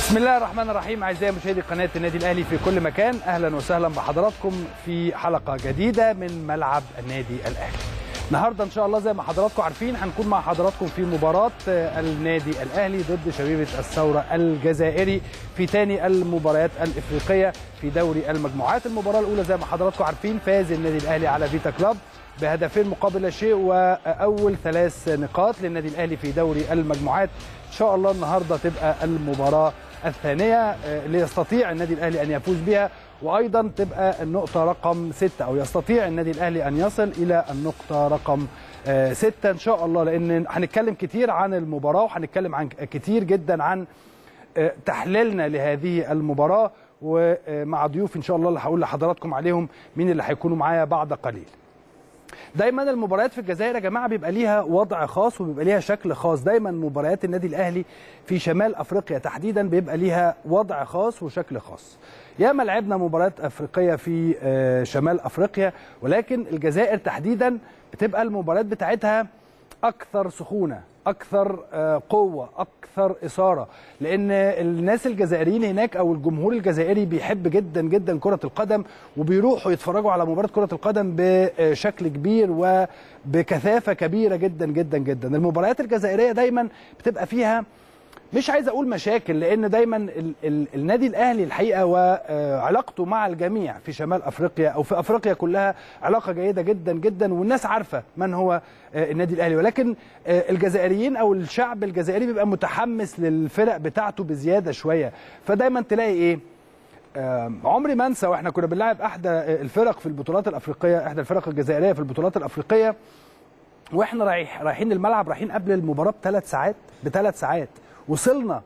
بسم الله الرحمن الرحيم اعزائي مشاهدي قناه النادي الاهلي في كل مكان اهلا وسهلا بحضراتكم في حلقه جديده من ملعب النادي الاهلي. النهارده ان شاء الله زي ما حضراتكم عارفين هنكون مع حضراتكم في مباراه النادي الاهلي ضد شبيبه الثوره الجزائري في ثاني المباريات الافريقيه في دوري المجموعات، المباراه الاولى زي ما حضراتكم عارفين فاز النادي الاهلي على فيتا كلاب بهدفين مقابل لا شيء واول ثلاث نقاط للنادي الاهلي في دوري المجموعات ان شاء الله النهارده تبقى المباراه الثانيه اللي يستطيع النادي الاهلي ان يفوز بها وايضا تبقى النقطه رقم ستة او يستطيع النادي الاهلي ان يصل الى النقطه رقم ستة ان شاء الله لان هنتكلم كتير عن المباراه وهنتكلم عن كتير جدا عن تحليلنا لهذه المباراه ومع ضيوف ان شاء الله اللي هقول لحضراتكم عليهم مين اللي هيكونوا معايا بعد قليل دايما المباريات في الجزائر يا جماعه بيبقى ليها وضع خاص وبيبقى ليها شكل خاص دايما مباريات النادي الاهلي في شمال افريقيا تحديدا بيبقى ليها وضع خاص وشكل خاص ياما لعبنا مباريات افريقيه في شمال افريقيا ولكن الجزائر تحديدا بتبقى المباريات بتاعتها اكثر سخونه اكثر قوه اكثر اثاره لان الناس الجزائريين هناك او الجمهور الجزائري بيحب جدا جدا كره القدم وبيروحوا يتفرجوا على مباراه كره القدم بشكل كبير وبكثافه كبيره جدا جدا جدا المباريات الجزائريه دايما بتبقى فيها مش عايز اقول مشاكل لان دايما ال ال النادي الاهلي الحقيقه وعلاقته مع الجميع في شمال افريقيا او في افريقيا كلها علاقه جيده جدا جدا والناس عارفه من هو النادي الاهلي ولكن الجزائريين او الشعب الجزائري بيبقى متحمس للفرق بتاعته بزياده شويه فدايما تلاقي ايه عمري ما انسى واحنا كنا بنلعب احدى الفرق في البطولات الافريقيه احدى الفرق الجزائريه في البطولات الافريقيه واحنا رايح رايحين الملعب رايحين قبل المباراه بثلاث ساعات بثلاث ساعات وصلنا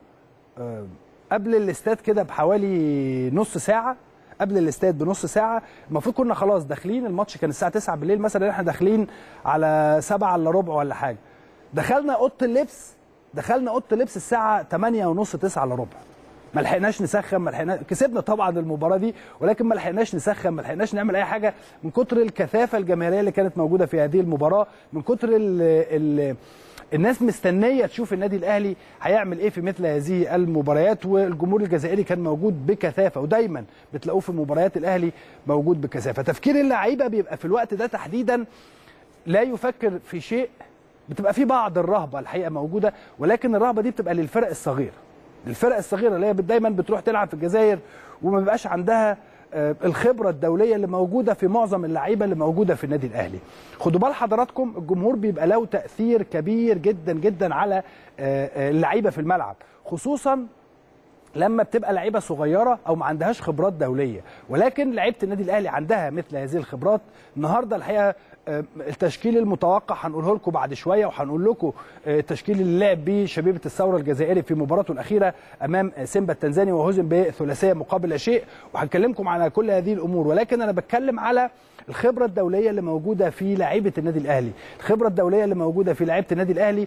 قبل الاستاد كده بحوالي نص ساعه قبل الاستاد بنص ساعه المفروض كنا خلاص داخلين الماتش كان الساعه 9 بالليل مثلا احنا داخلين على 7 الا ربع ولا حاجه دخلنا اوضه اللبس دخلنا اوضه اللبس الساعه 8 ونص 9 الا ربع ما لحقناش نسخن ما لحقناش كسبنا طبعا المباراه دي ولكن ما لحقناش نسخن ما لحقناش نعمل اي حاجه من كتر الكثافه الجماهيريه اللي كانت موجوده في هذه المباراه من كتر ال ال الناس مستنيه تشوف النادي الاهلي هيعمل ايه في مثل هذه المباريات والجمهور الجزائري كان موجود بكثافه ودايما بتلاقوه في مباريات الاهلي موجود بكثافه تفكير اللعيبه بيبقى في الوقت ده تحديدا لا يفكر في شيء بتبقى في بعض الرهبه الحقيقه موجوده ولكن الرهبه دي بتبقى للفرق الصغيره الفرق الصغيره اللي هي دايما بتروح تلعب في الجزائر وما بيبقاش عندها الخبره الدوليه اللي موجوده في معظم اللعيبه اللي موجوده في النادي الاهلي خدوا بال حضراتكم الجمهور بيبقى له تاثير كبير جدا جدا على اللعيبه في الملعب خصوصا لما بتبقى لعيبه صغيره او ما عندهاش خبرات دوليه ولكن لعيبه النادي الاهلي عندها مثل هذه الخبرات النهارده الحقيقه التشكيل المتوقع هنقوله لكم بعد شويه وهنقول لكم التشكيل اللي لعب بيه شبيبه الثوره الجزائري في مباراته الاخيره امام سيمبا التنزاني وهزم بثلاثيه مقابل لا شيء وهنكلمكم على كل هذه الامور ولكن انا بتكلم على الخبره الدوليه اللي موجوده في لعيبه النادي الاهلي الخبره الدوليه اللي موجوده في لعيبه النادي الاهلي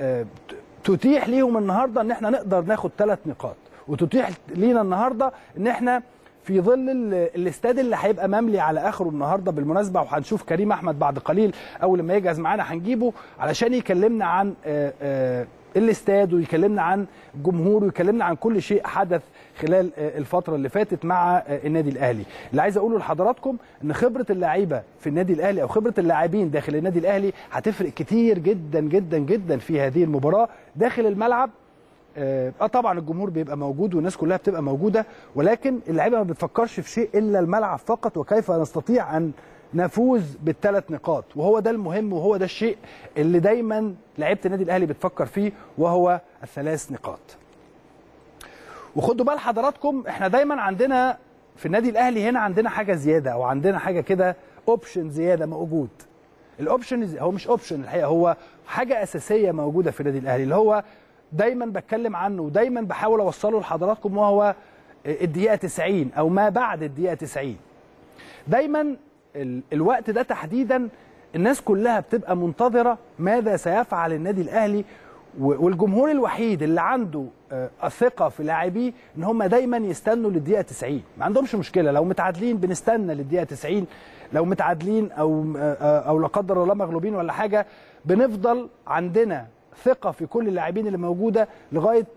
تتيح ليهم النهارده ان احنا نقدر ناخد ثلاث نقاط وتتيح لينا النهارده ان احنا في ظل الاستاد اللي هيبقى مملي على اخره النهارده بالمناسبه وهنشوف كريم احمد بعد قليل اول لما يجهز معانا هنجيبه علشان يكلمنا عن الاستاد ويكلمنا عن الجمهور ويكلمنا عن كل شيء حدث خلال الفتره اللي فاتت مع النادي الاهلي اللي عايز اقوله لحضراتكم ان خبره اللعيبه في النادي الاهلي او خبره اللاعبين داخل النادي الاهلي هتفرق كتير جدا جدا جدا في هذه المباراه داخل الملعب اه طبعا الجمهور بيبقى موجود والناس كلها بتبقى موجوده ولكن اللعيبه ما بتفكرش في شيء الا الملعب فقط وكيف نستطيع ان نفوز بالثلاث نقاط وهو ده المهم وهو ده الشيء اللي دايما لعيبه النادي الاهلي بتفكر فيه وهو الثلاث نقاط. وخدوا بال حضراتكم احنا دايما عندنا في النادي الاهلي هنا عندنا حاجه زياده او عندنا حاجه كده اوبشن زياده موجود. الاوبشن هو مش اوبشن الحقيقه هو حاجه اساسيه موجوده في النادي الاهلي اللي هو دايما بتكلم عنه ودايما بحاول اوصله لحضراتكم وهو الدقيقه 90 او ما بعد الدقيقه 90 دايما الوقت ده تحديدا الناس كلها بتبقى منتظره ماذا سيفعل النادي الاهلي والجمهور الوحيد اللي عنده الثقه في لاعبيه ان هم دايما يستنوا للدقيقه 90 ما عندهمش مشكله لو متعادلين بنستنى للدقيقه 90 لو متعادلين او او لا قدر الله مغلوبين ولا حاجه بنفضل عندنا ثقه في كل اللاعبين اللي موجوده لغايه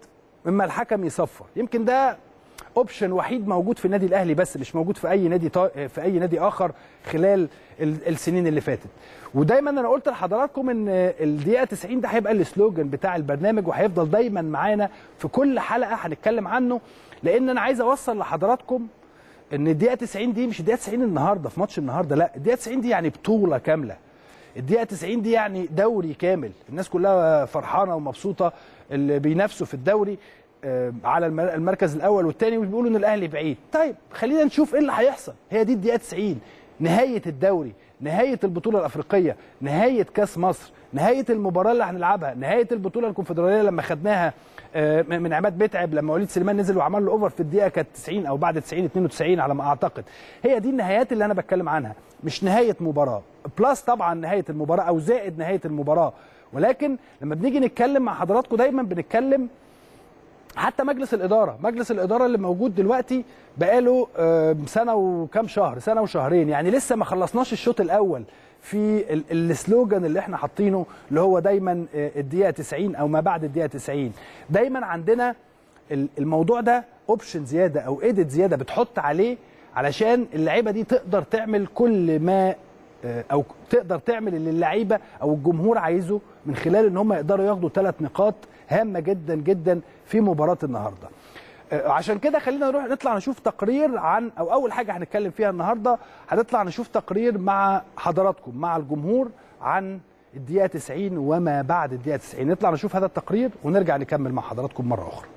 اما الحكم يصفر يمكن ده اوبشن وحيد موجود في النادي الاهلي بس مش موجود في اي نادي طا... في اي نادي اخر خلال ال- السنين اللي فاتت ودايما انا قلت لحضراتكم ان الدقيقه 90 ده هيبقى السلوجان بتاع البرنامج وهيفضل دايما معانا في كل حلقه هنتكلم عنه لان انا عايز اوصل لحضراتكم ان الدقيقه 90 دي مش الدقيقه 90 النهارده في ماتش النهارده لا الدقيقه 90 دي يعني بطوله كامله الدقيقه 90 دي يعني دوري كامل الناس كلها فرحانه ومبسوطه اللي بينافسوا في الدوري آه، على الم- المركز الاول والثاني وبيقولوا ان الاهلي بعيد طيب خلينا نشوف ايه اللي هيحصل هي دي الدقيقه 90 نهايه الدوري نهايه البطوله الافريقيه نهايه كاس مصر نهايه المباراه اللي هنلعبها نهايه البطوله الكونفدراليه لما خدناها آه، من من عماد متعب لما وليد سليمان نزل وعمل له اوفر في الدقيقه كانت 90 او بعد 90 92 على ما اعتقد هي دي النهايات اللي انا بتكلم عنها مش نهايه مباراه بلس طبعا نهايه المباراه او زائد نهايه المباراه ولكن لما بنيجي نتكلم مع حضراتكم دايما بنتكلم حتى مجلس الاداره مجلس الاداره اللي موجود دلوقتي بقاله آه، سنه وكام شهر سنه وشهرين يعني لسه ما خلصناش الشوط الاول في ال- السلوجان اللي احنا حاطينه اللي هو دايما آه، الدقيقه 90 او ما بعد الدقيقه 90 دايما عندنا ال- الموضوع ده اوبشن زياده او ايديت زياده بتحط عليه علشان اللعيبه دي تقدر تعمل كل ما آه، او تقدر تعمل اللي اللعيبه او الجمهور عايزه من خلال ان هم يقدروا ياخدوا ثلاث نقاط هامه جدا جدا في مباراه النهارده. آه، عشان كده خلينا نروح نطلع نشوف تقرير عن او اول حاجه هنتكلم فيها النهارده هنطلع نشوف تقرير مع حضراتكم مع الجمهور عن الدقيقه 90 وما بعد الدقيقه 90 نطلع نشوف هذا التقرير ونرجع نكمل مع حضراتكم مره اخرى.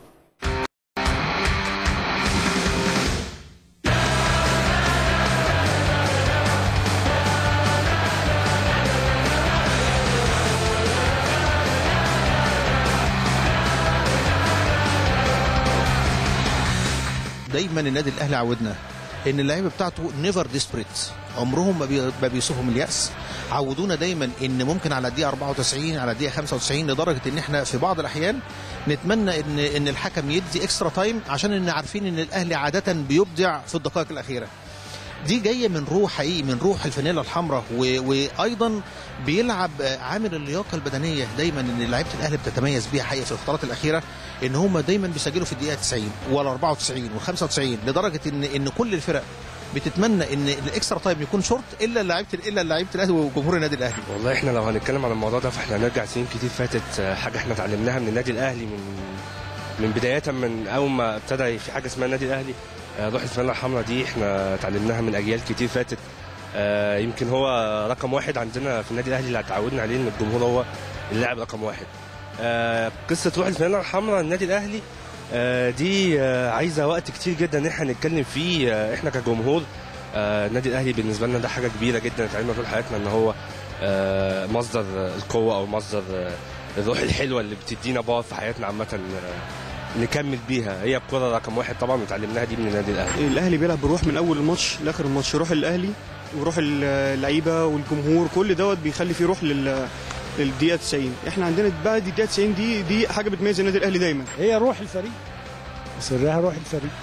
دايما النادي الاهلي عودنا ان اللعيبه بتاعته نيفر ديسبريت عمرهم ما بي- ما بيوصفهم الياس عودونا دايما ان ممكن على الدقيقه 94 على الدقيقه 95 لدرجه ان احنا في بعض الاحيان نتمنى ان ان الحكم يدي اكسترا تايم عشان ان عارفين ان الاهلي عاده بيبدع في الدقائق الاخيره دي جايه من روح حقيقي من روح الفانيلا الحمراء و- وايضا بيلعب عامل اللياقه البدنيه دايما ان لعيبه الاهلي بتتميز بيها حقيقه في الفترات الاخيره ان هم دايما بيسجلوا في الدقيقه 90 ولا 94 و95 لدرجه ان ان كل الفرق بتتمنى ان الاكسترا تايم يكون شورت الا لعيبه الا لعيبه الاهلي وجمهور النادي الاهلي والله احنا لو هنتكلم عن الموضوع ده فاحنا هنرجع سنين كتير فاتت آه، حاجه احنا اتعلمناها من النادي الاهلي من من بدايه من اول ما ابتدى في حاجه اسمها النادي الاهلي آه، روح الفانله الحمراء دي احنا اتعلمناها من اجيال كتير فاتت آه، يمكن هو رقم واحد عندنا في النادي الاهلي اللي اتعودنا عليه ان الجمهور هو اللاعب رقم واحد آه، قصه روح الفانله الحمراء النادي الاهلي آه، دي آه، عايزه وقت كتير جدا ان احنا نتكلم فيه آه، احنا كجمهور آه، النادي الاهلي بالنسبه لنا ده حاجه كبيره جدا اتعلمنا طول حياتنا ان هو آه، مصدر القوه او مصدر آه، الروح الحلوه اللي بتدينا باور في حياتنا عامه آه، نكمل بيها هي الكره رقم واحد طبعا اتعلمناها دي من النادي الاهلي الاهلي بيلعب بروح من اول الماتش لاخر الماتش روح الاهلي وروح اللعيبه والجمهور كل دوت بيخلي فيه روح لل للدقيقه 90 احنا عندنا بعد الدقيقه 90 دي دي حاجه بتميز النادي الاهلي دايما هي روح الفريق سرها روح الفريق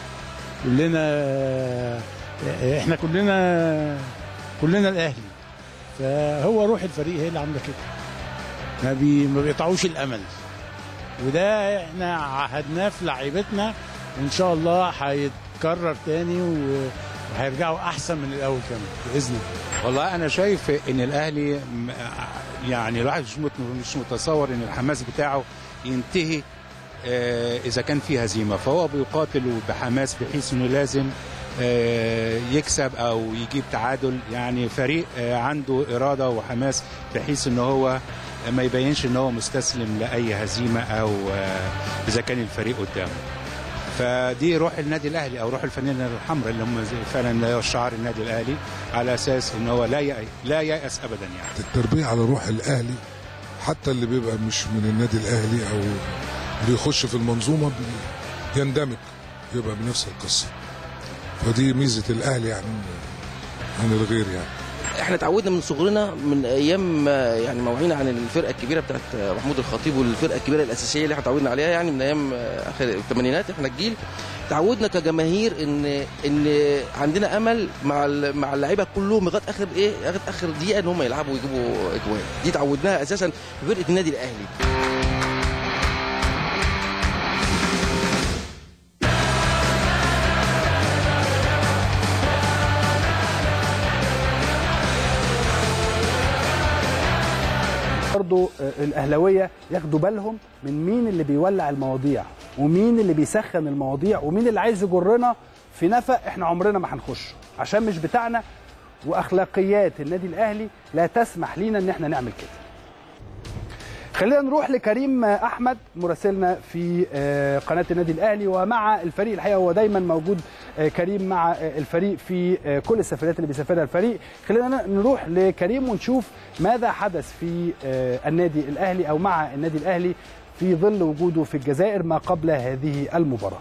كلنا احنا كلنا كلنا الاهلي فهو روح الفريق هي اللي عامله كده ما بي ما بيقطعوش الامل وده احنا عهدناه في لعيبتنا وان شاء الله هيتكرر تاني و- وهيرجعوا احسن من الاول كمان باذن الله والله انا شايف ان الاهلي م- يعني الواحد مش مت- مش متصور ان الحماس بتاعه ينتهي آه، اذا كان في هزيمه فهو بيقاتل بحماس بحيث انه لازم آه، يكسب او يجيب تعادل يعني فريق آه، عنده اراده وحماس بحيث ان هو ما يبينش ان هو مستسلم لاي هزيمه او آه، اذا كان الفريق قدامه فدي روح النادي الاهلي او روح الفانيلا الحمراء اللي هم زي- فعلا ده شعار النادي الاهلي على اساس ان هو لا يأ- لا ييأس ابدا يعني التربية على روح الأهلي حتى اللي بيبقى مش من النادي الأهلي أو بيخش في المنظومة بي- يندمج يبقى بنفس القصة فدي ميزة الأهلي عن عن الغير يعني احنا اتعودنا من صغرنا من ايام آه، يعني موعينا عن الفرقه الكبيره بتاعت آه، محمود الخطيب والفرقه الكبيره الاساسيه اللي احنا اتعودنا عليها يعني من ايام آه، اخر الثمانينات احنا الجيل تعودنا كجماهير ان ان عندنا امل مع ال- مع اللعيبه كلهم لغايه اخر ايه لغايه اخر دقيقه ان هم يلعبوا ويجيبوا اجوان دي تعودناها اساسا في فرقه النادي الاهلي برضو آه، الاهلاويه ياخدوا بالهم من مين اللي بيولع المواضيع ومين اللي بيسخن المواضيع ومين اللي عايز يجرنا في نفق احنا عمرنا ما هنخش عشان مش بتاعنا واخلاقيات النادي الاهلي لا تسمح لينا ان احنا نعمل كده خلينا نروح لكريم احمد مراسلنا في آه، قناه النادي الاهلي ومع الفريق الحقيقه هو دايما موجود آه، كريم مع آه، الفريق في آه، كل السفريات اللي بيسافرها الفريق خلينا نروح لكريم ونشوف ماذا حدث في آه، النادي الاهلي او مع النادي الاهلي في ظل وجوده في الجزائر ما قبل هذه المباراه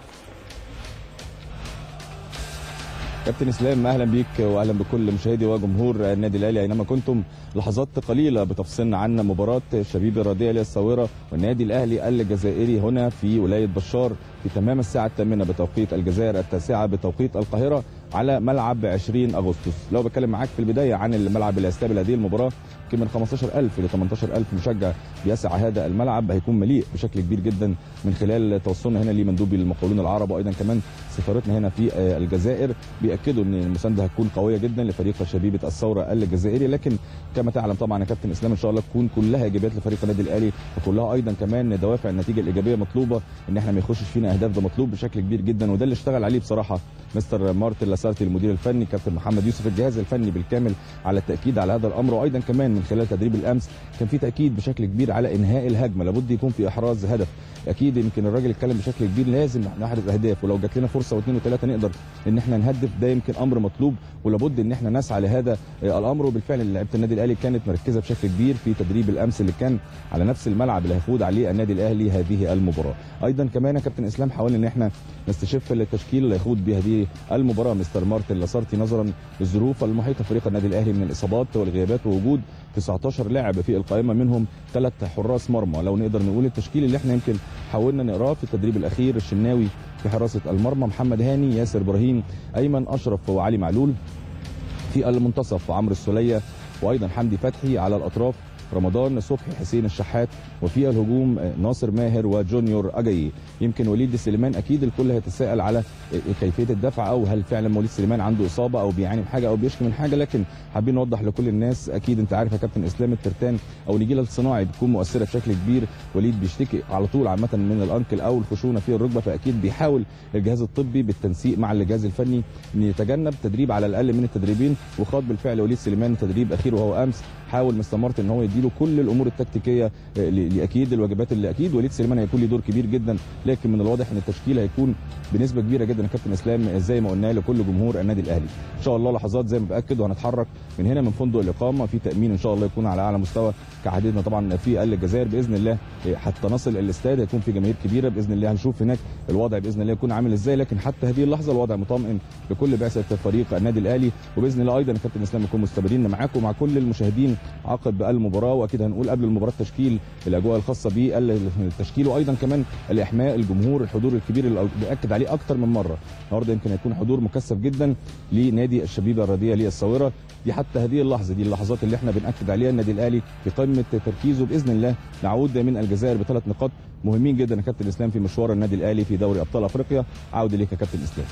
كابتن اسلام اهلا بيك واهلا بكل مشاهدي وجمهور النادي الاهلي اينما كنتم لحظات قليله بتفصلنا عن مباراه شبيب الرياضيه للصاوره والنادي الاهلي الجزائري هنا في ولايه بشار في تمام الساعه الثامنه بتوقيت الجزائر التاسعه بتوقيت القاهره على ملعب 20 اغسطس لو بتكلم معاك في البدايه عن الملعب اللي هيستقبل هذه المباراه يمكن من 15000 ل 18000 مشجع بيسع هذا الملعب هيكون مليء بشكل كبير جدا من خلال توصلنا هنا لمندوبي المقاولون العرب وايضا كمان سفارتنا هنا في آه، الجزائر بياكدوا ان المسانده هتكون قويه جدا لفريق شبيبه الثوره الجزائري لكن كما تعلم طبعا يا كابتن اسلام ان شاء الله تكون كلها ايجابيات لفريق النادي الاهلي وكلها ايضا كمان دوافع النتيجه الايجابيه مطلوبه ان احنا ما يخشش فينا اهداف ده مطلوب بشكل كبير جدا وده اللي اشتغل عليه بصراحه مستر مارتن لاسارتي المدير الفني كابتن محمد يوسف الجهاز الفني بالكامل على التاكيد على هذا الامر وايضا كمان من خلال تدريب الامس كان في تاكيد بشكل كبير على انهاء الهجمه لابد يكون في احراز هدف اكيد يمكن الراجل اتكلم بشكل كبير لازم نحرز اهداف ولو جات لنا فرصه واثنين وثلاثه نقدر ان احنا نهدف ده يمكن امر مطلوب ولابد ان احنا نسعى لهذا آه، الامر وبالفعل لعيبه النادي الاهلي كانت مركزه بشكل كبير في تدريب الامس اللي كان على نفس الملعب اللي هيفوز عليه النادي الاهلي هذه المباراه ايضا كمان يا كابتن اسلام حاولنا ان احنا نستشف التشكيل اللي هيخوض به هذه المباراه مستر مارتن لاسارتي نظرا للظروف المحيطه فريق النادي الاهلي من الاصابات والغيابات ووجود 19 لاعب في القائمه منهم ثلاث حراس مرمى لو نقدر نقول التشكيل اللي احنا يمكن حاولنا نقراه في التدريب الاخير الشناوي في حراسه المرمى محمد هاني ياسر ابراهيم ايمن اشرف وعلي معلول في المنتصف عمرو السوليه وايضا حمدي فتحي على الاطراف رمضان صبحي حسين الشحات وفي الهجوم ناصر ماهر وجونيور اجاي يمكن وليد سليمان اكيد الكل هيتساءل على كيفيه الدفع او هل فعلا وليد سليمان عنده اصابه او بيعاني من حاجه او بيشكي من حاجه لكن حابين نوضح لكل الناس اكيد انت عارف يا كابتن اسلام الترتان او النجيله الصناعي بتكون مؤثره بشكل كبير وليد بيشتكي على طول عامه من الانكل او الخشونه في الركبه فاكيد بيحاول الجهاز الطبي بالتنسيق مع الجهاز الفني ان يتجنب تدريب على الاقل من التدريبين وخاض بالفعل وليد سليمان تدريب اخير وهو امس حاول مستر مارتن ان هو يديله كل الامور التكتيكيه آه، ل- لاكيد الواجبات اللي اكيد وليد سليمان هيكون له دور كبير جدا لكن من الواضح ان التشكيل هيكون بنسبه كبيره جدا يا كابتن اسلام زي ما قلنا لكل جمهور النادي الاهلي ان شاء الله لحظات زي ما باكد وهنتحرك من هنا من فندق الاقامه في تامين ان شاء الله يكون على اعلى مستوى كعادتنا طبعا في الجزائر باذن الله آه، حتى نصل الاستاد هيكون في جماهير كبيره باذن الله هنشوف هناك الوضع باذن الله يكون عامل ازاي لكن حتى هذه اللحظه الوضع مطمئن لكل بعثه فريق النادي الاهلي وباذن الله ايضا يا كابتن اسلام نكون مستمرين معاكم ومع كل المشاهدين عقب المباراه واكيد هنقول قبل المباراه تشكيل الاجواء الخاصه بالتشكيل وايضا كمان الاحماء الجمهور الحضور الكبير اللي بياكد عليه اكتر من مره النهارده يمكن هيكون حضور مكثف جدا لنادي الشبيبه الرياضيه للصاوره دي حتى هذه اللحظه دي اللحظات اللي احنا بناكد عليها النادي الاهلي في قمه تركيزه باذن الله نعود من الجزائر بثلاث نقاط مهمين جدا يا كابتن اسلام في مشوار النادي الاهلي في دوري ابطال افريقيا عوده ليك يا كابتن اسلام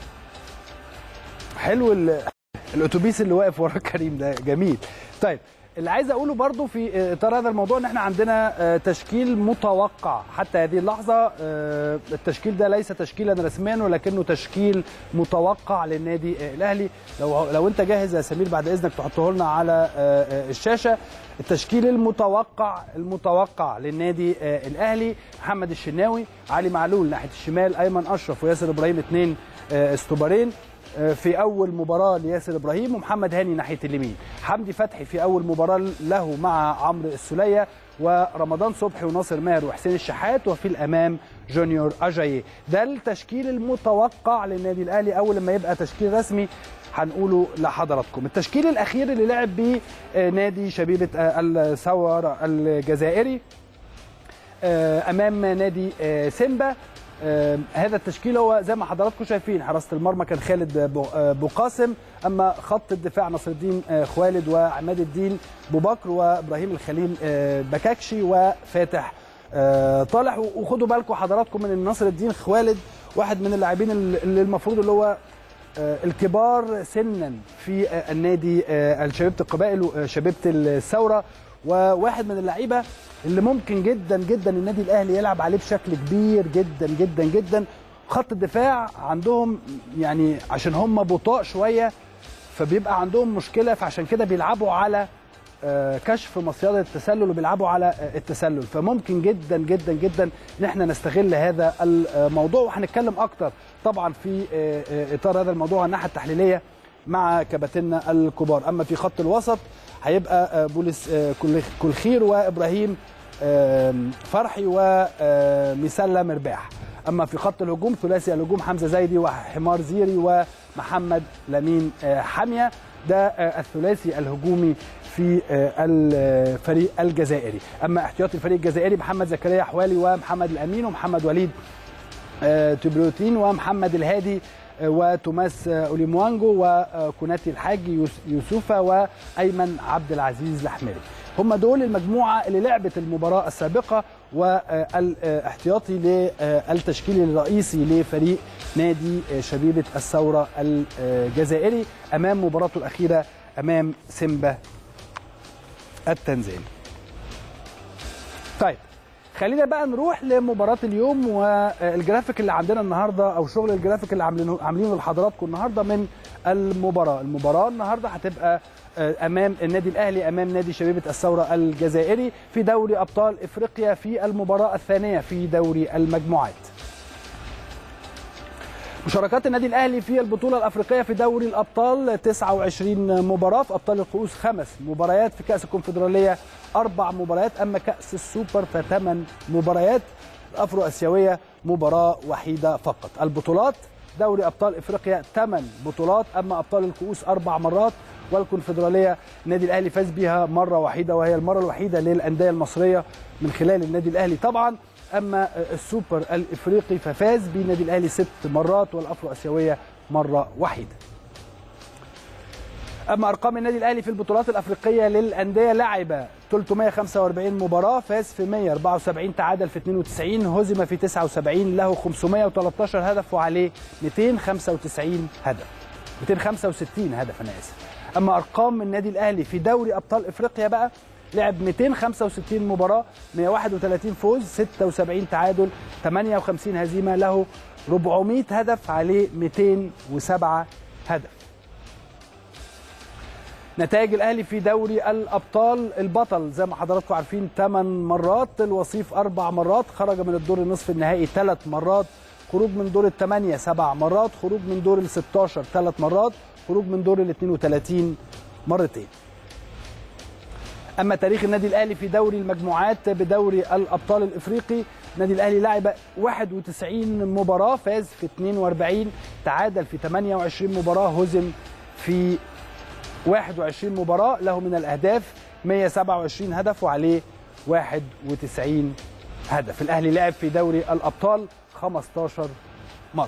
حلو ال- الاتوبيس اللي واقف ورا كريم ده جميل طيب اللي عايز اقوله برضو في اطار هذا الموضوع ان احنا عندنا آه، تشكيل متوقع حتى هذه اللحظه آه، التشكيل ده ليس تشكيلا رسميا ولكنه تشكيل متوقع للنادي آه، الاهلي لو لو انت جاهز يا سمير بعد اذنك تحطه لنا على آه، آه، الشاشه التشكيل المتوقع المتوقع للنادي آه، الاهلي محمد الشناوي علي معلول ناحيه الشمال ايمن اشرف وياسر ابراهيم اثنين استوبارين في اول مباراه لياسر ابراهيم ومحمد هاني ناحيه اليمين حمدي فتحي في اول مباراه له مع عمرو السوليه ورمضان صبحي وناصر ماهر وحسين الشحات وفي الامام جونيور اجاييه ده التشكيل المتوقع للنادي الاهلي اول ما يبقى تشكيل رسمي هنقوله لحضراتكم التشكيل الاخير اللي لعب بيه آه، نادي شبيبه آه، الثوره الجزائري آه، امام نادي آه، سيمبا آه، هذا التشكيل هو زي ما حضراتكم شايفين حراسه المرمى كان خالد بو- آه، بوقاسم اما خط الدفاع نصر الدين آه، خوالد وعماد الدين بوبكر وابراهيم الخليل آه، بكاكشي وفاتح آه، طالح وخدوا بالكم حضراتكم من إن نصر الدين خوالد واحد من اللاعبين اللي المفروض اللي هو آه، الكبار سنا في آه، النادي آه، شبيبه القبائل وشبيبه الثوره وواحد من اللعيبه اللي ممكن جدا جدا النادي الاهلي يلعب عليه بشكل كبير جدا جدا جدا خط الدفاع عندهم يعني عشان هم بطاء شويه فبيبقى عندهم مشكله فعشان كده بيلعبوا على آه، كشف مصيده التسلل وبيلعبوا على آه، التسلل فممكن جدا جدا جدا ان احنا نستغل هذا الموضوع وهنتكلم اكتر طبعا في آه، آه، اطار هذا الموضوع الناحيه التحليليه مع كباتننا الكبار اما في خط الوسط هيبقى آه، بولس آه، كل- كلخير وابراهيم آم، فرحي ومسلة مرباح اما في خط الهجوم ثلاثي الهجوم حمزه زايدي وحمار زيري ومحمد لمين آه، حاميه ده آه، الثلاثي الهجومي في آه، الفريق الجزائري اما احتياطي الفريق الجزائري محمد زكريا حوالي ومحمد الامين ومحمد وليد آه، تبروتين ومحمد الهادي آه، وتوماس آه، اوليموانجو وكوناتي الحاج يوس- يوسوفا وايمن عبد العزيز الحميري هم دول المجموعه اللي لعبت المباراه السابقه والاحتياطي للتشكيل الرئيسي لفريق نادي آه، شبيبه الثوره الجزائري امام مباراته الاخيره امام سيمبا التنزاني طيب خلينا بقى نروح لمباراة اليوم والجرافيك اللي عندنا النهارده او شغل الجرافيك اللي عاملينه عاملينه لحضراتكم النهارده من المباراة، المباراة النهارده هتبقى آه، امام النادي الاهلي امام نادي شبيبة الثورة الجزائري في دوري ابطال افريقيا في المباراة الثانية في دوري المجموعات. مشاركات النادي الاهلي في البطوله الافريقيه في دوري الابطال 29 مباراه في ابطال الكؤوس خمس مباريات في كاس الكونفدراليه اربع مباريات اما كاس السوبر فثمان مباريات الافرو اسيويه مباراه وحيده فقط البطولات دوري ابطال افريقيا ثمان بطولات اما ابطال الكؤوس اربع مرات والكونفدراليه النادي الاهلي فاز بها مره وحيده وهي المره الوحيده للانديه المصريه من خلال النادي الاهلي طبعا اما السوبر الافريقي ففاز بالنادي الاهلي ست مرات والافرو اسيويه مره واحده اما ارقام النادي الاهلي في البطولات الافريقيه للانديه لعب 345 مباراه فاز في 174 تعادل في 92 هزم في 79 له 513 هدف وعليه 295 هدف 265 هدف انا اسف اما ارقام النادي الاهلي في دوري ابطال افريقيا بقى لعب 265 مباراه 131 فوز 76 تعادل 58 هزيمه له 400 هدف عليه 207 هدف نتائج الاهلي في دوري الابطال البطل زي ما حضراتكم عارفين 8 مرات الوصيف اربع مرات خرج من الدور النصف النهائي ثلاث مرات خروج من دور الثمانيه سبع مرات خروج من دور ال 16 ثلاث مرات خروج من دور ال 32 مرتين اما تاريخ النادي الاهلي في دوري المجموعات بدوري الابطال الافريقي النادي الاهلي لعب 91 مباراه فاز في 42 تعادل في 28 مباراه هزم في 21 مباراة له من الأهداف 127 هدف وعليه 91 هدف الأهلي لعب في دوري الأبطال 15 مرة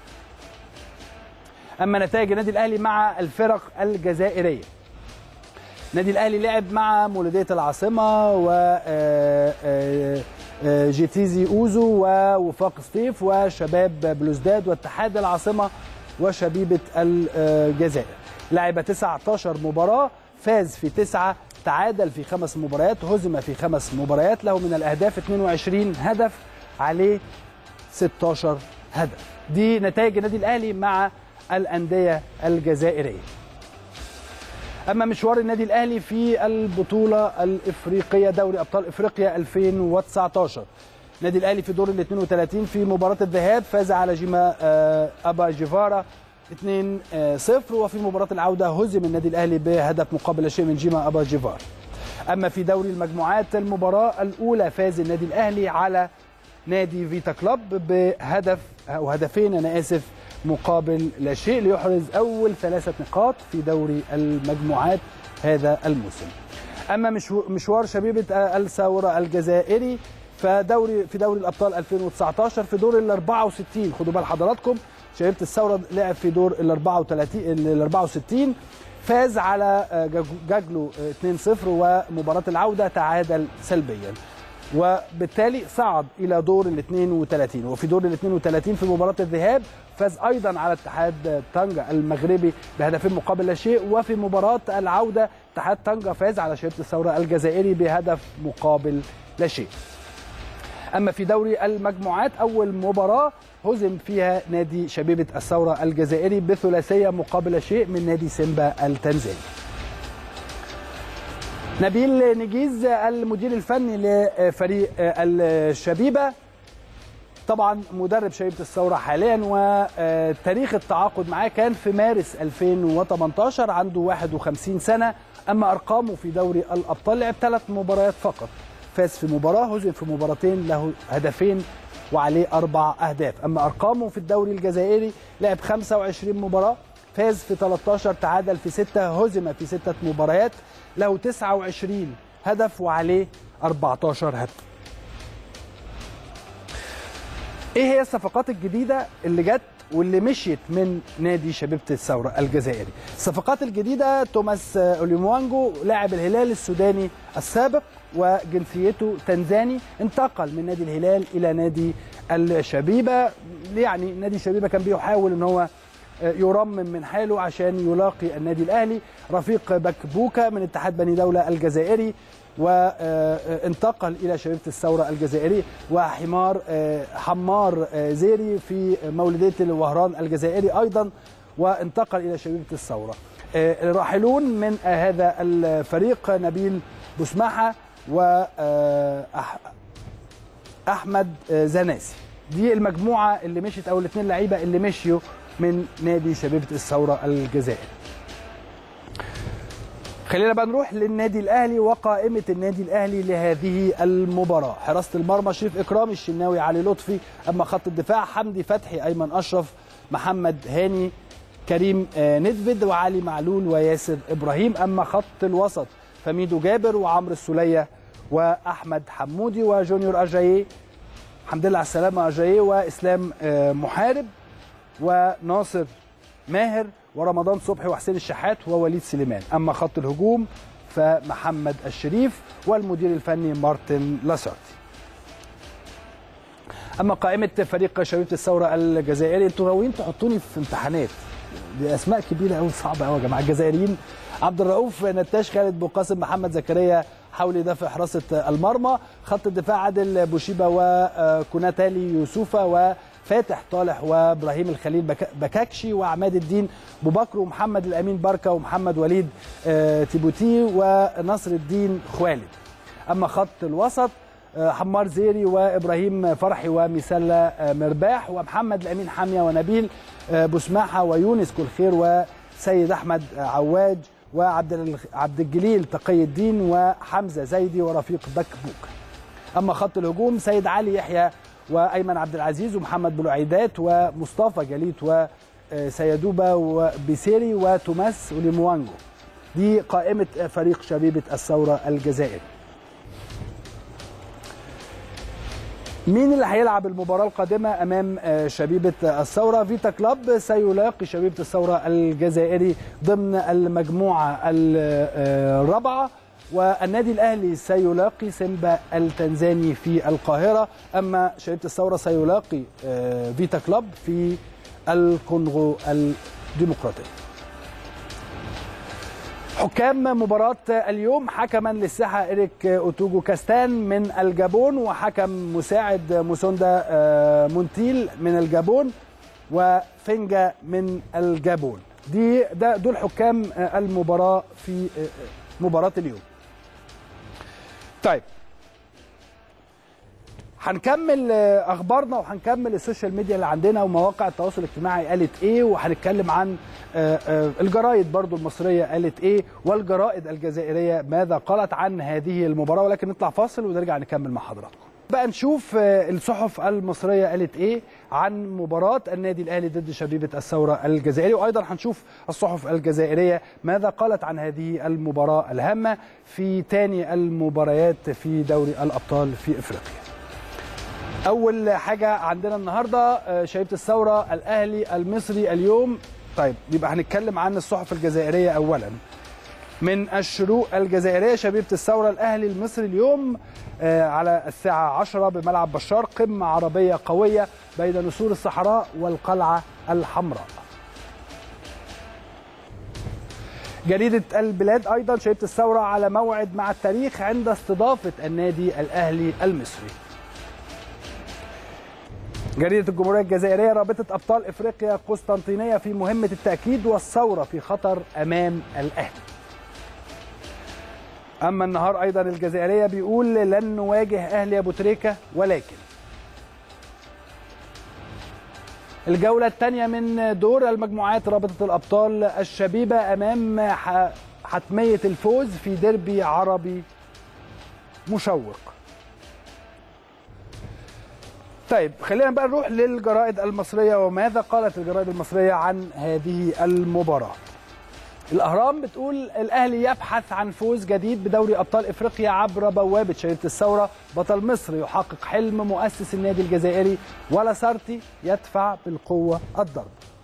أما نتائج النادي الأهلي مع الفرق الجزائرية النادي الأهلي لعب مع مولودية العاصمة و آه، آه، آه، جيتيزي أوزو ووفاق سطيف وشباب بلوزداد واتحاد العاصمة وشبيبة الجزائر لعب 19 مباراة فاز في تسعة تعادل في خمس مباريات هزم في خمس مباريات له من الأهداف 22 هدف عليه 16 هدف دي نتائج النادي الأهلي مع الأندية الجزائرية أما مشوار النادي الأهلي في البطولة الإفريقية دوري أبطال إفريقيا 2019 النادي الأهلي في دور ال 32 في مباراة الذهاب فاز على جيما آه، أبا جيفارا 2-0 وفي مباراة العودة هزم النادي الأهلي بهدف مقابل لا شيء من جيما أبا جيفار أما في دوري المجموعات المباراة الأولى فاز النادي الأهلي على نادي فيتا كلوب بهدف أو هدفين أنا آسف مقابل لا شيء ليحرز أول ثلاثة نقاط في دوري المجموعات هذا الموسم أما مشو- مشوار شبيبة الثورة الجزائري فدوري في دوري الابطال 2019 في دور ال 64 خدوا بال حضراتكم شبيبه الثوره لعب في دور ال 34 ال 64 فاز على جاج- جاجلو 2-0 ومباراه العوده تعادل سلبيا وبالتالي صعد الى دور ال 32 وفي دور ال 32 في مباراه الذهاب فاز ايضا على اتحاد طنجة المغربي بهدفين مقابل لا شيء وفي مباراه العوده اتحاد طنجة فاز على شبيبه الثوره الجزائري بهدف مقابل لا شيء اما في دوري المجموعات اول مباراه هزم فيها نادي شبيبه الثوره الجزائري بثلاثيه مقابل شيء من نادي سيمبا التنزاني نبيل نجيز المدير الفني لفريق الشبيبه طبعا مدرب شبيبه الثوره حاليا وتاريخ التعاقد معاه كان في مارس 2018 عنده 51 سنه اما ارقامه في دوري الابطال لعب ثلاث مباريات فقط فاز في مباراه هزم في مباراتين له هدفين وعليه اربع اهداف اما ارقامه في الدوري الجزائري لعب 25 مباراه فاز في 13 تعادل في 6 هزم في 6 مباريات له 29 هدف وعليه 14 هدف ايه هي الصفقات الجديده اللي جت واللي مشيت من نادي شبيبه الثوره الجزائري الصفقات الجديده توماس اوليموانجو لاعب الهلال السوداني السابق وجنسيته تنزاني انتقل من نادي الهلال الى نادي الشبيبه يعني نادي الشبيبه كان بيحاول ان هو يرمم من حاله عشان يلاقي النادي الاهلي رفيق بكبوكا من اتحاد بني دوله الجزائري وانتقل الى شبيبه الثوره الجزائري وحمار حمار زيري في مولوديه الوهران الجزائري ايضا وانتقل الى شبيبه الثوره الراحلون من هذا الفريق نبيل بسماحه و احمد زناسي دي المجموعه اللي مشيت او الاثنين لعيبه اللي مشيوا من نادي شبيبه الثوره الجزائري خلينا بقى نروح للنادي الاهلي وقائمه النادي الاهلي لهذه المباراه حراسه المرمى شريف اكرامي الشناوي علي لطفي اما خط الدفاع حمدي فتحي ايمن اشرف محمد هاني كريم ندفد وعلي معلول وياسر ابراهيم اما خط الوسط فميدو جابر وعمرو السوليه واحمد حمودي وجونيور اجاييه الحمد لله على السلامه اجاييه واسلام محارب وناصر ماهر ورمضان صبحي وحسين الشحات ووليد سليمان اما خط الهجوم فمحمد الشريف والمدير الفني مارتن لاسارتي اما قائمه فريق شبيبه الثوره الجزائري انتوا ناويين تحطوني في امتحانات دي اسماء كبيره قوي صعبه قوي يا جماعه الجزائريين عبد الرؤوف نتاش خالد بوقاسم محمد زكريا حاول يدافع حراسه المرمى خط الدفاع عادل بوشيبا وكوناتالي يوسوفا و فاتح طالح وابراهيم الخليل بكاكشي وعماد الدين بوبكر ومحمد الامين بركه ومحمد وليد تيبوتي ونصر الدين خوالد اما خط الوسط حمار زيري وابراهيم فرحي ومسلة مرباح ومحمد الامين حاميه ونبيل بسماحه ويونس كل خير وسيد احمد عواج وعبد عبد الجليل تقي الدين وحمزه زيدي ورفيق بكبوك اما خط الهجوم سيد علي يحيى وايمن عبد العزيز ومحمد بلوعيدات ومصطفى جليت وسيدوبا وبيسيري وتوماس وليموانجو دي قائمه فريق شبيبه الثوره الجزائري مين اللي هيلعب المباراه القادمه امام شبيبه الثوره فيتا كلاب سيلاقي شبيبه الثوره الجزائري ضمن المجموعه الرابعه والنادي الاهلي سيلاقي سيمبا التنزاني في القاهره اما شبيبه الثوره سيلاقي فيتا كلاب في الكونغو الديمقراطيه حكام مباراة اليوم حكما للساحة إريك أوتوجو كاستان من الجابون وحكم مساعد موسوندا مونتيل من الجابون وفنجا من الجابون دي ده دول حكام المباراة في مباراة اليوم طيب هنكمل اخبارنا وهنكمل السوشيال ميديا اللي عندنا ومواقع التواصل الاجتماعي قالت ايه وهنتكلم عن الجرايد برضو المصريه قالت ايه والجرائد الجزائريه ماذا قالت عن هذه المباراه ولكن نطلع فاصل ونرجع نكمل مع حضراتكم بقى نشوف الصحف المصريه قالت ايه عن مباراه النادي الاهلي ضد شبيبه الثوره الجزائري وايضا هنشوف الصحف الجزائريه ماذا قالت عن هذه المباراه الهامه في ثاني المباريات في دوري الابطال في افريقيا اول حاجه عندنا النهارده شبيبه الثوره الاهلي المصري اليوم طيب يبقى هنتكلم عن الصحف الجزائريه اولا من الشروق الجزائريه شبيبه الثوره الاهلي المصري اليوم آه، على الساعه 10 بملعب بشار قمه عربيه قويه بين نسور الصحراء والقلعه الحمراء جريدة البلاد أيضا شهدت الثورة على موعد مع التاريخ عند استضافة النادي الأهلي المصري جريدة الجمهورية الجزائرية رابطة أبطال إفريقيا قسطنطينية في مهمة التأكيد والثورة في خطر أمام الأهلي أما النهار أيضا الجزائرية بيقول لن نواجه أهلي أبو تريكة ولكن الجولة الثانية من دور المجموعات رابطة الأبطال الشبيبة أمام ح- حتمية الفوز في ديربي عربي مشوق طيب خلينا بقى نروح للجرائد المصرية وماذا قالت الجرائد المصرية عن هذه المباراة الأهرام بتقول الأهلي يبحث عن فوز جديد بدوري أبطال إفريقيا عبر بوابة شريط الثورة بطل مصر يحقق حلم مؤسس النادي الجزائري ولا سارتي يدفع بالقوة الضرب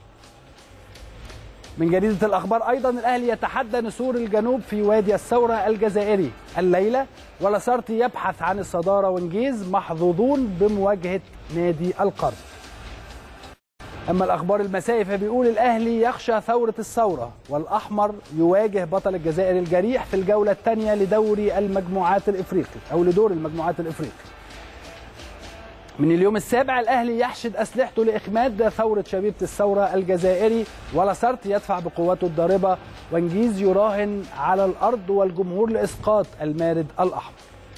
من جريدة الأخبار أيضا الأهلي يتحدى نسور الجنوب في وادي الثورة الجزائري الليلة ولاسارتي يبحث عن الصدارة وانجيز محظوظون بمواجهة نادي القرن أما الأخبار المسائي فبيقول الأهلي يخشى ثورة الثورة والأحمر يواجه بطل الجزائر الجريح في الجولة الثانية لدوري المجموعات الإفريقي أو لدور المجموعات الإفريقي من اليوم السابع الأهلي يحشد أسلحته لإخماد ثورة شبيبة الثورة الجزائري ولاسارت يدفع بقوته الضاربة وانجيز يراهن على الأرض والجمهور لإسقاط المارد الأحمر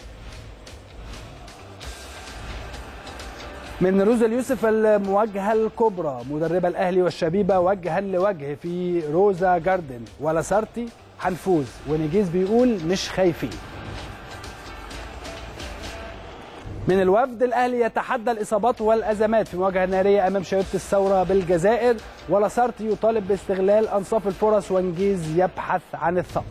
من روزا اليوسف المواجهة الكبرى مدربة الأهلي والشبيبة وجها لوجه في روزا جاردن ولاسارتي هنفوز ونجيز بيقول مش خايفين من الوفد الاهلي يتحدى الاصابات والازمات في مواجهه ناريه امام شبيبه الثوره بالجزائر ولاسارتي يطالب باستغلال انصاف الفرص وانجيز يبحث عن الثأر.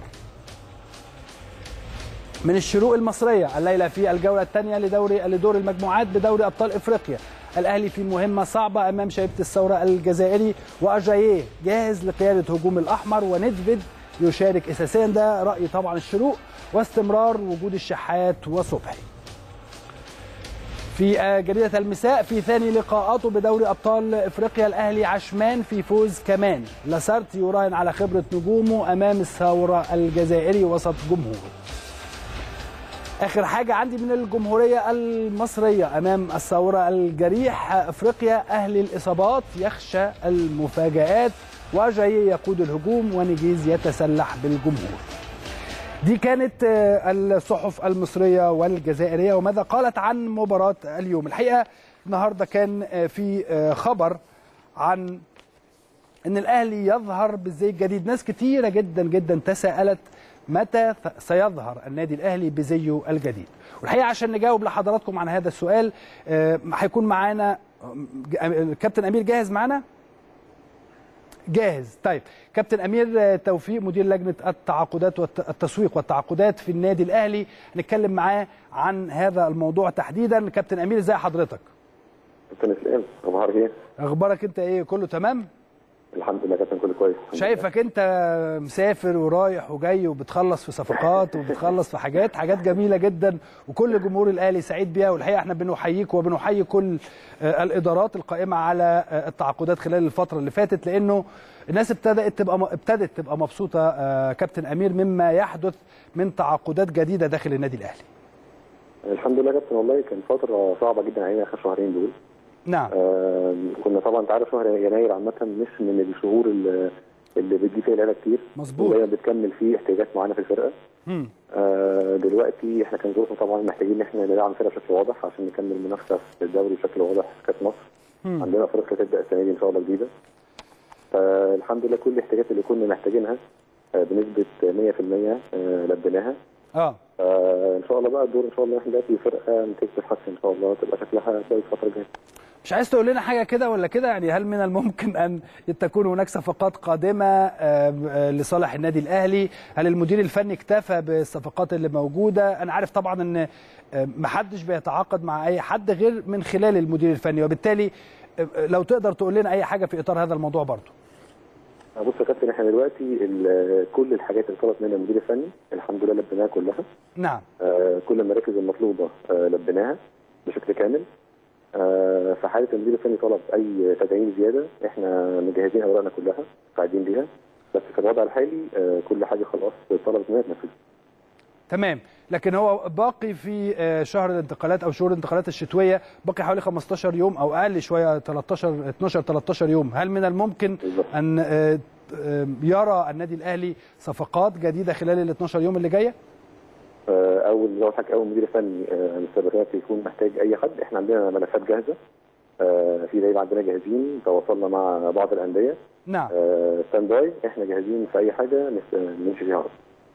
من الشروق المصريه الليله في الجوله الثانيه لدوري لدور المجموعات بدوري ابطال افريقيا. الاهلي في مهمه صعبه امام شبيبه الثوره الجزائري واجاييه جاهز لقياده هجوم الاحمر وندفيد يشارك اساسيا ده راي طبعا الشروق واستمرار وجود الشحات وصبحي. في جريدة المساء في ثاني لقاءاته بدوري أبطال إفريقيا الأهلي عشمان في فوز كمان لاسارت يراهن على خبرة نجومه أمام الثورة الجزائري وسط جمهوره آخر حاجة عندي من الجمهورية المصرية أمام الثورة الجريح أفريقيا أهل الإصابات يخشى المفاجآت وجاي يقود الهجوم ونجيز يتسلح بالجمهور دي كانت الصحف المصرية والجزائرية وماذا قالت عن مباراة اليوم الحقيقة النهاردة كان في خبر عن ان الاهلي يظهر بالزي الجديد ناس كتيرة جدا جدا تساءلت متى سيظهر النادي الاهلي بزيه الجديد والحقيقة عشان نجاوب لحضراتكم عن هذا السؤال هيكون معانا كابتن امير جاهز معانا جاهز طيب كابتن امير توفيق مدير لجنه التعاقدات والتسويق والتعاقدات في النادي الاهلي هنتكلم معاه عن هذا الموضوع تحديدا كابتن امير ازي حضرتك كابتن اسلام اخبارك ايه اخبارك انت ايه كله تمام الحمد لله كابتن كله كويس شايفك انت مسافر ورايح وجاي وبتخلص في صفقات وبتخلص في حاجات حاجات جميله جدا وكل جمهور الاهلي سعيد بيها والحقيقه احنا بنحييك وبنحيي كل الادارات القائمه على التعاقدات خلال الفتره اللي فاتت لانه الناس ابتدات تبقى ابتدت تبقى مبسوطه كابتن امير مما يحدث من تعاقدات جديده داخل النادي الاهلي الحمد لله كابتن والله كان فتره صعبه جدا علينا اخر شهرين دول نعم آه كنا طبعا انت عارف شهر يناير عامه مش من الشهور اللي, اللي بتجي فيها لعيبه كتير مظبوط دايما بتكمل فيه احتياجات معينه في الفرقه آه دلوقتي احنا كان ظروفنا طبعا محتاجين ان احنا ندعم الفرقه بشكل واضح عشان نكمل منافسه في الدوري بشكل واضح في كاس مصر مم. عندنا افريقيا تبدا السنه دي ان شاء الله جديده فالحمد لله كل الاحتياجات اللي كنا محتاجينها آه بنسبه 100% آه لبيناها اه ان شاء الله بقى الدور ان شاء الله احنا دلوقتي فرقه نتيجه تتحسن ان شاء الله تبقى شكلها كويس الفتره الجايه مش عايز تقول لنا حاجه كده ولا كده يعني هل من الممكن ان تكون هناك صفقات قادمه لصالح النادي الاهلي هل المدير الفني اكتفى بالصفقات اللي موجوده انا عارف طبعا ان ما حدش بيتعاقد مع اي حد غير من خلال المدير الفني وبالتالي لو تقدر تقول لنا اي حاجه في اطار هذا الموضوع برضه بص يا كابتن احنا دلوقتي ال- كل الحاجات اللي طلبت مننا المدير الفني الحمد لله لبيناها كلها نعم آه، كل المراكز المطلوبه آه، لبيناها بشكل كامل آه، في حاله المدير الفني طلب اي تدعيم زياده احنا مجهزين اوراقنا كلها قاعدين بيها بس في الوضع الحالي آه، كل حاجه خلاص طلبت مننا تنفذ تمام لكن هو باقي في آه، شهر الانتقالات او شهور الانتقالات الشتويه باقي حوالي 15 يوم او اقل شويه 13 12 13 يوم هل من الممكن ان آه، آه، يرى النادي الاهلي صفقات جديده خلال ال 12 يوم اللي جايه آه، اول زي ما قلت لك اول مدير فني آه، مستر برنامج يكون محتاج اي حد احنا عندنا ملفات جاهزه آه، في لعيبه عندنا جاهزين تواصلنا مع بعض الانديه نعم ستاند باي احنا جاهزين في اي حاجه نس- نمشي فيها على طول.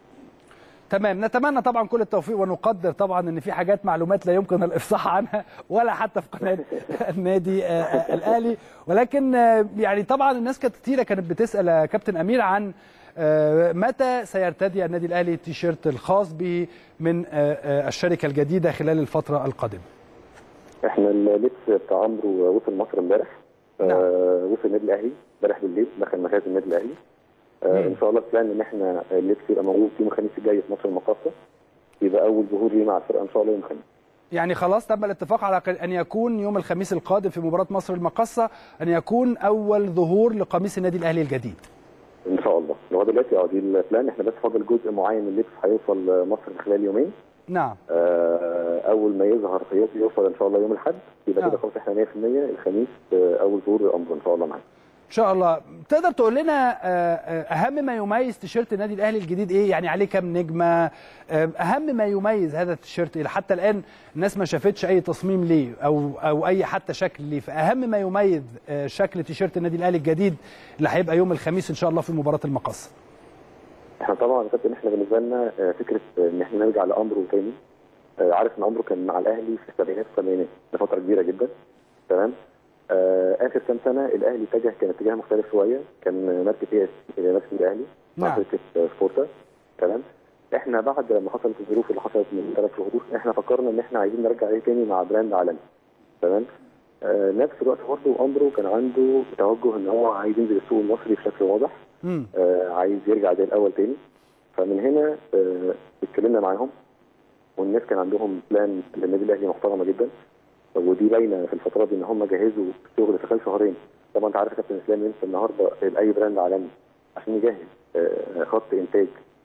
تمام نتمنى طبعا كل التوفيق ونقدر طبعا ان في حاجات معلومات لا يمكن الافصاح عنها ولا حتى في قناه النادي آه، آه، الاهلي ولكن آه، يعني طبعا الناس كانت كتيره كانت بتسال يا كابتن امير عن آه، متى سيرتدي النادي الاهلي التيشيرت الخاص به من آه، آه، الشركه الجديده خلال الفتره القادمه احنا اللبس بتاع عمرو وصل مصر امبارح آه وصل النادي الاهلي امبارح بالليل دخل مخازن النادي الاهلي آه ان شاء الله بلان ان احنا اللبس يبقى موجود يوم الخميس الجاي في مصر المقاصه يبقى اول ظهور ليه مع الفرقه ان شاء الله يوم الخميس يعني خلاص تم الاتفاق على ان يكون يوم الخميس القادم في مباراه مصر المقصه ان يكون اول ظهور لقميص النادي الاهلي الجديد ان شاء الله لغايه دلوقتي اه دي البلان احنا بس فاضل جزء معين من اللبس هيوصل مصر في خلال يومين نعم آه اول ما يظهر يوصل ان شاء الله يوم الاحد يبقى كده خلاص احنا 100% الخميس آه اول ظهور للامر ان شاء الله معانا ان شاء الله تقدر تقول لنا آه، آه، اهم ما يميز تيشيرت النادي الاهلي الجديد ايه يعني عليه كام نجمه آه، اهم ما يميز هذا التيشيرت إيه؟ حتى الان الناس ما شافتش اي تصميم ليه او او اي حتى شكل ليه فاهم ما يميز آه، شكل تيشيرت النادي الاهلي الجديد اللي هيبقى يوم الخميس ان شاء الله في مباراه المقصه احنا طبعا يا كابتن احنا بالنسبه لنا آه، فكره ان احنا نرجع لامره تاني آه، عارف ان عمره كان مع الاهلي في السبعينات والثمانينات لفتره كبيره جدا تمام آه اخر كام سنه الاهلي اتجه كان اتجاه مختلف شويه كان مركز اي اس الى مركز الاهلي مع نعم. شركه آه، سبورتا تمام احنا بعد لما حصلت الظروف اللي حصلت من ثلاث شهور احنا فكرنا ان احنا عايزين نرجع ايه تاني مع براند عالمي تمام آه نفس الوقت برضه امره كان عنده توجه ان هو عايز ينزل السوق المصري بشكل واضح مم. آه عايز يرجع زي الاول تاني فمن هنا آه اتكلمنا معاهم والناس كان عندهم بلان للنادي الاهلي محترمه جدا ودي باينه في الفترات دي ان هم جهزوا الشغل في خلال شهرين طبعا انت عارف يا كابتن اسلام انت النهارده اي براند عالمي عشان يجهز آه خط انتاج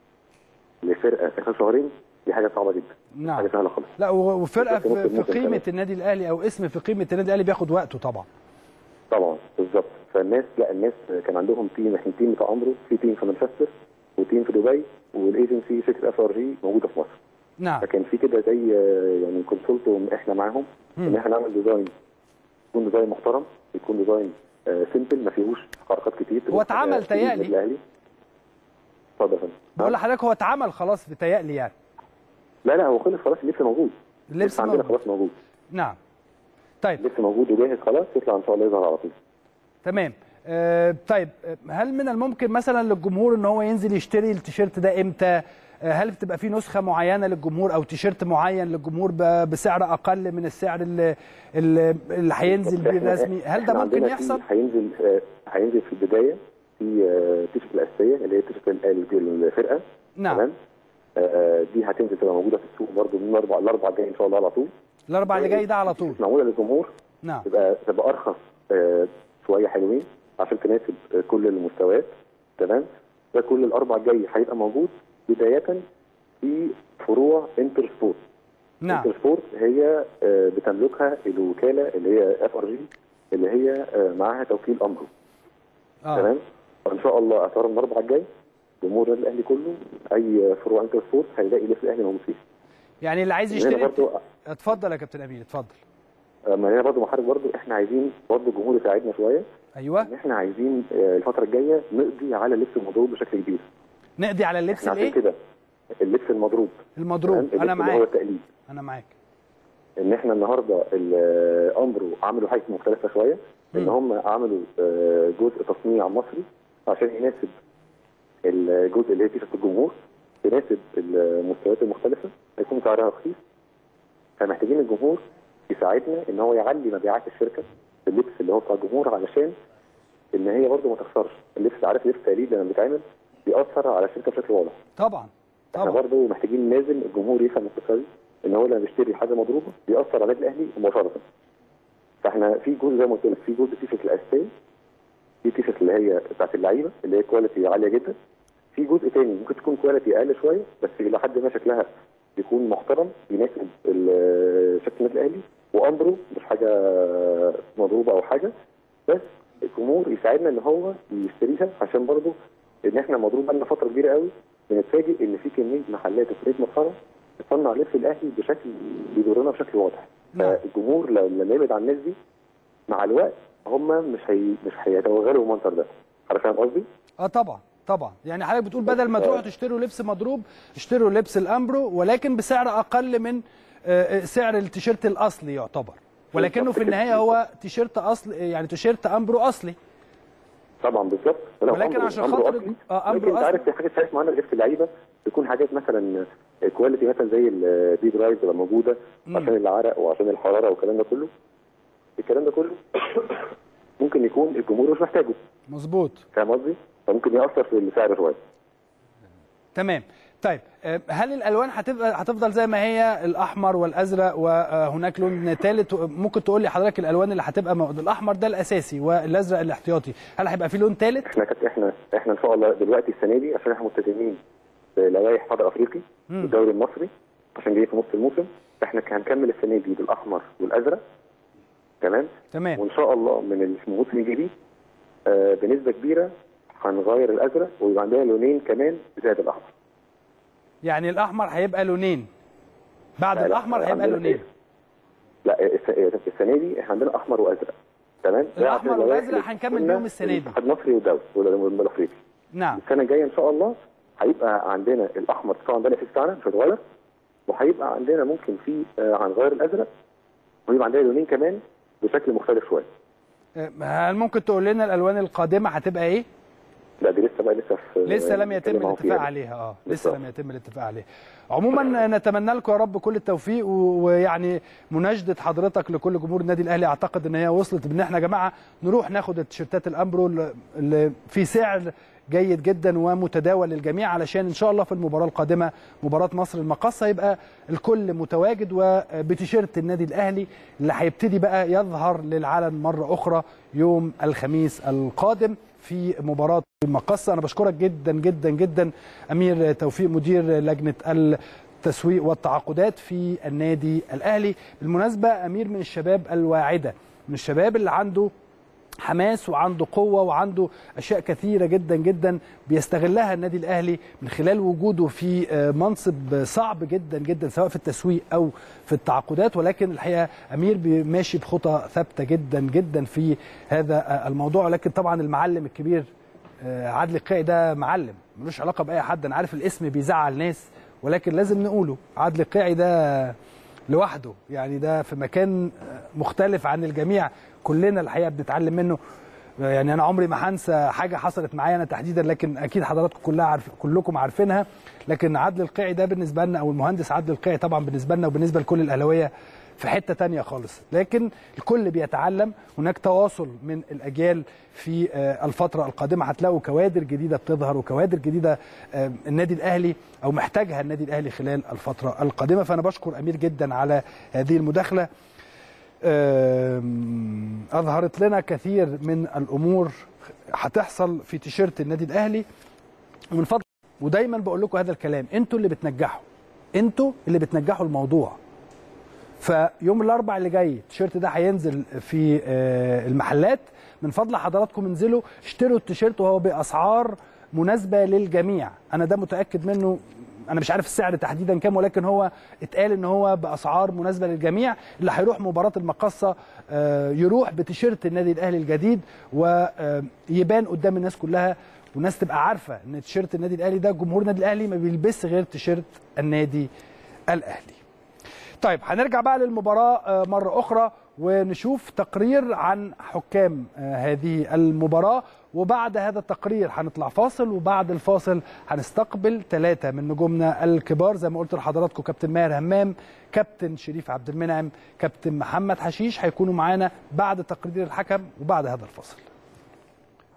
لفرقه في خلال شهرين دي حاجه صعبه جدا نعم حاجه سهله خالص لا و- وفرقه بالظبط، في, في ممكن قيمه كمان. النادي الاهلي او اسم في قيمه النادي الاهلي بياخد وقته طبعا طبعا بالظبط فالناس لا الناس كان عندهم تيم احنا تيم بتاع امره في تيم في مانشستر وتيم في دبي والايجنسي شركه اف ار جي موجوده في مصر نعم فكان في كده زي آه، يعني كونسلت احنا معاهم ان مم. احنا نعمل ديزاين يكون ديزاين محترم يكون ديزاين سيمبل ما فيهوش حركات كتير هو اتعمل تبقى تهيألي. النادي الاهلي اتفضل يا فندم بقول لحضرتك هو اتعمل خلاص بتهيألي يعني لا لا هو خلص خلاص اللبس موجود اللبس عندنا موجود. خلاص موجود نعم طيب اللبس موجود وجاهز خلاص يطلع ان شاء الله يظهر على طول تمام آه طيب آه، هل من الممكن مثلا للجمهور ان هو ينزل يشتري التيشيرت ده امتى آه، هل بتبقى في نسخه معينه للجمهور او تيشيرت معين للجمهور ب- بسعر اقل من السعر اللي اللي اللي هينزل بيه إحنا- الرسمي هل ده إحنا ممكن عندنا في- يحصل هينزل آه، هينزل في البدايه في آه، تيشرت الاساسيه اللي هي تيشرت ال- الفرقه نعم تمام آه، دي هتنزل تبقى موجوده في السوق برضه من الاربع الاربع الجاي ان شاء الله على طول الاربع اللي جاي ده على طول معموله للجمهور نعم تبقى تبقى ارخص آه، شويه حلوين عشان تناسب آه، كل المستويات تمام ده كل الاربع الجاي هيبقى موجود بدايه في فروع انتر سبورت نعم انتر سبورت هي آه، بتملكها الوكاله اللي هي اف ار جي اللي هي آه، معاها توكيل امره اه تمام فان شاء الله اعتبر من الاربع الجاي جمهور النادي الاهلي كله اي فروع انتر سبورت هيلاقي لبس الاهلي موجود فيه يعني اللي عايز هنا يشتري برضو اتفضل يا كابتن امين اتفضل ما هنا برضه محرك برضه احنا عايزين برضه الجمهور يساعدنا شويه ايوه ان احنا عايزين آه، الفتره الجايه نقضي على اللبس المضروب بشكل كبير نقضي على اللبس احنا عشان الايه كده اللبس المضروب المضروب تمام؟ انا اللبس اللي هو معاك التقليد انا معاك ان احنا النهارده ال- امرو عملوا حاجه مختلفه شويه ان مم. هم عملوا آه، جزء تصنيع مصري عشان يناسب الجزء اللي هي تيشرت الجمهور يناسب المستويات المختلفه هيكون سعرها رخيص فمحتاجين الجمهور يساعدنا ان هو يعلي مبيعات الشركه في اللبس اللي هو بتاع الجمهور علشان ان هي برضه ما تخسرش اللبس عارف لبس تقليد لما بيتعمل بيأثر على الشركه بشكل واضح طبعا احنا طبعا برضه محتاجين لازم الجمهور يفهم القصه دي ان هو لما بيشتري حاجه مضروبه بيأثر على النادي الاهلي مباشره فاحنا في جزء زي ما قلت لك في جزء تيشرت الاساسيه في تيشرت اللي هي بتاعت اللعيبه اللي هي كواليتي عاليه جدا في جزء تاني ممكن تكون كواليتي اقل شويه بس الى حد ما شكلها يكون محترم يناسب ال- شكل النادي الاهلي وامره مش حاجه مضروبه او حاجه بس الجمهور يساعدنا ان هو يشتريها عشان برضه ان احنا مضروب بقالنا فتره كبيره قوي بنتفاجئ ان في كميه محلات وكميه مطعم بتصنع لبس الاهلي بشكل بيضرنا بشكل واضح نعم. فالجمهور لو- لما يبعد عن الناس دي مع الوقت هم مش هي مش هيتوغلوا المنظر ده حضرتك فاهم قصدي؟ اه طبعا طبعا يعني حضرتك بتقول بدل ما تروحوا تشتروا لبس مضروب اشتروا لبس الامبرو ولكن بسعر اقل من آه، آه، سعر التيشيرت الاصلي يعتبر ولكنه في النهايه هو تيشيرت اصل يعني تيشيرت امبرو اصلي طبعا بالظبط ولو ولكن أمره- عشان أمره خاطر- أصلي، آه، أمره لكن انت أصلي. عارف في حاجات ساعات معانا لبس اللعيبه تكون حاجات مثلا كواليتي مثلا زي البي درايف تبقى موجوده عشان العرق وعشان الحراره والكلام ده كله الكلام ده كله ممكن يكون الجمهور مش محتاجه مظبوط فاهم قصدي؟ فممكن ياثر في السعر شويه تمام طيب آه، هل الالوان هتبقى هتفضل زي ما هي الاحمر والازرق وهناك لون ثالث ممكن تقول لي حضرتك الالوان اللي هتبقى موجود الاحمر ده الاساسي والازرق الاحتياطي هل هيبقى في لون ثالث احنا كانت احنا احنا ان شاء الله دلوقتي السنه دي عشان احنا ملتزمين بلوائح حضر افريقي والدوري المصري عشان جاي في نص الموسم فاحنا هنكمل السنه دي بالاحمر والازرق تمام تمام وان شاء الله من الموسم الجديد آه بنسبه كبيره هنغير الازرق ويبقى عندنا لونين كمان زائد الاحمر يعني الاحمر هيبقى لونين بعد لا، لا، الاحمر هيبقى عندنا لونين لا الس- السنه دي احنا عندنا احمر وازرق تمام ده الأحمر عشان اللوائح والأزرق اللي هنكمل قلنا بيهم السنة دي. الاتحاد المصري والدوري والافريقي نعم السنه الجايه ان شاء الله هيبقى عندنا الاحمر طبعا ده الاساس بتاعنا مش هيتغير وهيبقى عندنا ممكن في آه، هنغير الازرق ويبقى عندنا لونين كمان بشكل مختلف شويه آه، هل ممكن تقول لنا الالوان القادمه هتبقى ايه لا دي لسه بقى لسه في لسه لم يتم بنتكلم معاهم الاتفاق فيها. عليها اه لسه بالظبط. لم يتم الاتفاق عليها عموما نتمنى لكم يا رب كل التوفيق و- ويعني مناشده حضرتك لكل جمهور النادي الاهلي اعتقد ان هي وصلت بان احنا يا جماعه نروح ناخد التيشيرتات الامبرو اللي- اللي في سعر جيد جدا ومتداول للجميع علشان ان شاء الله في المباراه القادمه مباراه مصر المقاصه يبقى الكل متواجد وبتيشيرت النادي الاهلي اللي هيبتدي بقى يظهر للعلن مره اخرى يوم الخميس القادم في مباراه المقصه انا بشكرك جدا جدا جدا امير توفيق مدير لجنه التسويق والتعاقدات في النادي الاهلي بالمناسبه امير من الشباب الواعده من الشباب اللي عنده حماس وعنده قوه وعنده اشياء كثيره جدا جدا بيستغلها النادي الاهلي من خلال وجوده في آه، منصب صعب جدا جدا سواء في التسويق او في التعاقدات ولكن الحقيقه امير بي- ماشي بخطى ثابته جدا جدا في هذا آه، الموضوع ولكن طبعا المعلم الكبير آه، عادل القيعي ده معلم ملوش علاقه باي حد انا عارف الاسم بيزعل ناس ولكن لازم نقوله عادل القيعي ده لوحده يعني ده في مكان مختلف عن الجميع كلنا الحقيقه بنتعلم منه يعني انا عمري ما هنسى حاجه حصلت معايا انا تحديدا لكن اكيد حضراتكم كلها عارف كلكم عارفينها لكن عدل القيعي ده بالنسبه لنا او المهندس عدل القيعي طبعا بالنسبه لنا وبالنسبه لكل الاهلاويه في حته تانية خالص لكن الكل بيتعلم هناك تواصل من الاجيال في آه، الفتره القادمه هتلاقوا كوادر جديده بتظهر وكوادر جديده آه، النادي الاهلي او محتاجها النادي الاهلي خلال الفتره القادمه فانا بشكر امير جدا على هذه المداخله آم، اظهرت لنا كثير من الامور هتحصل في تيشيرت النادي الاهلي ومن فضل ودايما بقول لكم هذا الكلام انتوا اللي بتنجحوا انتوا اللي بتنجحوا الموضوع فيوم الاربع اللي جاي التيشيرت ده هينزل في آه، المحلات من فضل حضراتكم انزلوا اشتروا التيشيرت وهو باسعار مناسبه للجميع انا ده متاكد منه انا مش عارف السعر تحديدا كام ولكن هو اتقال ان هو باسعار مناسبه للجميع اللي هيروح مباراه المقصه آه، يروح بتيشيرت النادي الاهلي الجديد ويبان قدام الناس كلها والناس تبقى عارفه ان تيشيرت النادي الاهلي ده جمهور النادي الاهلي ما بيلبسش غير تيشيرت النادي الاهلي طيب هنرجع بقى للمباراة آه، مرة أخرى ونشوف تقرير عن حكام آه، هذه المباراة وبعد هذا التقرير هنطلع فاصل وبعد الفاصل هنستقبل ثلاثة من نجومنا الكبار زي ما قلت لحضراتكم كابتن ماهر همام كابتن شريف عبد المنعم كابتن محمد حشيش هيكونوا معانا بعد تقرير الحكم وبعد هذا الفاصل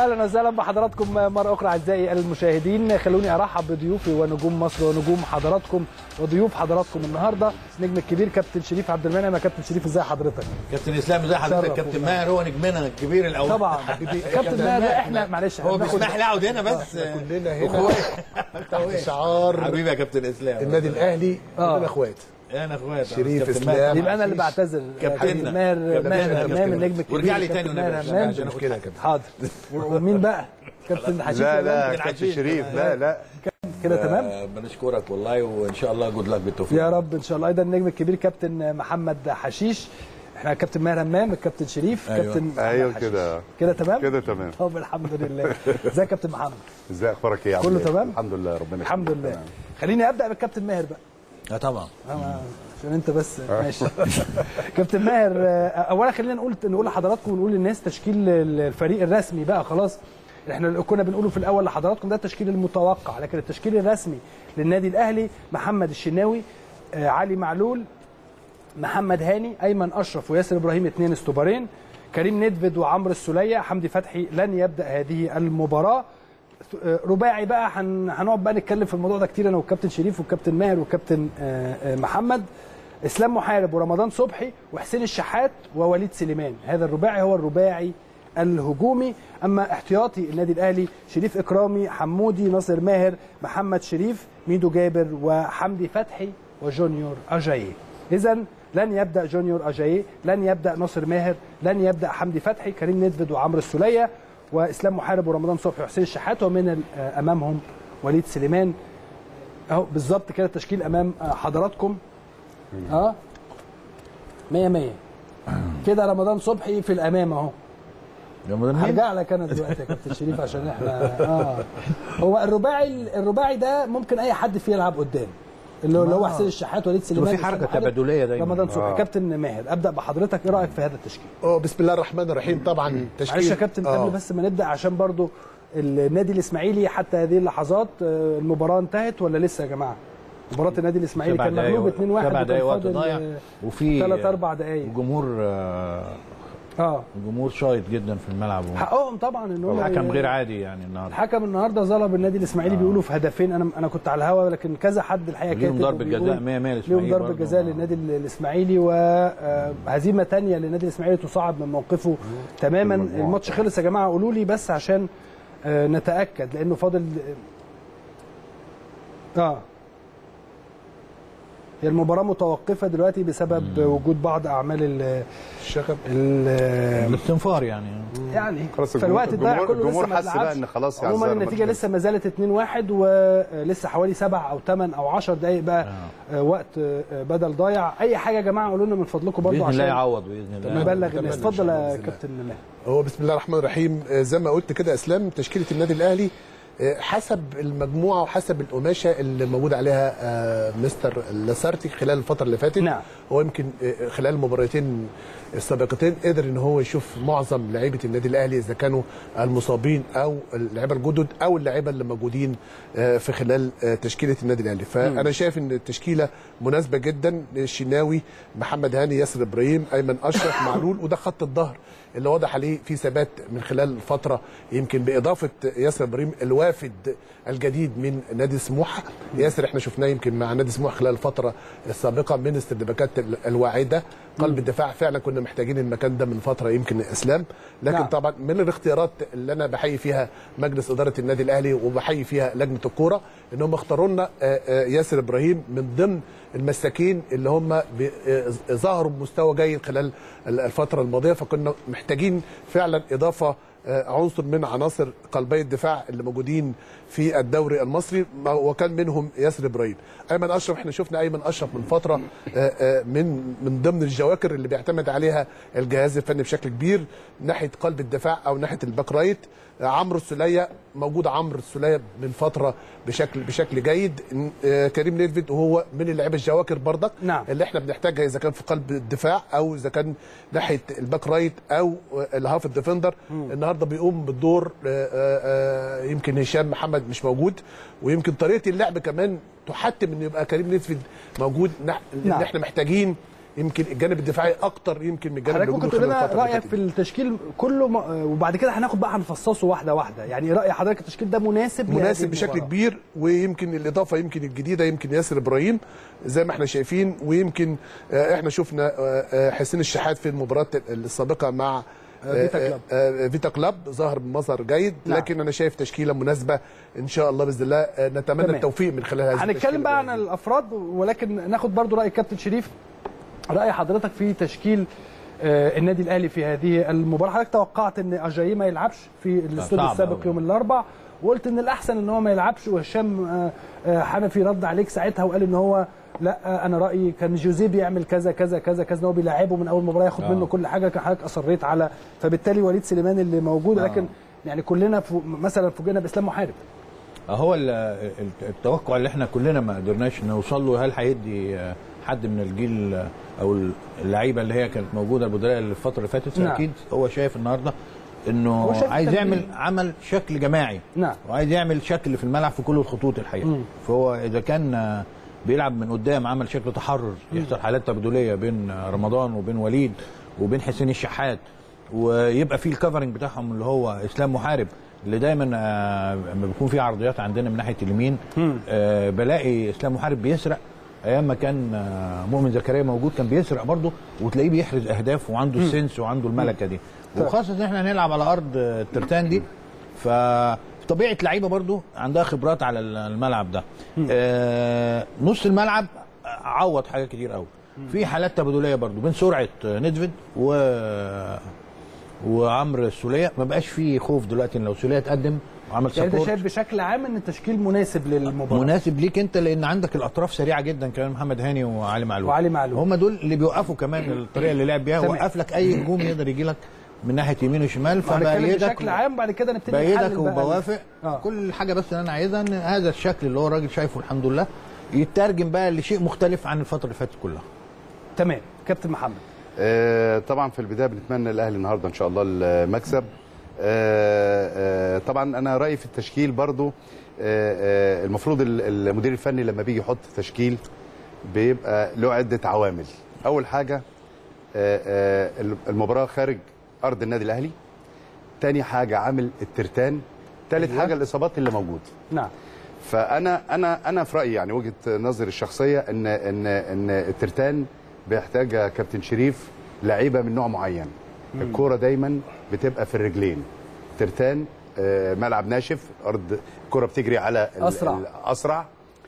اهلا وسهلا بحضراتكم مره اخرى اعزائي المشاهدين خلوني ارحب بضيوفي ونجوم مصر ونجوم حضراتكم وضيوف حضراتكم النهارده النجم الكبير كابتن شريف عبد المنعم يا كابتن شريف ازي حضرتك كابتن اسلام ازي حضرتك شرف كابتن والله. ماهر هو نجمنا الكبير الاول طبعا كابتن ماهر لا، احنا معلش هو هناخد- بيسمح لي اقعد هنا بس كلنا هنا تحت شعار حبيبي يا كابتن اسلام النادي الاهلي آه. كلنا اخوات انا اخوات شريف، كابتن إسلام. ماهر. يبقى انا اللي بعتذر كابتننا. كابتن ماهر كابتن ماهر ماهر. امام النجم الكبير وارجع لي كابتن تاني ماهر ونبقى امام عشان أخد كده يا كابتن حاضر ومين بقى كابتن حشيش لا ولا لا كابتن كابتن عزيز. شريف لا لا كده تمام آه، بنشكرك والله وان شاء الله جود لك بالتوفيق يا رب ان شاء الله ايضا النجم الكبير كابتن محمد حشيش احنا كابتن ماهر همام الكابتن شريف أيوة. كابتن محمد ايوه حشيش. كده كده تمام كده تمام طب الحمد لله ازيك يا كابتن محمد ازاي اخبارك ايه يا عم كله إيه؟ تمام؟ الحمد لله ربنا الحمد يخليك. لله تمام. خليني ابدا بالكابتن ماهر بقى اه طبعا أنا- عشان انت بس ماشي كابتن ماهر آه، اولا خلينا نقول نقول لحضراتكم ونقول للناس تشكيل الفريق الرسمي بقى خلاص احنا اللي كنا بنقوله في الاول لحضراتكم ده التشكيل المتوقع لكن التشكيل الرسمي للنادي الاهلي محمد الشناوي آه، علي معلول محمد هاني ايمن اشرف وياسر ابراهيم اثنين استوبرين كريم ندفد وعمرو السوليه حمدي فتحي لن يبدا هذه المباراه آه، رباعي بقى هن- هنقعد بقى نتكلم في الموضوع ده كتير انا والكابتن شريف والكابتن ماهر والكابتن آه، آه، محمد اسلام محارب ورمضان صبحي وحسين الشحات ووليد سليمان هذا الرباعي هو الرباعي الهجومي اما احتياطي النادي الاهلي شريف اكرامي حمودي ناصر ماهر محمد شريف ميدو جابر وحمدي فتحي وجونيور اجاييه اذا لن يبدا جونيور اجاييه لن يبدا ناصر ماهر لن يبدا حمدي فتحي كريم ندفد وعمرو السوليه واسلام محارب ورمضان صبحي وحسين الشحات ومن ال- آه، امامهم وليد سليمان اهو بالظبط كده التشكيل امام آه، حضراتكم اه 100 100 كده رمضان صبحي في الامام اهو هرجع لك انا دلوقتي يا كابتن شريف عشان احنا اه هو الرباعي الرباعي ده ممكن اي حد فيه يلعب قدام اللي هو اللي هو حسين الشحات وليد سليمان في حركة إسلام محارب، تبادلية دايماً. رمضان صبحي آه. كابتن ماهر ابدا بحضرتك ايه رايك في هذا التشكيل اه بسم الله الرحمن الرحيم طبعا تشكيل معلش يا كابتن آه. قبل بس ما نبدا عشان برضو النادي الاسماعيلي حتى هذه اللحظات آه، المباراه انتهت ولا لسه يا جماعه مباراه النادي الاسماعيلي سبع كان دقايق مغلوب 2-1 سبع وكان دقايق وقت فاضل، ضايع آه، وفي ثلاث اربع دقايق الجمهور آه، اه الجمهور شايط جدا في الملعب حقهم طبعا ان هم الحكم غير عادي يعني النهارده الحكم النهارده ظلم النادي الاسماعيلي بيقولوا في هدفين انا انا كنت على الهوا لكن كذا حد الحقيقه ليهم كاتب ضربة وبيقول جزاء 100 100 ليهم الإسماعيلي ضربه برضه. جزاء للنادي الاسماعيلي وهزيمه ثانيه للنادي الاسماعيلي تصعد من موقفه تماما المجموعة. الماتش خلص يا جماعه قولوا لي بس عشان آه، نتاكد لانه فاضل اه هي المباراه متوقفه دلوقتي بسبب وجود بعض اعمال ال الشغب ال- الاستنفار يعني يعني خلاص فالوقت الجمهور- الضايع كله الجمهور لسه ما حس بقى اتلعبش. إن خلاص عموما يعذر النتيجه الماتش لسه ما زالت 2-1 ولسه حوالي 7 او 8 او 10 دقائق بقى آه. وقت آه، بدل ضايع اي حاجه يا جماعه قولوا لنا من فضلكم برضو باذن الله عشان يعوض باذن الله نبلغ نتمنى الناس إن شاء اتفضل الله يا بإذن الله. كابتن ماهر هو بسم الله الرحمن الرحيم آه، زي ما قلت كده يا اسلام تشكيله النادي الاهلي آه، حسب المجموعه وحسب القماشه اللي موجود عليها آه، مستر لاسارتي خلال الفتره اللي فاتت نعم. هو يمكن آه، خلال المباراتين السابقتين قدر ان هو يشوف معظم لعيبه النادي الاهلي اذا كانوا المصابين او اللعيبه الجدد او اللعيبه اللي موجودين آه، في خلال آه، تشكيله النادي الاهلي فانا شايف ان التشكيله مناسبه جدا الشناوي محمد هاني ياسر ابراهيم ايمن اشرف معلول وده خط الظهر اللي واضح عليه في ثبات من خلال الفتره يمكن باضافه ياسر ابراهيم الوافد الجديد من نادي سموحه ياسر احنا شفناه يمكن مع نادي سموحه خلال الفتره السابقه من استدباكات الواعده قلب الدفاع فعلا كنا محتاجين المكان ده من فتره يمكن اسلام لكن نعم. نعم. طبعا من الاختيارات اللي انا بحيي فيها مجلس اداره النادي الاهلي وبحيي فيها لجنه الكوره ان هم اختاروا لنا آه، آه، ياسر ابراهيم من ضمن المساكين اللي هم ب- آه، ظهروا بمستوى جيد خلال الفتره الماضيه فكنا محتاجين فعلا اضافه آه، عنصر من عناصر قلبي الدفاع اللي موجودين في الدوري المصري ما- وكان منهم ياسر ابراهيم ايمن اشرف احنا شفنا ايمن اشرف من فتره آه، آه، من من ضمن الجواكر اللي بيعتمد عليها الجهاز الفني بشكل كبير ناحيه قلب الدفاع او ناحيه الباك رايت آه، عمرو السوليه موجود عمرو السوليه من فتره بشكل بشكل جيد آه، كريم نيدفيد وهو من اللعيبه الجواكر برضك نعم. اللي احنا بنحتاجها اذا كان في قلب الدفاع او اذا كان ناحيه الباك رايت او الهاف ديفندر النهارده بيقوم بالدور آه، آه، آه، يمكن هشام محمد مش موجود ويمكن طريقه اللعب كمان تحتم ان يبقى كريم نيدفيد موجود نح- نعم. ان احنا محتاجين يمكن الجانب الدفاعي اكتر يمكن من الجانب حضرتك ممكن الهجومي تقول خلال لنا الفترة اللي رايك فاتت. في التشكيل كله م- وبعد كده هناخد بقى هنفصصه واحده واحده يعني راي حضرتك التشكيل ده مناسب لهذه مناسب بشكل المباراة. كبير ويمكن الاضافه يمكن الجديده يمكن ياسر ابراهيم زي ما احنا شايفين ويمكن آه، احنا شفنا آه، آه، حسين الشحات في المباراه السابقه مع آه، فيتا كلاب. آه، آه، فيتا كلاب ظهر بمظهر جيد نعم. لكن انا شايف تشكيله مناسبه ان شاء الله باذن الله آه، نتمنى تمام. التوفيق من خلال هذه هنتكلم بقى عن الافراد ولكن ناخد برضو راي الكابتن شريف راي حضرتك في تشكيل آه، النادي الاهلي في هذه المباراه حضرتك توقعت ان اجاي ما يلعبش في الاستوديو صعب السابق أوي. يوم الاربع وقلت ان الاحسن ان هو ما يلعبش وهشام آه، آه، حنفي رد عليك ساعتها وقال ان هو لا آه، انا رايي كان جوزيه بيعمل كذا كذا كذا كذا إن هو بيلعبه من اول مباراه ياخد آه. منه كل حاجه كان حضرتك اصريت على فبالتالي وليد سليمان اللي موجود لكن يعني كلنا فو- مثلا فوجئنا باسلام محارب هو ال- ال- التوقع اللي احنا كلنا ما قدرناش نوصل له هل هيدي آه، حد من الجيل آه، او اللعيبه اللي هي كانت موجوده البدلاء الفتره اللي فاتت نعم. اكيد هو شايف النهارده هو انه شايف عايز التمرين. يعمل عمل شكل جماعي نعم وعايز يعمل شكل في الملعب في كل الخطوط الحقيقه مم. فهو اذا كان آه، بيلعب من قدام عمل شكل تحرر يحصل حالات تبادليه بين آه، رمضان وبين وليد وبين حسين الشحات ويبقى في الكفرنج بتاعهم اللي هو اسلام محارب اللي دايما آه، لما بيكون في عرضيات عندنا من ناحيه اليمين آه، بلاقي اسلام محارب بيسرق ايام ما كان آه، مؤمن زكريا موجود كان بيسرق برضه وتلاقيه بيحرز اهداف وعنده السنس وعنده الملكه دي وخاصه ان احنا هنلعب على ارض آه، الترتان دي فطبيعه لعيبه برضو عندها خبرات على الملعب ده آه نص الملعب عوض حاجات كتير قوي في حالات تبادليه برضو بين سرعه آه، ندفيد و وعمرو السوليه ما بقاش في خوف دلوقتي إن لو سوليه اتقدم وعمل يعني انت سبورت شايف بشكل عام ان التشكيل مناسب للمباراه مناسب ليك انت لان عندك الاطراف سريعه جدا كمان محمد هاني وعلي معلول وعلي معلول. هم دول اللي بيوقفوا كمان الطريقه اللي لعب بيها تمام. وقف لك اي هجوم يقدر يجي لك من ناحيه يمين وشمال هنتكلم فبأيدك بشكل عام بعد كده نبتدي بأيدك نحلل بقى وبوافق آه. كل حاجه بس اللي انا عايزها ان هذا الشكل اللي هو الراجل شايفه الحمد لله يترجم بقى لشيء مختلف عن الفتره اللي فاتت كلها تمام كابتن محمد آه، طبعا في البدايه بنتمنى الاهلي النهارده ان شاء الله المكسب آه، آه، طبعا انا رايي في التشكيل برضو آه، آه، المفروض ال- المدير الفني لما بيجي يحط تشكيل بيبقى له عده عوامل اول حاجه آه، آه، المباراه خارج ارض النادي الاهلي تاني حاجه عامل الترتان تالت أيوة. حاجه الاصابات اللي موجوده نعم فانا انا انا في رايي يعني وجهه نظري الشخصيه ان ان ان الترتان بيحتاج يا كابتن شريف لعيبه من نوع معين الكوره دايما بتبقى في الرجلين ترتان آه، ملعب ناشف ارض الكوره بتجري على ال- أسرع. ال- اسرع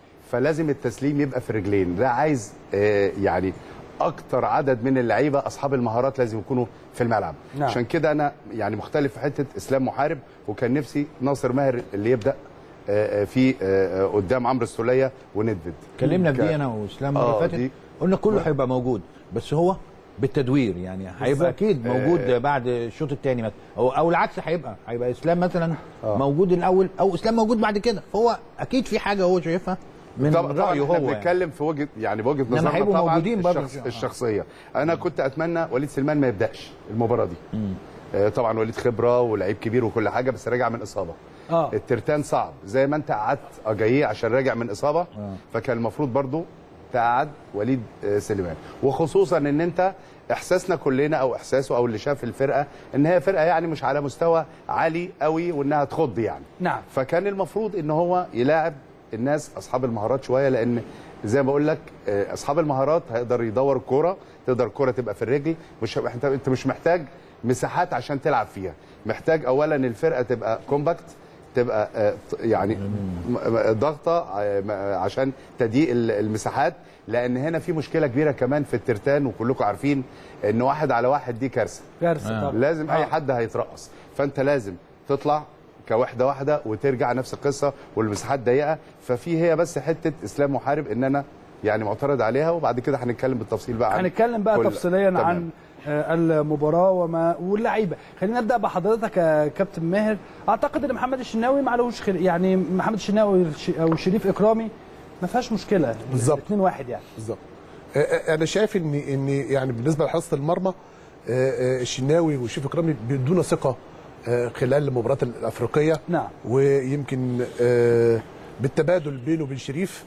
فلازم التسليم يبقى في الرجلين ده عايز آه، يعني اكتر عدد من اللعيبه اصحاب المهارات لازم يكونوا في الملعب نعم. عشان كده انا يعني مختلف في حته اسلام محارب وكان نفسي ناصر ماهر اللي يبدا آه، آه، في آه، آه، قدام عمرو السوليه وندفد اتكلمنا في ك- دي انا واسلام آه، المره اللي دي- فاتت قلنا كله هيبقى موجود بس هو بالتدوير يعني هيبقى اكيد موجود آه. بعد الشوط الثاني مثلا او او العكس هيبقى هيبقى اسلام مثلا آه. موجود الاول او اسلام موجود بعد كده فهو اكيد في حاجه هو شايفها من طبعا طبعا رايه احنا هو يعني. بنتكلم في وجهه يعني بوجهه إنما نظرنا هيبقوا طبعا موجودين برضه. الشخص الشخصيه انا كنت اتمنى وليد سليمان ما يبداش المباراه دي آه، طبعا وليد خبره ولعيب كبير وكل حاجه بس راجع من اصابه اه الترتان صعب زي ما انت قعدت اجاييه عشان راجع من اصابه فكان المفروض برضو تقعد وليد آه، سليمان وخصوصا ان انت احساسنا كلنا او احساسه او اللي شاف الفرقه ان هي فرقه يعني مش على مستوى عالي قوي وانها تخض يعني نعم فكان المفروض ان هو يلاعب الناس اصحاب المهارات شويه لان زي ما بقول لك آه، اصحاب المهارات هيقدر يدور الكوره تقدر الكوره تبقى في الرجل مش انت انت مش محتاج مساحات عشان تلعب فيها محتاج اولا الفرقه تبقى كومباكت تبقى آه، ط- يعني م- م- ضغطه آه، م- عشان تضييق ال- المساحات لان هنا في مشكله كبيره كمان في الترتان وكلكم عارفين ان واحد على واحد دي كارثه كارثه طبعا لازم اي آه. حد هيترقص فانت لازم تطلع كوحده واحده وترجع نفس القصه والمساحات ضيقه ففي هي بس حته اسلام محارب ان انا يعني معترض عليها وبعد كده هنتكلم بالتفصيل بقى عن هنتكلم بقى كل- تفصيليا تمام. عن آه، المباراه وما واللعيبه خلينا نبدا بحضرتك يا كابتن ماهر اعتقد ان محمد الشناوي ما عليهوش خل... يعني محمد الشناوي او شريف اكرامي ما فيهاش مشكله بالظبط. 2 1 يعني بالظبط آه، آه، انا شايف ان ان يعني بالنسبه لحراسه المرمى آه، آه، الشناوي وشريف اكرامي بيدونا ثقه آه، خلال المباريات الافريقيه نعم ويمكن آه، بالتبادل بينه وبين شريف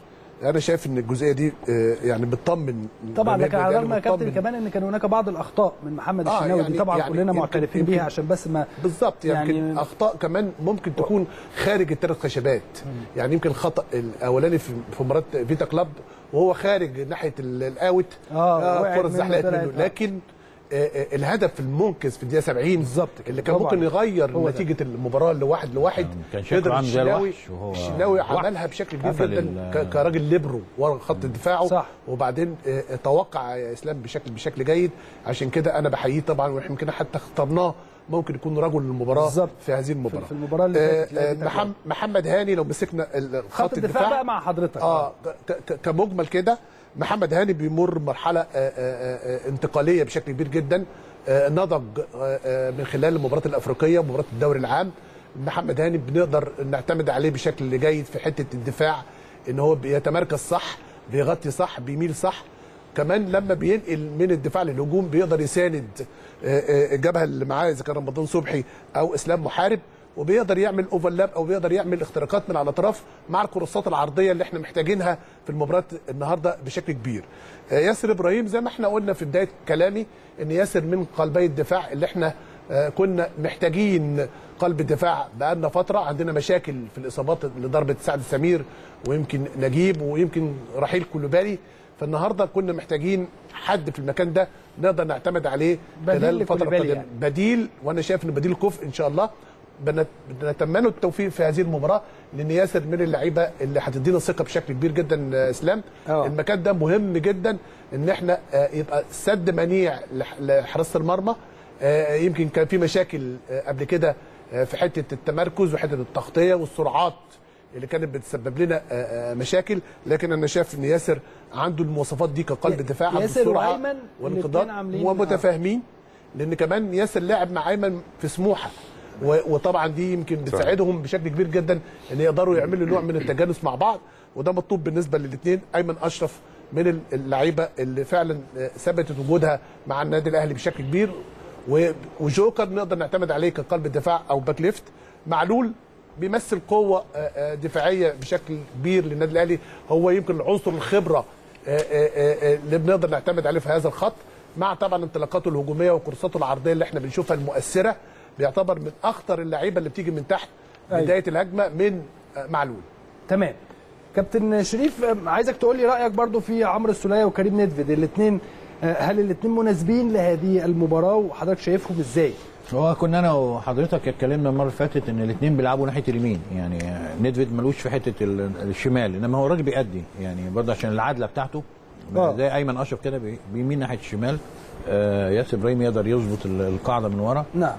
انا شايف ان الجزئيه دي آه، يعني بتطمن طبعا جماهير لكن على النادي الرغم يا كابتن بتطمن. كمان ان كان هناك بعض الاخطاء من محمد آه، الشناوي يعني- دي طبعا يعني كلنا يمكن- معترفين يمكن- بيها عشان بس ما بالظبط يمكن يعني- يعني اخطاء كمان ممكن تكون خارج الثلاث خشبات يعني يمكن الخطا الاولاني في في مباراه فيتا كلاب وهو خارج ناحيه ال- الاوت آه، وقعت كره منه زحلقت طلعت. منه لكن آه، آه، الهدف المنقذ في الدقيقه 70 بالظبط اللي كان طبعاً. ممكن يغير هو ده. نتيجه المباراه لواحد لواحد كان شكله قدر عامل زي الشناوي الوحش وهو الشناوي وحش. عملها بشكل كبير قفل جدا ال- ك- كراجل ليبرو ورا خط دفاعه صح. وبعدين آه، توقع يا اسلام بشكل بشكل جيد عشان كده انا بحييه طبعا واحنا يمكن حتى اخترناه ممكن يكون رجل المباراه بالظبط. في هذه المباراه في المباراه اللي آه، فاتت آه، لعبتها محم- محمد هاني لو مسكنا ال- خط خط الدفاع بقى مع حضرتك اه ك- ك- كمجمل كده محمد هاني بيمر مرحله آه، آه، آه، انتقاليه بشكل كبير جدا آه، نضج آه، آه، من خلال المباريات الافريقيه ومباراه الدوري العام محمد هاني بنقدر نعتمد عليه بشكل جيد في حته الدفاع ان هو بيتمركز صح بيغطي صح بيميل صح كمان لما بينقل من الدفاع للهجوم بيقدر يساند آه، آه، الجبهه اللي معاه اذا كان رمضان صبحي او اسلام محارب وبيقدر يعمل اوفرلاب او بيقدر يعمل اختراقات من على الاطراف مع الكروسات العرضيه اللي احنا محتاجينها في المباراه النهارده بشكل كبير. آه، ياسر ابراهيم زي ما احنا قلنا في بدايه كلامي ان ياسر من قلبي الدفاع اللي احنا آه، كنا محتاجين قلب دفاع بقالنا فتره عندنا مشاكل في الاصابات اللي ضربت سعد سمير ويمكن نجيب ويمكن رحيل كلوبالي فالنهارده كنا محتاجين حد في المكان ده نقدر نعتمد عليه بديل خلال الفتره لكوليبالي القادمه يعني. بديل وانا شايف ان بديل كفء ان شاء الله بنت- بنتمنى التوفيق في هذه المباراه لان ياسر من اللعيبه اللي هتدينا ثقه بشكل كبير جدا آه، اسلام أوه. المكان ده مهم جدا ان احنا آه، يبقى سد منيع لح- لحراسه المرمى آه، يمكن كان في مشاكل آه، قبل كده آه، في حته التمركز وحته التغطيه والسرعات اللي كانت بتسبب لنا آه، آه، مشاكل لكن انا شايف ان ياسر عنده المواصفات دي كقلب دفاع عنده ياسر السرعة وأيمن والانقضاض الاتنين عاملين- ومتفاهمين لان كمان ياسر لعب مع ايمن في سموحه و- وطبعا دي يمكن بتساعدهم بشكل كبير جدا ان يقدروا يعملوا نوع من التجانس مع بعض وده مطلوب بالنسبه للاثنين ايمن اشرف من ال- اللعيبه اللي فعلا آه، ثبتت وجودها مع النادي الاهلي بشكل كبير و- وجوكر نقدر نعتمد عليه كقلب دفاع او باك ليفت معلول بيمثل قوه آه، آه، دفاعيه بشكل كبير للنادي الاهلي هو يمكن عنصر الخبره آه، آه، آه، اللي بنقدر نعتمد عليه في هذا الخط مع طبعا انطلاقاته الهجوميه وكورساته العرضيه اللي احنا بنشوفها المؤثره بيعتبر من اخطر اللعيبه اللي بتيجي من تحت أيوة. بدايه الهجمه من آه، معلول تمام كابتن شريف آه، عايزك تقول لي رايك برضو في عمرو السوليه وكريم ندفد الاثنين هل الاثنين مناسبين لهذه المباراه وحضرتك شايفهم ازاي؟ هو كنا انا وحضرتك اتكلمنا المره اللي فاتت ان الاثنين بيلعبوا ناحيه اليمين يعني ندفيد ملوش في حته ال- الشمال انما هو الراجل بيأدي يعني برضه عشان العدله بتاعته آه. زي ايمن اشرف كده بي- بيمين ناحيه الشمال آه ياسر ابراهيم يقدر يظبط ال- القاعده من ورا نعم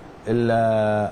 ال-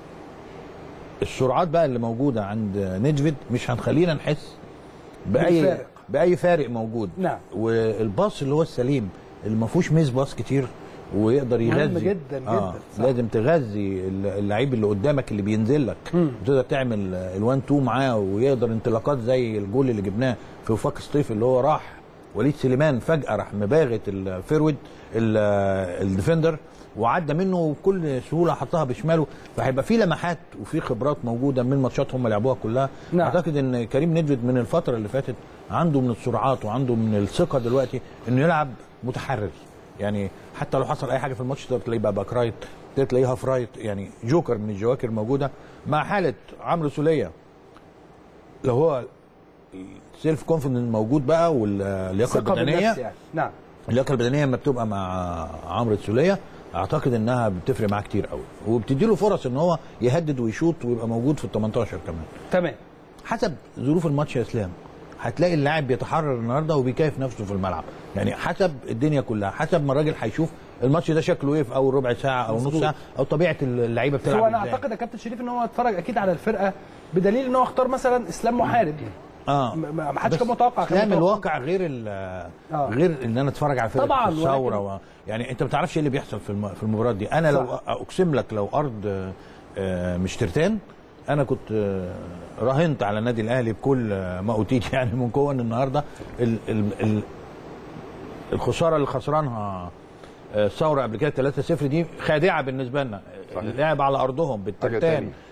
السرعات بقى اللي موجوده عند ندفيد مش هنخلينا نحس باي بالفارق. باي فارق موجود نعم. والباص اللي هو السليم اللي ما فيهوش ميس باص كتير ويقدر مهم يغذي جدا آه جدا، صح. لازم تغذي اللعيب اللي قدامك اللي بينزل لك مم. وتقدر تعمل الوان تو معاه ويقدر انطلاقات زي الجول اللي جبناه في وفاق سطيف اللي هو راح وليد سليمان فجاه راح مباغت الفيرود ال- الديفندر وعدى منه بكل سهوله حطها بشماله فهيبقى في لمحات وفي خبرات موجوده من ماتشات هم لعبوها كلها نعم. اعتقد ان كريم ندفد من الفتره اللي فاتت عنده من السرعات وعنده من الثقه دلوقتي انه يلعب متحرر يعني حتى لو حصل اي حاجه في الماتش تقدر تلاقيه بقى باك رايت تقدر تلاقيه هاف رايت يعني جوكر من الجواكر موجوده مع حاله عمرو سوليه لو هو السيلف كونفدنس موجود بقى واللياقه ثقه البدنيه بالنفس يعني نعم اللياقه البدنيه لما بتبقى مع عمرو السوليه اعتقد انها بتفرق معاه كتير قوي وبتدي له فرص ان هو يهدد ويشوط ويبقى موجود في ال 18 كمان تمام حسب ظروف الماتش يا اسلام هتلاقي اللاعب بيتحرر النهارده وبيكيف نفسه في الملعب يعني حسب الدنيا كلها حسب ما الراجل هيشوف الماتش ده شكله ايه في اول ربع ساعه او نص مظبوط. ساعه او طبيعه اللعيبه بتلعب هو انا ازاي اعتقد يا كابتن شريف ان هو اتفرج اكيد على الفرقه بدليل ان هو اختار مثلا اسلام محارب اه م- ما ما حدش بس كان متوقع كان اسلام متوقع. الواقع غير ال- آه. غير ان انا اتفرج على فرقه طبعاً، الثوره ولكن- و... يعني انت ما بتعرفش ايه اللي بيحصل في الم... في المباراه دي انا لو صح. اقسم لك لو ارض آه، آه، مش ترتان انا كنت آه، راهنت على النادي الاهلي بكل آه، ما اوتيت يعني من قوه ان النهارده ال... ال... ال... الخساره اللي خسرانها آه، الثوره قبل كده 3-0 دي خادعه بالنسبه لنا اللعب على ارضهم بالترتان تانية.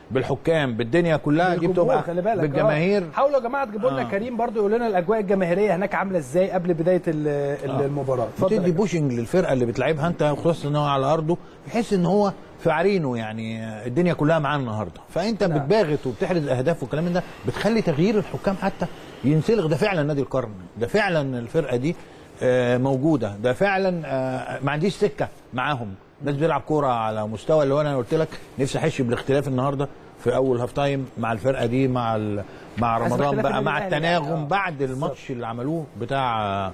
بالحكام بالدنيا كلها دي بالجمهور، بتبقى خلي بالك بالجماهير آه. حاولوا يا جماعه تجيبوا لنا آه. كريم برضو يقول لنا الاجواء الجماهيريه هناك عامله ازاي قبل بدايه ال- ال- المباراه اتفضل بتدي بوشنج للفرقه اللي بتلعبها انت خصوصا ان هو على ارضه يحس ان هو في عرينه يعني الدنيا كلها معاه النهارده فانت نعم. بتباغت وبتحرز اهداف والكلام من ده بتخلي تغيير الحكام حتى ينسلغ ده فعلا نادي القرن ده فعلا الفرقه دي آه، موجوده ده فعلا آه، ما عنديش سكه معاهم ناس بيلعب كوره على مستوى اللي هو انا قلت لك نفسي احس بالاختلاف النهارده في اول هاف تايم مع الفرقه دي مع ال- مع حسب رمضان اختلاف بقى مع النادي الأهلي يعني. التناغم آه. بعد الماتش اللي عملوه بتاع آه،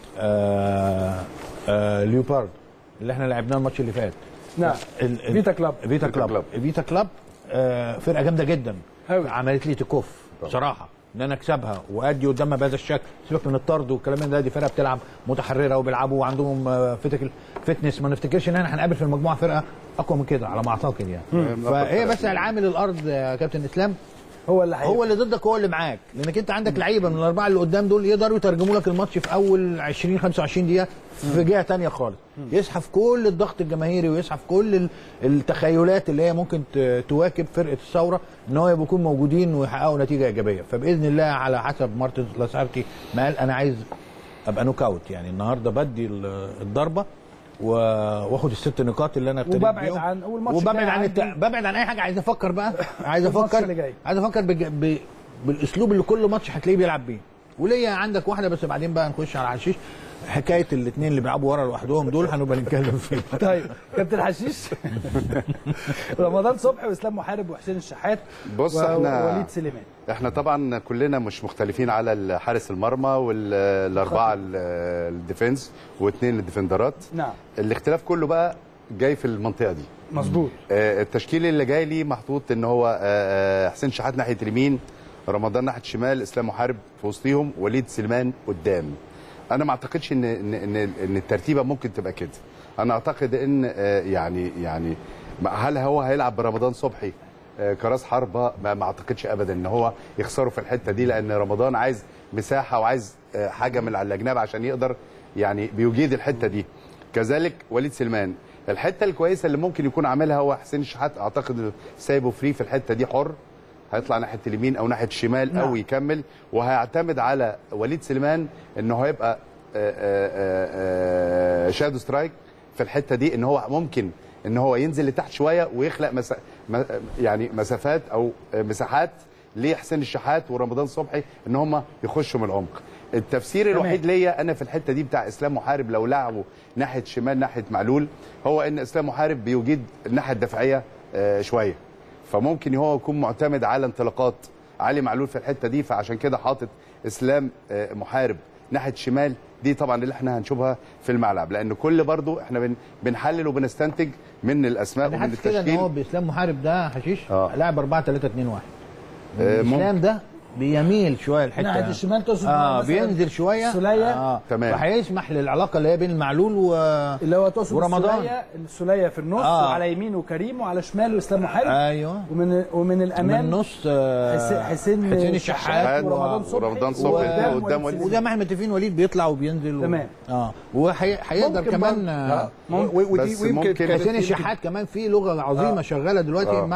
آه آه ليوبارد اللي احنا لعبناه الماتش اللي فات نعم ال- ال- فيتا كلاب فيتا كلاب فيتا كلاب آه فرقه جامده جدا عملت لي تكوف بصراحه ان انا اكسبها وادي قدامها بهذا الشكل سيبك من الطرد والكلام من ده دي فرقه بتلعب متحرره وبيلعبوا وعندهم آه، فتك فتنس ما نفتكرش ان احنا هنقابل في المجموعه فرقه اقوى من كده على ما اعتقد يعني مم. فهي بس العامل الارض يا كابتن اسلام هو اللي هو اللي ضدك هو اللي معاك لانك انت عندك لعيبه من الاربعه اللي قدام دول يقدروا يترجموا لك الماتش في اول 20 25 دقيقه في جهه تانية خالص يسحف كل الضغط الجماهيري ويسحف كل ال- التخيلات اللي هي ممكن ت- تواكب فرقه الثوره ان هو يبقوا يكونوا موجودين ويحققوا نتيجه ايجابيه فباذن الله على حسب مارتن لاسارتي ما قال انا عايز ابقى نوك اوت يعني النهارده بدي ال- الضربه و- واخد الست نقاط اللي انا ابتديت وببعد بيهم. عن والماتش وببعد الجاي عن الت... عندي- ببعد عن اي حاجه عايز افكر بقى عايز الماتش افكر اللي جاي. عايز افكر بج... ب... بالاسلوب اللي كل ماتش هتلاقيه بيلعب بيه وليا عندك واحده بس بعدين بقى نخش على حشيش حكايه الاثنين اللي بيلعبوا ورا لوحدهم دول هنبقى نتكلم فيهم طيب كابتن حشيش رمضان صبحي واسلام محارب وحسين الشحات بص و- احنا ووليد سليمان احنا طبعا كلنا مش مختلفين على حارس المرمى والاربعه ال- الديفنس واثنين الديفندرات نعم الاختلاف كله بقى جاي في المنطقه دي مظبوط آه، التشكيل اللي جاي لي محطوط ان هو آه، آه، حسين شحات ناحيه اليمين رمضان ناحيه الشمال اسلام محارب في وسطيهم وليد سليمان قدام انا ما اعتقدش ان ان ان, إن الترتيبه ممكن تبقى كده انا اعتقد ان آه، يعني يعني ما- هل هو هيلعب برمضان صبحي آه، كراس حربه ما, ما اعتقدش ابدا ان هو يخسره في الحته دي لان رمضان عايز مساحه وعايز آه، حاجه من على الجناب عشان يقدر يعني بيجيد الحته دي كذلك وليد سلمان الحته الكويسه اللي ممكن يكون عاملها هو حسين الشحات اعتقد انه سايبه فري في الحته دي حر هيطلع ناحيه اليمين او ناحيه الشمال نعم. او يكمل وهيعتمد على وليد سليمان انه هيبقى آه، آه، آه، آه، شادو سترايك في الحته دي ان هو ممكن ان هو ينزل لتحت شويه ويخلق مسا م- يعني مسافات او آه، مساحات لحسين الشحات ورمضان صبحي ان هم يخشوا من العمق التفسير تمام. الوحيد ليا انا في الحته دي بتاع اسلام محارب لو لعبوا ناحيه شمال ناحيه معلول هو ان اسلام محارب بيجيد الناحيه الدفاعيه آه، شويه فممكن هو يكون معتمد على انطلاقات علي معلول في الحته دي فعشان كده حاطط اسلام آه، محارب ناحيه شمال دي طبعا اللي احنا هنشوفها في الملعب لان كل برضو احنا بن بنحلل وبنستنتج من الاسماء انا ومن حاسس كده ان التشكيل هو باسلام محارب ده حشيش آه. لاعب 4 3 2 1 آه، ممكن. الاسلام ده بيميل شويه الحته ناحية الشمال تقصد اه مثلاً بينزل شويه سولية؟ اه تمام. فهيسمح للعلاقه اللي هي بين المعلول و اللي هو تقصد ورمضان. السولية السولية في النص آه. وعلى يمينه كريم وعلى شماله اسلام محارب ايوه ومن ومن الامام من النص آه، حسين- حسين حسين الشحات الشحات ورمضان صبحي ورمضان صبحي وقدام قدام وليد وليد وزي ما احنا متفقين وليد بيطلع وبينزل و... تمام. اه وهيقدر ممكن كمان برضه. آه، آه. و- ودي بس ويمكن ممكن كانت- حسين يمكن- الشحات كمان في لغه عظيمه آه. شغاله دلوقتي آه.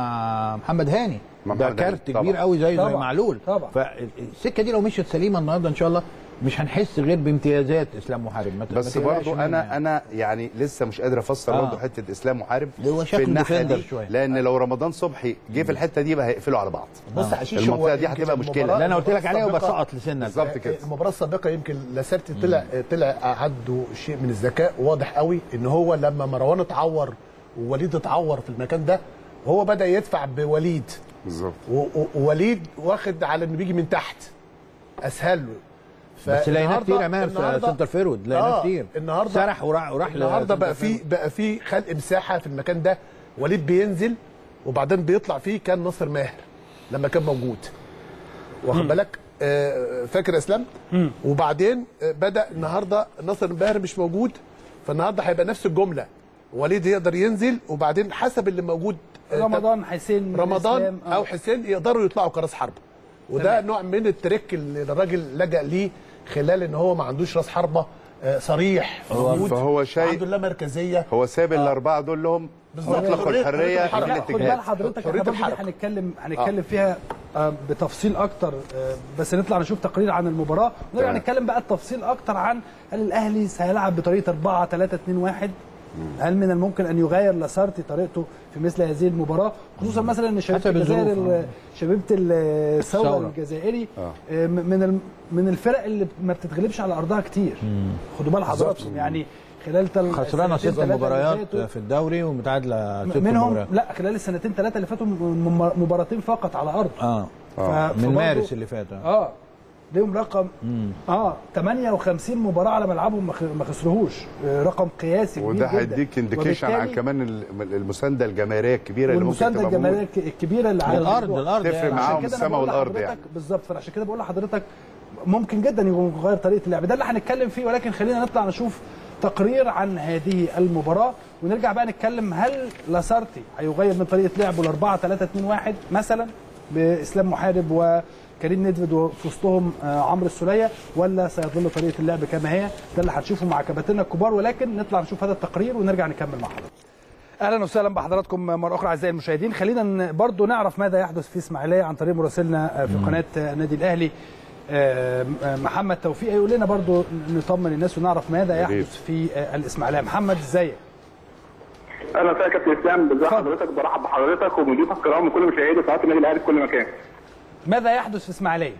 مع محمد هاني مع ده محمد هاني، كارت طبعا. كبير قوي زي زي طبعا. معلول طبعا. فالسكه دي لو مشيت سليمه النهارده ان شاء الله مش هنحس غير بامتيازات اسلام محارب ما ت- بس ما تقلقش برضو منها انا يعني. انا يعني لسه مش قادر افسر آه. برضو حته اسلام محارب هو شكله في الناحيه ديفندر دي شوية. لان لو رمضان صبحي جه في الحته دي يبقى هيقفلوا على بعض بص حشيش هو المنطقه دي يمكن هتبقى مشكله المباراة- اللي انا قلت لك عليه السابقة- وبسقط لسنك بالظبط كده المباراه السابقه يمكن لاسارتي طلع طلع عنده شيء من الذكاء واضح قوي ان هو لما مروان اتعور ووليد اتعور في المكان ده وهو بدا يدفع بوليد بالظبط و- و- ووليد واخد على انه بيجي من تحت اسهل له بس لقيناه فالنهاردة- كتير امام النهاردة- سنتر فيرود لقيناه آه، كتير النهارده سرح وراح وراح النهارده بقى لسنتر في فيرود. بقى في خلق مساحه في المكان ده وليد بينزل وبعدين بيطلع فيه كان ناصر ماهر لما كان موجود واخد بالك آه، فاكر يا اسلام وبعدين آه، بدا النهارده ناصر ماهر مش موجود فالنهارده هيبقى نفس الجمله وليد يقدر ينزل وبعدين حسب اللي موجود آه، رمضان حسين رمضان إسلام، آه. او حسين يقدروا يطلعوا كراس حربه وده تمام. نوع من التريك اللي الراجل لجأ ليه خلال ان هو ما عندوش راس حربه آه، صريح هو- موجود فهو شيء- عنده لا مركزيه هو ساب الاربعه دول لهم بالظبط. مطلق حرية- الحريه حرية الحركة. من لا خد بال الاتجاه حضرتك احنا حرية برضه دي الحركة. هنتكلم هنتكلم فيها آه، بتفصيل اكتر آه، بس نطلع نشوف تقرير عن المباراه ونرجع تمام. نتكلم بقى التفصيل اكتر عن هل الاهلي سيلعب بطريقه 4 3 2 1 هل من الممكن ان يغير لاسارتي طريقته في مثل هذه المباراه خصوصا مثلا ان شبيبه حسب الجزائر الظروف، ال- شبيبه الثوره الثورة. الجزائري آه. آه، من ال- من الفرق اللي ما بتتغلبش على ارضها كتير خدوا بال حضراتكم يعني خلال تل- خسرانه السنتين ست ثلاثة اللي مباريات فاتوا في الدوري ومتعادله ست منهم مباريات لا خلال السنتين ثلاثه اللي فاتوا م- مباراتين فقط على ارض اه ف- من فبرضه- مارس اللي فات آه. اه ليهم رقم اه 58 مباراه على ملعبهم ما خ- ما خسروهوش آه، رقم قياسي كبير وده جدا. هيديك انديكيشن عن وبالتالي كمان ال- المسانده الجماهيريه الكبيره اللي ممكن والمسانده تبقى الجماهيريه موجودة. الك- الكبيره اللي على الأرض- الموضوع. الأرض تفرق يعني. معاهم عشان كده أنا السماء بقول والارض لحضرتك- يعني بالظبط فعشان كده بقول لحضرتك ممكن جدا يغير طريقه اللعب ده اللي هنتكلم فيه ولكن خلينا نطلع نشوف تقرير عن هذه المباراه ونرجع بقى نتكلم هل لاسارتي هيغير من طريقه لعبه ل 4 3 2 1 مثلا باسلام محارب وكريم ندفد وفي وسطهم آه، عمرو السوليه ولا سيظل طريقه اللعب كما هي ده اللي هنشوفه مع كباتننا الكبار ولكن نطلع نشوف هذا التقرير ونرجع نكمل مع حضرتك اهلا وسهلا بحضراتكم مره اخرى اعزائي المشاهدين خلينا ن- برضو نعرف ماذا يحدث في اسماعيليه عن طريق مراسلنا في قناه النادي الاهلي آه، آه، محمد توفيق يقول لنا برضو نطمن الناس ونعرف ماذا يا ريت. يحدث في آه، الاسماعيليه محمد ازيك اهلا وسهلا كابتن اسلام ازي اتفضل. حضرتك برحب بحضرتك ومضيوفك الكرام وكل مشاهدي قناه النادي الاهلي في كل مكان. ماذا يحدث في اسماعيليه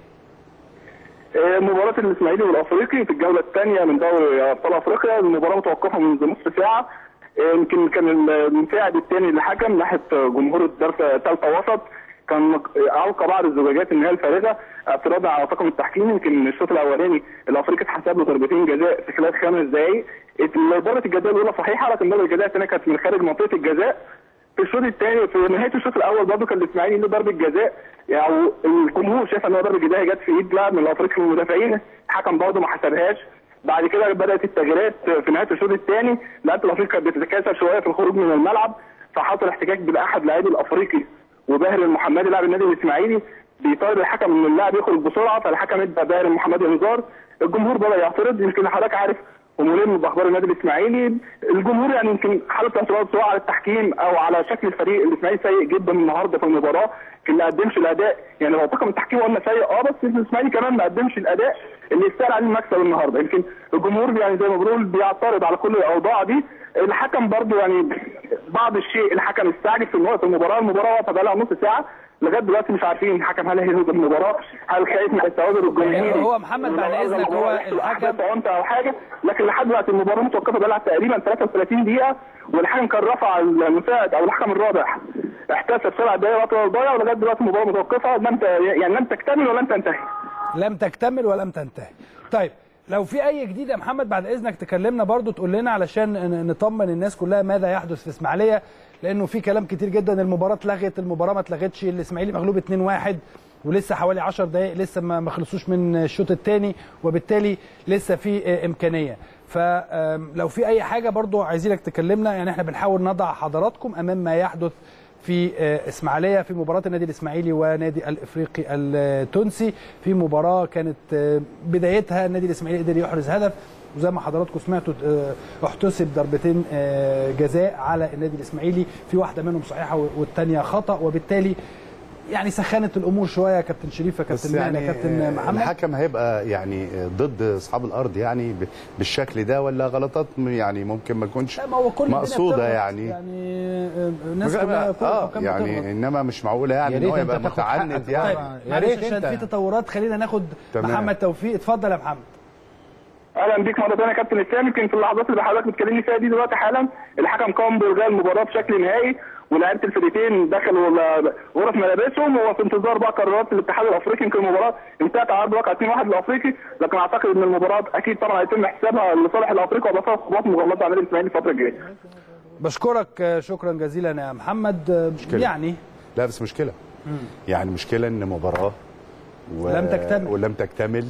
آه، مباراة الاسماعيلي والافريقي في الجولة الثانية من دوري ابطال افريقيا المباراة متوقفة منذ نصف ساعة آه، يمكن كان المساعد الثاني للحكم ناحية جمهور الدرجة الثالثة وسط كان القى بعض الزجاجات اللي هي الفارغه اعتراضا على طاقم التحكيم يمكن الشوط الاولاني الافريقي اتحسب له ضربتين جزاء في خلال خمس دقائق ضربه الجزاء الاولى صحيحه لكن ضربه الجزاء الثانيه كانت من خارج منطقه الجزاء في الشوط الثاني في نهايه الشوط الاول برضه كان الاسماعيلي له ضربه جزاء يعني الجمهور شايف ان هو ضربه جزاء جت في ايد لاعب من الافريقي المدافعين الحكم برضه ما حسبهاش بعد كده بدات التغييرات في نهايه الشوط الثاني لعيبه الافريقي كانت بتتكاسل شويه في الخروج من الملعب فحصل احتكاك بين احد لاعبي الافريقي وباهر المحمدي لاعب النادي الاسماعيلي بيطالب الحكم ان اللاعب يخرج بسرعه فالحكم ادى باهر المحمدي انذار الجمهور بدا يعترض يمكن حضرتك عارف وملم باخبار النادي الاسماعيلي الجمهور يعني يمكن حاله اعتراض سواء على التحكيم او على شكل الفريق الاسماعيلي سيء جدا النهارده في المباراه في اللي قدمش الاداء يعني لو طاقم التحكيم قلنا سيء اه بس الاسماعيلي كمان ما قدمش الاداء اللي يستاهل عليه المكسب النهارده يمكن الجمهور يعني زي ما بنقول بيعترض على كل الاوضاع دي الحكم برضو يعني بعض الشيء الحكم استعجل في وقت المباراه المباراه واقفه بقى لها نص ساعه لغايه دلوقتي مش عارفين الحكم هل هيهزم المباراه هل خايف من التوابر الجماهيري هو محمد بعد اذنك هو الحكم او حاجه لكن لحد دلوقتي المباراه متوقفه بقى لها تقريبا 33 دقيقه والحكم كان رفع المساعد او الحكم الرابع احتسب سبع دقائق وقت ضايع ولغايه دلوقتي المباراه متوقفه لم ت- يعني لم تكتمل ولم تنتهي لم تكتمل ولم تنتهي طيب لو في اي جديد يا محمد بعد اذنك تكلمنا برضو تقول لنا علشان ن- نطمن الناس كلها ماذا يحدث في اسماعيليه لانه في كلام كتير جدا المباراه اتلغت المباراه ما اتلغتش الاسماعيلي مغلوب 2-1 ولسه حوالي 10 دقائق لسه ما ما خلصوش من الشوط الثاني وبالتالي لسه في آه، امكانيه فلو في اي حاجه برضو عايزينك تكلمنا يعني احنا بنحاول نضع حضراتكم امام ما يحدث في آه، اسماعيليه في مباراه النادي الاسماعيلي ونادي الافريقي التونسي في مباراه كانت آه، بدايتها النادي الاسماعيلي قدر يحرز هدف وزي ما حضراتكم سمعتوا آه، احتسب ضربتين آه، جزاء على النادي الاسماعيلي في واحده منهم صحيحه والثانيه خطا وبالتالي يعني سخنت الامور شويه يا كابتن شريف يا بس كابتن يعني يعني يا كابتن محمد الحكم هيبقى يعني ضد اصحاب الارض يعني ب- بالشكل ده ولا غلطات م- يعني ممكن ما تكونش لا ما هو كل الدنيا مقصوده بتغلط. يعني يعني آه، الناس بجد- كلها كل اه الحكام يعني بتغلط. انما مش معقوله يعني يا ان ريت هو انت يبقى تاخد متعنت حقك يعني طبعاً. يا معلش ريت عشان انت. في تطورات خلينا ناخد تمام. محمد توفيق اتفضل يا محمد اهلا بيك مره ثانيه يا كابتن اسلام يمكن في اللحظات اللي حضرتك بتكلمني فيها دي دلوقتي حالا الحكم قام بالغاء المباراه بشكل نهائي ولاعيبه الفريقين دخلوا ل- غرف ملابسهم وفي انتظار بقى قرارات الاتحاد الافريقي يمكن المباراه انتهت على ارض واقع 2-1 للافريقي لكن اعتقد ان المباراه اكيد طبعا هيتم حسابها لصالح الافريقي ويبقى فيها خطوات مغلطه على النادي الاسماعيلي الفتره الجايه. بشكرك آه، شكرا جزيلا يا محمد آه، مشكلة. يعني لا بس مشكله يعني مشكله ان مباراه و... لم تكتمل. ولم تكتمل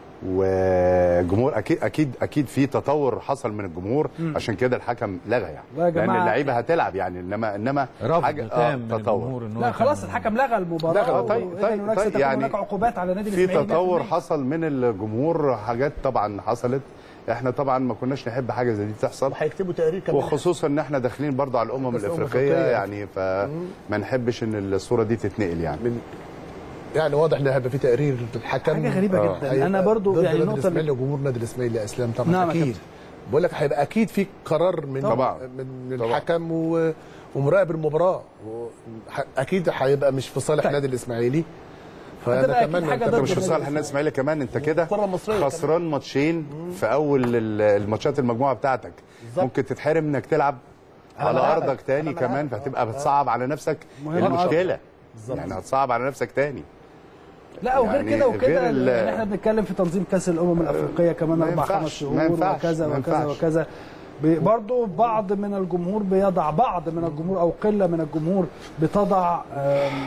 وجمهور اكيد اكيد اكيد في تطور حصل من الجمهور عشان كده الحكم لغى لا يا يعني لان جماعة. اللعيبه هتلعب يعني انما انما رفض حاجه تام من تطور الجمهور ان هو لا كان- خلاص الحكم لغى المباراه لغى. طيب- وإذن طيب- هناك طيب ستكون يعني هناك عقوبات على النادي في الاسماعيلي تطور 100%. حصل من الجمهور حاجات طبعا حصلت احنا طبعا ما كناش نحب حاجه زي دي تحصل هيكتبوا تقرير كمان وخصوصا ان احنا داخلين برضه على الامم بس الأمم الافريقيه الأفريقية. يعني فما نحبش ان الصوره دي تتنقل يعني من يعني واضح ان هيبقى في تقرير الحكم حاجة غريبة آه. جداً. هيبقى أنا برضو ضد يعني نادي نقطة- الاسماعيلي وجمهور نادي الاسماعيلي يا اسلام طبعا نعم يا اكيد كابتن. بقول لك هيبقى اكيد في قرار من طبعاً. من الحكم و... ومراقب المباراه و... ح- اكيد هيبقى مش في صالح نادي الاسماعيلي هتبقى أكيد فنتمنى حاجة انت ضد مش في النادي صالح النادي الاسماعيلي كمان انت كده الكرة المصرية خسران ماتشين في اول ال- الماتشات المجموعه بتاعتك ممكن تتحرم انك تلعب على ملعبك. ارضك تاني على كمان ملعبك. فهتبقى بتصعب على نفسك مهم المشكله بالظبط. يعني هتصعب على نفسك تاني لا وغير يعني كده غير وكده ال- يعني احنا بنتكلم في تنظيم كاس الامم الافريقيه كمان ما اربع ينفعش، خمس ما شهور ينفعش، وكذا ما وكذا ينفعش. وكذا ب- برضو بعض من الجمهور بيضع بعض من الجمهور او قله من الجمهور بتضع آم،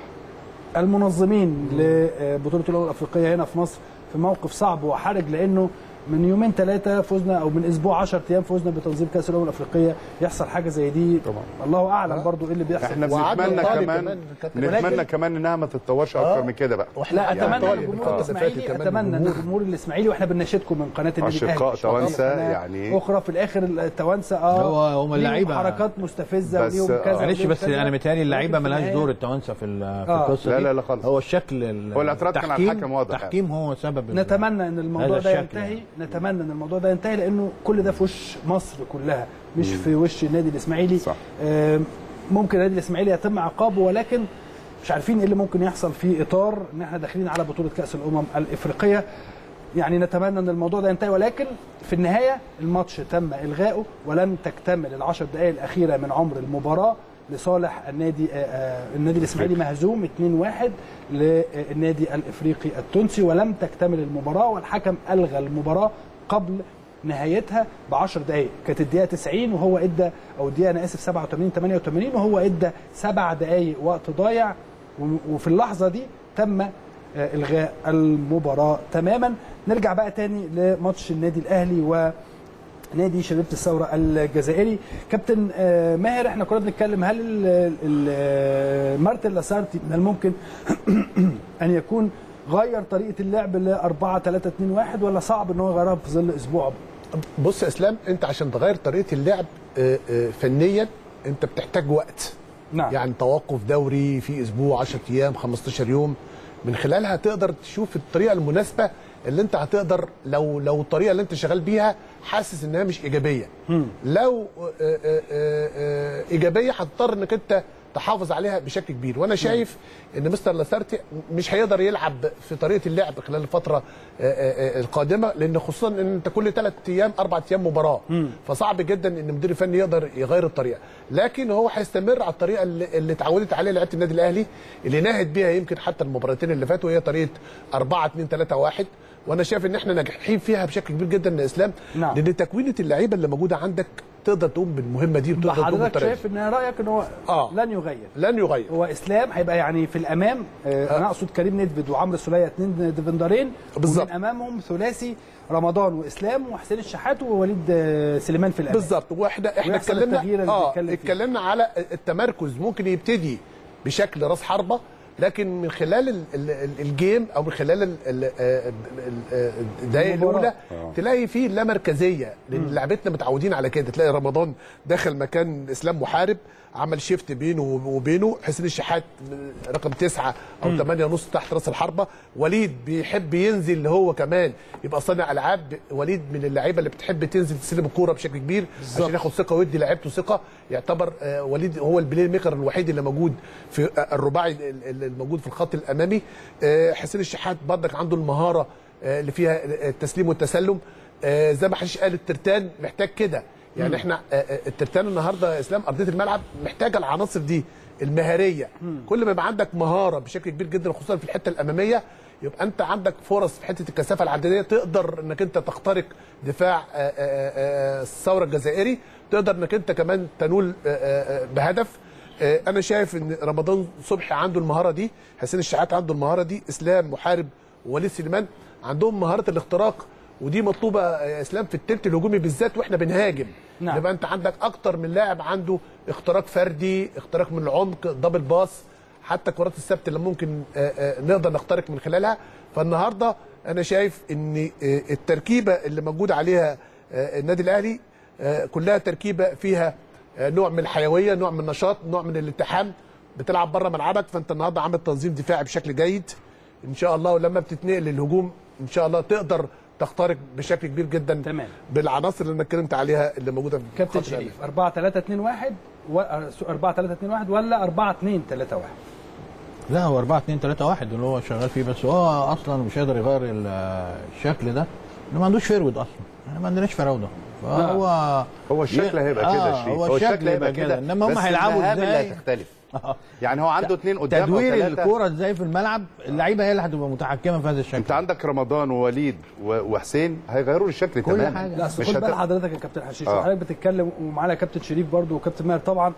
المنظمين لبطوله الامم الافريقيه هنا في مصر في موقف صعب وحرج لانه من يومين ثلاثه فزنا او من اسبوع 10 ايام فزنا بتنظيم كاس الامم الافريقيه يحصل حاجه زي دي طبعا الله اعلم برضو ايه اللي بيحصل احنا وعدوا بنتمنى طالب كمان كمان كابتن. نتمنى ولكن- كمان انها ما تتطورش آه. اكتر من كده بقى واحنا لا اتمنى طالب ان الجمهور الفترة اللي فاتت الاسماعيلي كمان اتمنى ان الجمهور. الجمهور الاسماعيلي واحنا بنناشدكم من قناه النادي أشقاء الاهلي توانسة قناة يعني. اخرى في الاخر التوانسه اه هو- هم ليهم اللعيبة. حركات مستفزه بس- وليهم آه. كذا معلش وليهم بس كذا. انا متهيألي اللعيبه لكن في ملهاش النهاية- دور التوانسه في ال- في آه. القصه لا دي. لا لا خالص. هو الشكل ال- هو الاعتراض كان على التحكيم- الحكم واضح يعني. التحكيم هو سبب ال- نتمنى ان الموضوع هذا ده الشكل ينتهي يعني. نتمنى ان الموضوع ده ينتهي لانه كل ده في وش مصر كلها مش في وش النادي الاسماعيلي صح. آم، ممكن النادي الاسماعيلي يتم عقابه ولكن مش عارفين ايه اللي ممكن يحصل في اطار ان احنا داخلين على بطوله كاس الامم الافريقيه يعني نتمنى ان الموضوع ده ينتهي ولكن في النهايه الماتش تم الغائه ولم تكتمل العشر دقائق الاخيره من عمر المباراه لصالح النادي آه، آه، النادي الاسماعيلي مهزوم 2-1 للنادي الافريقي التونسي ولم تكتمل المباراه والحكم الغى المباراه قبل نهايتها ب 10 دقائق كانت الدقيقه 90 وهو ادى او الدقيقه انا اسف 87 88 وهو ادى سبع دقائق وقت ضايع و- وفي اللحظه دي تم آه، الغاء المباراه تماما نرجع بقى تاني لماتش النادي الاهلي و نادي شبيبه الثوره الجزائري كابتن آه، ماهر احنا كنا بنتكلم هل ال- ال- آه، مارتن لاسارتي من الممكن ان يكون غير طريقه اللعب ل 4 3 2 1 ولا صعب ان هو يغيرها في ظل اسبوع بص يا اسلام انت عشان تغير طريقه اللعب آه، آه، فنيا انت بتحتاج وقت نعم. يعني توقف دوري في اسبوع 10 ايام 15 يوم من خلالها تقدر تشوف الطريقه المناسبه اللي انت هتقدر لو لو الطريقه اللي انت شغال بيها حاسس انها مش ايجابيه لو آه، آه، آه، آه، ايجابيه هتضطر انك انت تحافظ عليها بشكل كبير وانا شايف ان مستر لاسارتي مش هيقدر يلعب في طريقه اللعب خلال الفتره آه، آه، آه، القادمه لان خصوصا ان انت كل ثلاث ايام اربع ايام مباراه فصعب جدا ان المدير الفني يقدر يغير الطريقه لكن هو هيستمر على الطريقه اللي, اللي اتعودت عليها لعيبه النادي الاهلي اللي نهت بيها يمكن حتى المباراتين اللي فاتوا وهي طريقه 4 2 3 1 وانا شايف ان احنا ناجحين فيها بشكل كبير جدا يا اسلام نعم. لان تكوينه اللعيبه اللي موجوده عندك تقدر تقوم بالمهمه دي وتقدر تقوم حضرتك بالطريقه دي. شايف ان رايك ان هو آه. لن يغير لن يغير هو اسلام هيبقى يعني في الامام آه انا اقصد كريم ندفد وعمرو السوليه اثنين ديفندرين بالظبط. ومن امامهم ثلاثي رمضان واسلام وحسين الشحات ووليد آه، سليمان في الامام بالظبط واحنا احنا ويحصل اتكلمنا التغيير اللي اه بنتكلم فيه. اتكلمنا على التمركز ممكن يبتدي بشكل راس حربه لكن من خلال ال- ال- ال- الجيم او من خلال ال- ال- آه، ال- آه، الدقائق المباراة. الاولى آه. تلاقي فيه لا مركزيه لان لعبتنا متعودين على كده تلاقي رمضان دخل مكان اسلام محارب عمل شيفت بينه وبينه حسين الشحات رقم تسعة او ثمانية ونص تحت راس الحربه وليد بيحب ينزل هو كمان يبقى صانع العاب وليد من اللعيبه اللي بتحب تنزل تستلم الكوره بشكل كبير عشان ياخد ثقه ويدي لعيبته ثقه يعتبر آه، وليد هو البلاي ميكر الوحيد اللي موجود في آه، الرباعي ال- ال- الموجود في الخط الامامي آه، حسين الشحات برضك عنده المهاره آه، اللي فيها التسليم والتسلم آه، زي ما حشيش قال الترتان محتاج كده يعني احنا آه، آه، الترتان النهارده يا اسلام ارضيه الملعب محتاجه العناصر دي المهاريه كل ما يبقى عندك مهاره بشكل كبير جدا خصوصا في الحته الاماميه يبقى انت عندك فرص في حته الكثافه العدديه تقدر انك انت تخترق دفاع آه، آه، آه، الثوره الجزائري تقدر انك انت كمان تنول آه، آه، آه، بهدف آه، انا شايف ان رمضان صبحي عنده المهاره دي حسين الشحات عنده المهاره دي اسلام محارب ووليد سليمان عندهم مهاره الاختراق ودي مطلوبه يا اسلام في التلت الهجومي بالذات واحنا بنهاجم نعم. يبقى انت عندك اكتر من لاعب عنده اختراق فردي اختراق من العمق دبل باس حتى كرات السبت اللي ممكن آه، آه، نقدر نخترق من خلالها فالنهارده انا شايف ان آه، التركيبه اللي موجود عليها آه، النادي الاهلي آه، كلها تركيبه فيها آه، نوع من الحيويه نوع من النشاط نوع من الالتحام بتلعب بره ملعبك فانت النهارده عامل تنظيم دفاعي بشكل جيد ان شاء الله ولما بتتنقل للهجوم ان شاء الله تقدر تخترق بشكل كبير جدا تمام. بالعناصر اللي انا اتكلمت عليها اللي موجوده في كابتن الخط الأمامي. شريف 4 3 2 1 و 4 3 2 1 ولا 4 2 3 1 لا هو 4 2 3 1 اللي هو شغال فيه بس هو اصلا مش قادر يغير ال- الشكل ده انه ما عندوش فيرود اصلا احنا ما عندناش فراوده فهو هو الشكل هيبقى كده آه شريف هو الشكل هيبقى كده انما هم بس هيلعبوا المهام اللي ازاي هتختلف يعني هو عنده اثنين قدام أو تدوير ثلاثة. الكوره ازاي في الملعب اللعيبه هي اللي هتبقى متحكمه في هذا الشكل انت عندك رمضان ووليد و- وحسين هيغيروا الشكل كل تماما حاجة. لا اصل مش خد بال هت... حضرتك يا كابتن حشيش آه. وحضرتك بتتكلم ومعانا كابتن شريف برضو وكابتن ماهر طبعا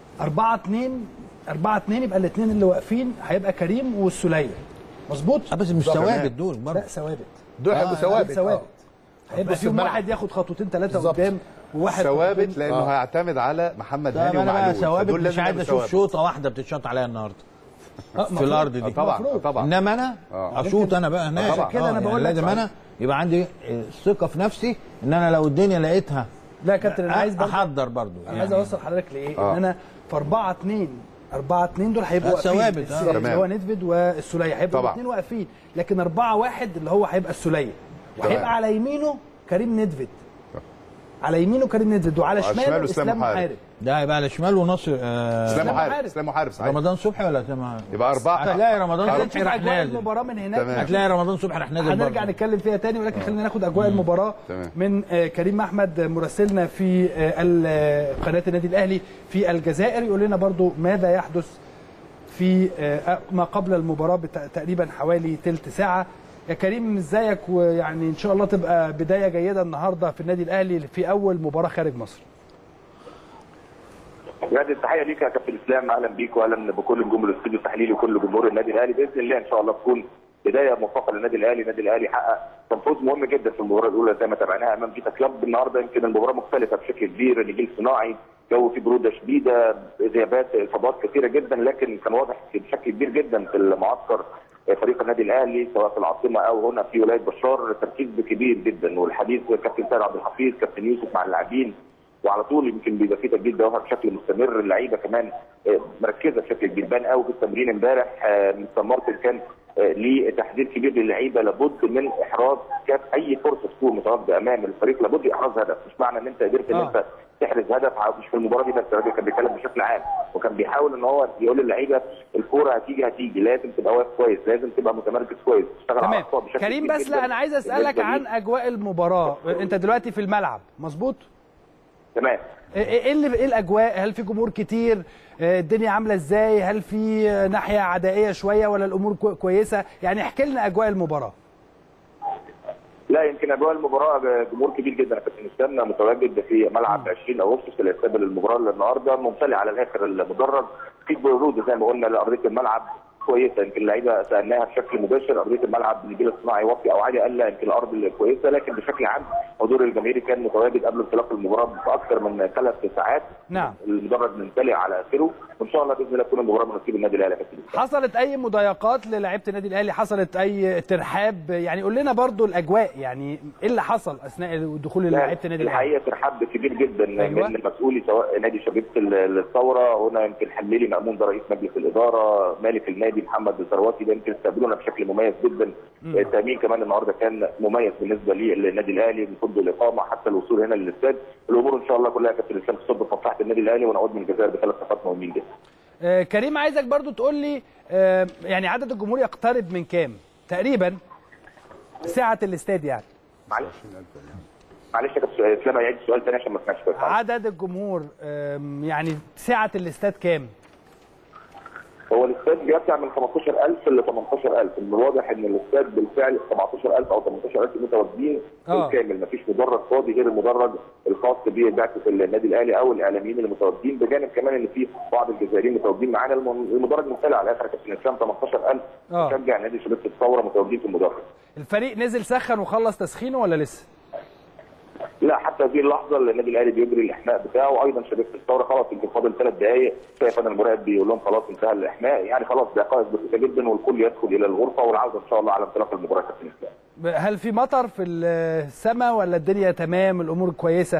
4 2 4 2 يبقى الاثنين اللي واقفين هيبقى كريم والسوليه مظبوط آه بس مش ثوابت دول برضه لا ثوابت دول هيبقوا ثوابت ثوابت آه. هيبقى بس فيهم الملعب. واحد ياخد خطوتين ثلاثه بالظبط. قدام وواحد ثوابت خطوتين- لانه آه. هيعتمد على محمد طب هاني انا بقى ومعلول ثوابت فدول مش لازم عايز يبقوا اشوف ثوابت. شوطه واحده بتتشاط عليا النهارده آه، في مفروض. الارض آه دي طبعا المفروض. آه طبعا انما انا آه. اشوط انا بقى هناك طبعا. كده أنا آه، بقول يعني لك لازم انا يبقى عندي ثقه في نفسي ان انا لو الدنيا لقيتها لا يا كابتن انا عايز برضو احضر برضو انا عايز اوصل حضرتك لايه آه. ان انا في 4 2 4 2 دول هيبقوا آه، واقفين ثوابت، الس- آه. اللي تمام. هو ندفد والسوليه هيبقوا طبعا. الاثنين واقفين لكن 4 1 اللي هو هيبقى السوليه تمام. وهيبقى على يمينه كريم ندفد على يمينه كريم ندفد وعلى وعلى شماله شماله إسلام اسلام محارب. محارب ده هيبقى على شمال ونصر آه اسلام محارب محارب. اسلام محارب صحيح رمضان صبحي ولا اسلام محارب؟ يبقى أربعة هتلاقي رمضان خلينا صبحي نشوف راح اجواء نازل المباراه من هناك تمام. هتلاقي رمضان صبحي راح نازل هنرجع برضه. نتكلم فيها تاني ولكن خلينا ناخد اجواء المباراه تمام. من آه، كريم احمد مراسلنا في آه، ال- آه، قناه النادي الاهلي في الجزائر يقول لنا برضو ماذا يحدث في آه، ما قبل المباراه بت- تقريبا حوالي تلت ساعه يا كريم ازيك ويعني ان شاء الله تبقى بدايه جيده النهارده في النادي الاهلي في اول مباراه خارج مصر بجد التحيه ليك يا كابتن اسلام اهلا بيك واهلا بكل نجوم الاستوديو التحليلي وكل جمهور النادي الاهلي باذن الله ان شاء الله تكون بدايه موفقه للنادي الاهلي، النادي الاهلي حقق كان فوز مهم جدا في المباراه الاولى زي ما تابعناها امام فيتا كلوب النهارده يمكن المباراه مختلفه بشكل كبير نجيل صناعي جو في بروده شديده غيابات اصابات كثيره جدا لكن كان واضح بشكل كبير جدا في المعسكر فريق النادي الاهلي سواء في العاصمه او هنا في ولايه بشار تركيز كبير جدا والحديث كابتن سيد عبد الحفيظ كابتن يوسف مع اللاعبين وعلى طول يمكن بيبقى في تجديد جوهر بشكل مستمر اللعيبه كمان آه، مركزه بشكل كبير بان قوي في التمرين امبارح آه، مستر مارتن كان آه، ليه تحذير كبير للعيبه لابد من احراز كاف اي فرصه تكون متواجده امام الفريق لابد احراز هدف مش معنى ان انت قدرت ان آه. انت تحرز هدف ع- مش في المباراه دي بس الراجل كان بيتكلم بشكل عام وكان بيحاول ان هو يقول للعيبه الكوره هتيجي هتيجي لازم تبقى واقف كويس لازم تبقى متمركز كويس تشتغل على تمام الاعصاب بشكل كريم كبير بس جداً. لا انا عايز اسالك بالنسبة ليه. عن اجواء المباراه انت دلوقتي في الملعب مظبوط تمام ايه إيه اللي ايه الاجواء هل في جمهور كتير آه، الدنيا عامله ازاي هل في آه، ناحيه عدائيه شويه ولا الامور كو- كويسه يعني احكي لنا اجواء المباراه لا يمكن اجواء المباراه جمهور كبير جدا يا كابتن اسلام متواجد في ملعب 20 اغسطس اللي هيستقبل المباراه اللي النهارده ممتلئ على الاخر المدرج في برود زي ما قلنا لارضيه الملعب كويسه يمكن اللعيبه سالناها بشكل مباشر ارضيه الملعب النجيل الصناعي واطي او عالي قال لا يمكن الارض اللي كويسه لكن بشكل عام حضور الجماهيري كان متواجد قبل انطلاق المباراه باكثر من ثلاث ساعات نعم المدرج ممتلئ على اخره وان شاء الله باذن الله تكون المباراه من نصيب النادي الاهلي يا كابتن إسلام. حصلت اي مضايقات للاعيبه النادي الاهلي حصلت اي ترحاب يعني قول لنا برضو الاجواء يعني ايه اللي حصل اثناء دخول لعيبه النادي الاهلي الحقيقه ترحاب كبير جدا أيوة. من مسؤولي سواء نادي شبيبه ال- الثوره هنا يمكن حميلي مامون ده رئيس مجلس الاداره مالك النادي محمد ثرواتي ده يمكن استقبلونا بشكل مميز جدا مم. التامين كمان النهارده كان مميز بالنسبه للنادي الاهلي من فندق الاقامه حتى الوصول هنا للاستاد الامور ان شاء الله كلها يا كابتن اسلام تصب في مصلحه النادي الاهلي ونعود من الجزائر بثلاث نقاط مهمين جدا آه كريم عايزك برضو تقول لي آه يعني عدد الجمهور يقترب من كام تقريبا سعه الاستاد يعني معلش معلش يا كابتن اسلام هيعيد السؤال تاني عشان ما سمعتش كويس عدد الجمهور آم، يعني سعه الاستاد كام هو الاستاد بيرجع من 15000 ل 18000 من الواضح ان الاستاد بالفعل 17000 او 18000 متواجدين آه. بالكامل مفيش مدرج فاضي غير المدرج الخاص ببعثه النادي الاهلي او الاعلاميين اللي متواجدين بجانب كمان ان في بعض الجزائريين متواجدين معانا الم- المدرج ممتلئ على الاخر يا كابتن اسلام 18000 آه. مشجع نادي شبيبه الثوره متواجدين في المدرج الفريق نزل سخن وخلص تسخينه ولا لسه لا حتى هذه اللحظه النادي الاهلي بيجري الاحماء بتاعه وايضا شبيبه الثوره خلاص يمكن فاضل ثلاث دقائق شايف ان المراقب بيقول لهم خلاص انتهى الاحماء يعني خلاص دقائق بسيطه جدا والكل يدخل الى الغرفه والعوده ان شاء الله على انطلاق المباراه كابتن اسلام هل في مطر في السماء ولا الدنيا تمام الامور كويسه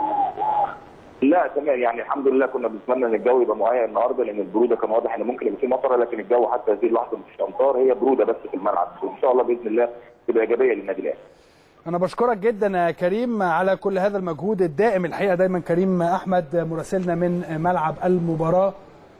لا تمام يعني الحمد لله كنا بنتمنى ان الجو يبقى مهيئ النهارده لان البروده كان واضح ان ممكن يبقى في مطره لكن الجو حتى هذه اللحظه مش امطار هي بروده بس في الملعب وان شاء الله باذن الله تبقى ايجابيه للنادي الاهلي انا بشكرك جدا يا كريم على كل هذا المجهود الدائم الحقيقه دايما كريم احمد مراسلنا من ملعب المباراه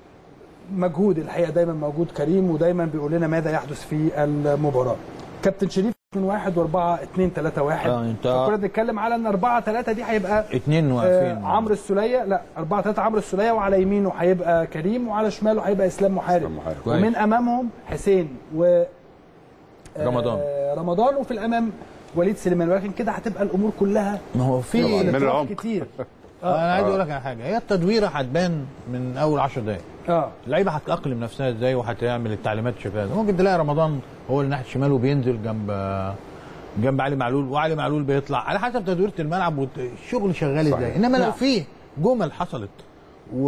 مجهود الحقيقه دايما موجود كريم ودايما بيقول لنا ماذا يحدث في المباراه كابتن شريف 2 1 و4 2 3 1 اه انت كنا بنتكلم على ان 4 3 دي هيبقى اتنين واقفين آه عمرو السوليه لا 4 3 عمرو السوليه وعلى يمينه هيبقى كريم وعلى شماله هيبقى اسلام محارب كويس. ومن امامهم حسين و آه، رمضان. رمضان وفي الامام وليد سليمان ولكن كده هتبقى الامور كلها ما هو في طبعاً، من اطراف العمق. كتير انا عايز اقول لك على حاجه هي التدويره هتبان من اول 10 دقائق اه اللعيبه هتتاقلم نفسها ازاي وهتعمل التعليمات شفاها ممكن تلاقي رمضان هو اللي ناحيه الشمال وبينزل جنب جنب علي معلول وعلي معلول بيطلع على حسب تدويره الملعب والشغل شغال ازاي انما لو نعم. في جمل حصلت و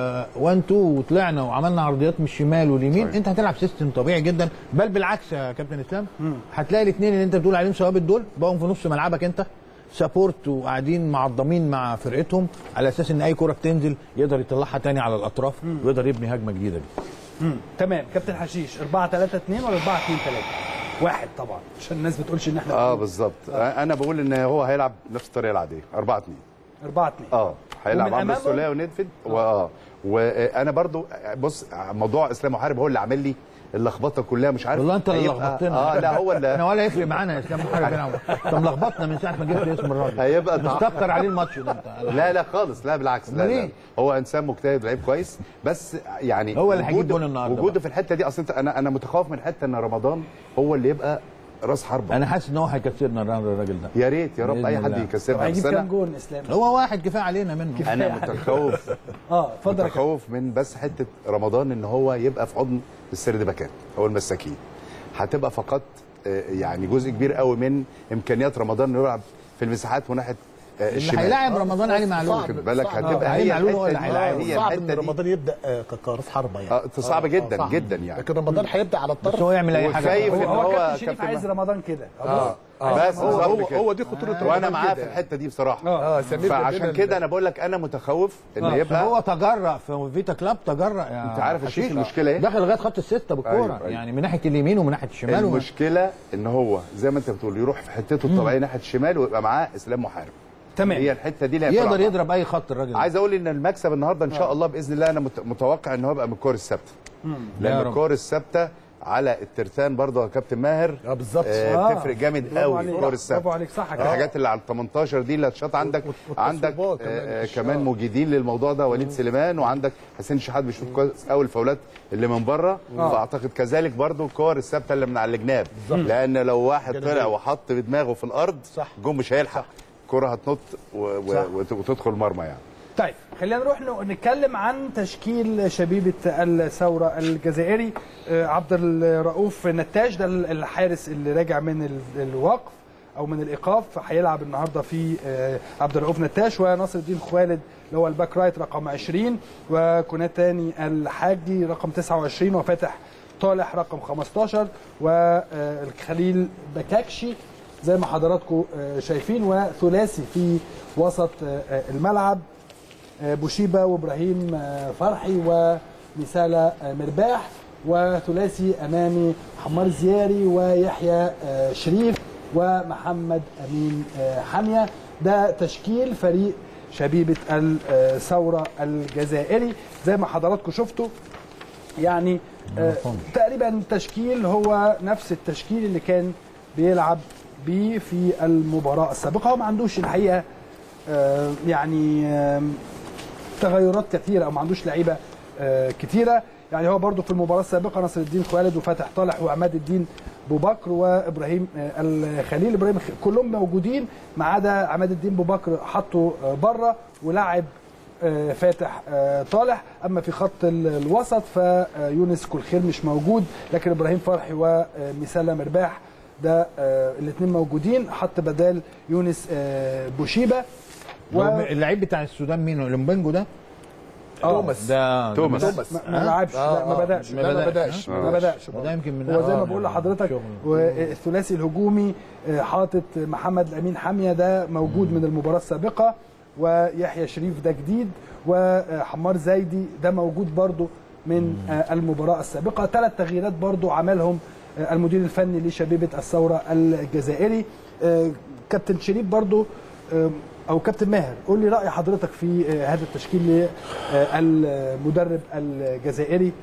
1 2 وطلعنا وعملنا عرضيات من الشمال واليمين انت هتلعب سيستم طبيعي جدا بل بالعكس يا كابتن اسلام هتلاقي الاثنين اللي انت بتقول عليهم ثوابت دول بقوا في نص ملعبك انت سابورت وقاعدين معضمين مع فرقتهم على اساس ان اي كره بتنزل يقدر يطلعها تاني على الاطراف ويقدر يبني هجمه جديده بيه. مم. تمام كابتن حشيش 4 3 2 ولا 4 2 3 واحد طبعا عشان الناس ما تقولش ان احنا اه بالظبط انا بقول ان هو هيلعب نفس الطريقه العاديه 4 2 4 2 اه هيلعب ومن عمرو أمامه؟ السوليه وندفد واه وانا برضو بص موضوع اسلام محارب هو اللي عامل لي اللخبطه كلها مش عارف والله انت اللي هيبقى- لخبطتنا اه لا هو اللي احنا ولا يفرق معانا يا اسلام محارب هنا انت ملخبطنا من ساعه ما جبت اسم الراجل هيبقى تع- مستكتر عليه الماتش ده انت لا لا خالص لا بالعكس لا, أمال لا إيه؟ هو انسان مجتهد لعيب كويس بس يعني هو اللي هيجيب وجوده- جول النهارده وجوده بقى. في الحته دي اصل انت انا انا متخوف من حته ان رمضان هو اللي يبقى راس حربه انا حاسس ان هو هيكسرنا الراجل ده يا ريت يا رب بإذن اي حد الله. يكسبنا هيجيب بس كام انا جول اسلام هو واحد كفايه علينا منه انا متخوف اه اتفضل يا متخوف من بس حته رمضان ان هو يبقى في حضن السرد باكات او المساكين هتبقى فقط آه، يعني جزء كبير قوي من امكانيات رمضان انه يلعب في المساحات وناحيه آه، اللي الشمال هيلاعب رمضان علي معلول واخد بالك صعب. هتبقى علي هي معلول هو اللي الحته دي هيلاعب. هي صعب ان الحته دي رمضان يبدا آه، كراس حربه يعني اه صعب جدا صعب. جدا يعني لكن رمضان هيبدا على الطرف بس هو يعمل اي حاجه وخايف ان هو, هو هو كابتن شريف كابتن عايز رمضان كده اه بس هو بالظبط هو, كده. هو دي خطوره وانا رمضان معاه كده. في الحته دي بصراحه اه سمير فعشان بدينا كده انا بقول لك انا متخوف ان آه، يبقى هو تجرأ في فيتا كلاب تجرأ يا انت عارف الشيخ حشيش. المشكلة ايه؟ دخل لغايه خط السته بالكوره أيوة، أيوة. يعني من ناحيه اليمين ومن ناحيه الشمال ومن- المشكله ان هو زي ما انت بتقول يروح في حتته الطبيعيه ناحيه الشمال ويبقى معاه اسلام محارب تمام هي الحته دي اللي يقدر هتلعب. يضرب اي خط الراجل ده. عايز اقول ان المكسب النهارده ان شاء الله باذن الله انا مت- متوقع ان هو يبقى من الكور الثابته يا لان رب. الكور الثابته على الترتان برضه يا كابتن ماهر اه بالظبط آه آه. تفرق جامد برافو قوي عليك. الكور برافو الثابته عليك صح كده الحاجات اللي على ال 18 دي اللي هتشاط عندك عندك والتصويبات كمان آه مش- كمان آه. مجيدين للموضوع ده وليد سليمان وعندك حسين شحات بيشوط كويس قوي الفاولات اللي من بره فاعتقد كذلك برضو الكور الثابته اللي من على الجناب لان لو واحد طلع وحط بدماغه في الارض صح. الجون مش هيلحق الكره هتنط و... و... صح. وت- وتدخل مرمى يعني طيب خلينا نروح ن- نتكلم عن تشكيل شبيبه الثوره الجزائري آه، عبد الرؤوف نتاج ده الحارس اللي راجع من ال- الوقف او من الايقاف هيلعب النهارده في آه، عبد الرؤوف نتاش وناصر الدين خوالد اللي هو الباك رايت رقم 20 وكوناتاني الحاجي رقم 29 وفاتح طالح رقم 15 والخليل بكاكشي زي ما حضراتكم آه، شايفين وثلاثي في وسط آه، آه، الملعب آه، بوشيبا وابراهيم آه، فرحي ومثالة آه، مرباح وثلاثي امامي حمار زياري ويحيى آه، شريف ومحمد امين آه، حميه ده تشكيل فريق شبيبه الثوره الجزائري زي ما حضراتكم شفتوا يعني آه، تقريبا تشكيل هو نفس التشكيل اللي كان بيلعب بيه في المباراه السابقه هو ما عندوش الحقيقه آه، يعني آم، تغيرات كثيره او ما عندوش لعيبه آه، كثيره يعني هو برضو في المباراه السابقه نصر الدين خالد وفتح طالح وعماد الدين ابو بكر وابراهيم آه، الخليل ابراهيم الخ- كلهم موجودين ما عدا عماد الدين ابو بكر حطه آه، بره ولعب آه، فاتح آه، طالح اما في خط ال- الوسط فيونس كلخير مش موجود لكن ابراهيم فرحي ومسالة مرباح ده الاثنين موجودين حط بدال يونس آه، بوشيبه و... اللعيب بتاع السودان مين لومبنجو ده آه، توماس. ده توماس. توماس. ما ما لعبش لا ما آه، بداش لا، ما بدأش. ما بداش ده يمكن من هو زي ما آه، بقول من لحضرتك شغل. والثلاثي الهجومي آه، حاطط محمد الامين حاميه ده موجود من المباراه السابقه ويحيى شريف ده جديد وحمار زايدي ده موجود برضو من آه، المباراه السابقه ثلاث تغييرات برضو عملهم آه، المدير الفني لشبيبه الثوره الجزائري آه، كابتن شريف برضو آه، او كابتن ماهر قول لي راي حضرتك في آه، هذا التشكيل للمدرب الجزائري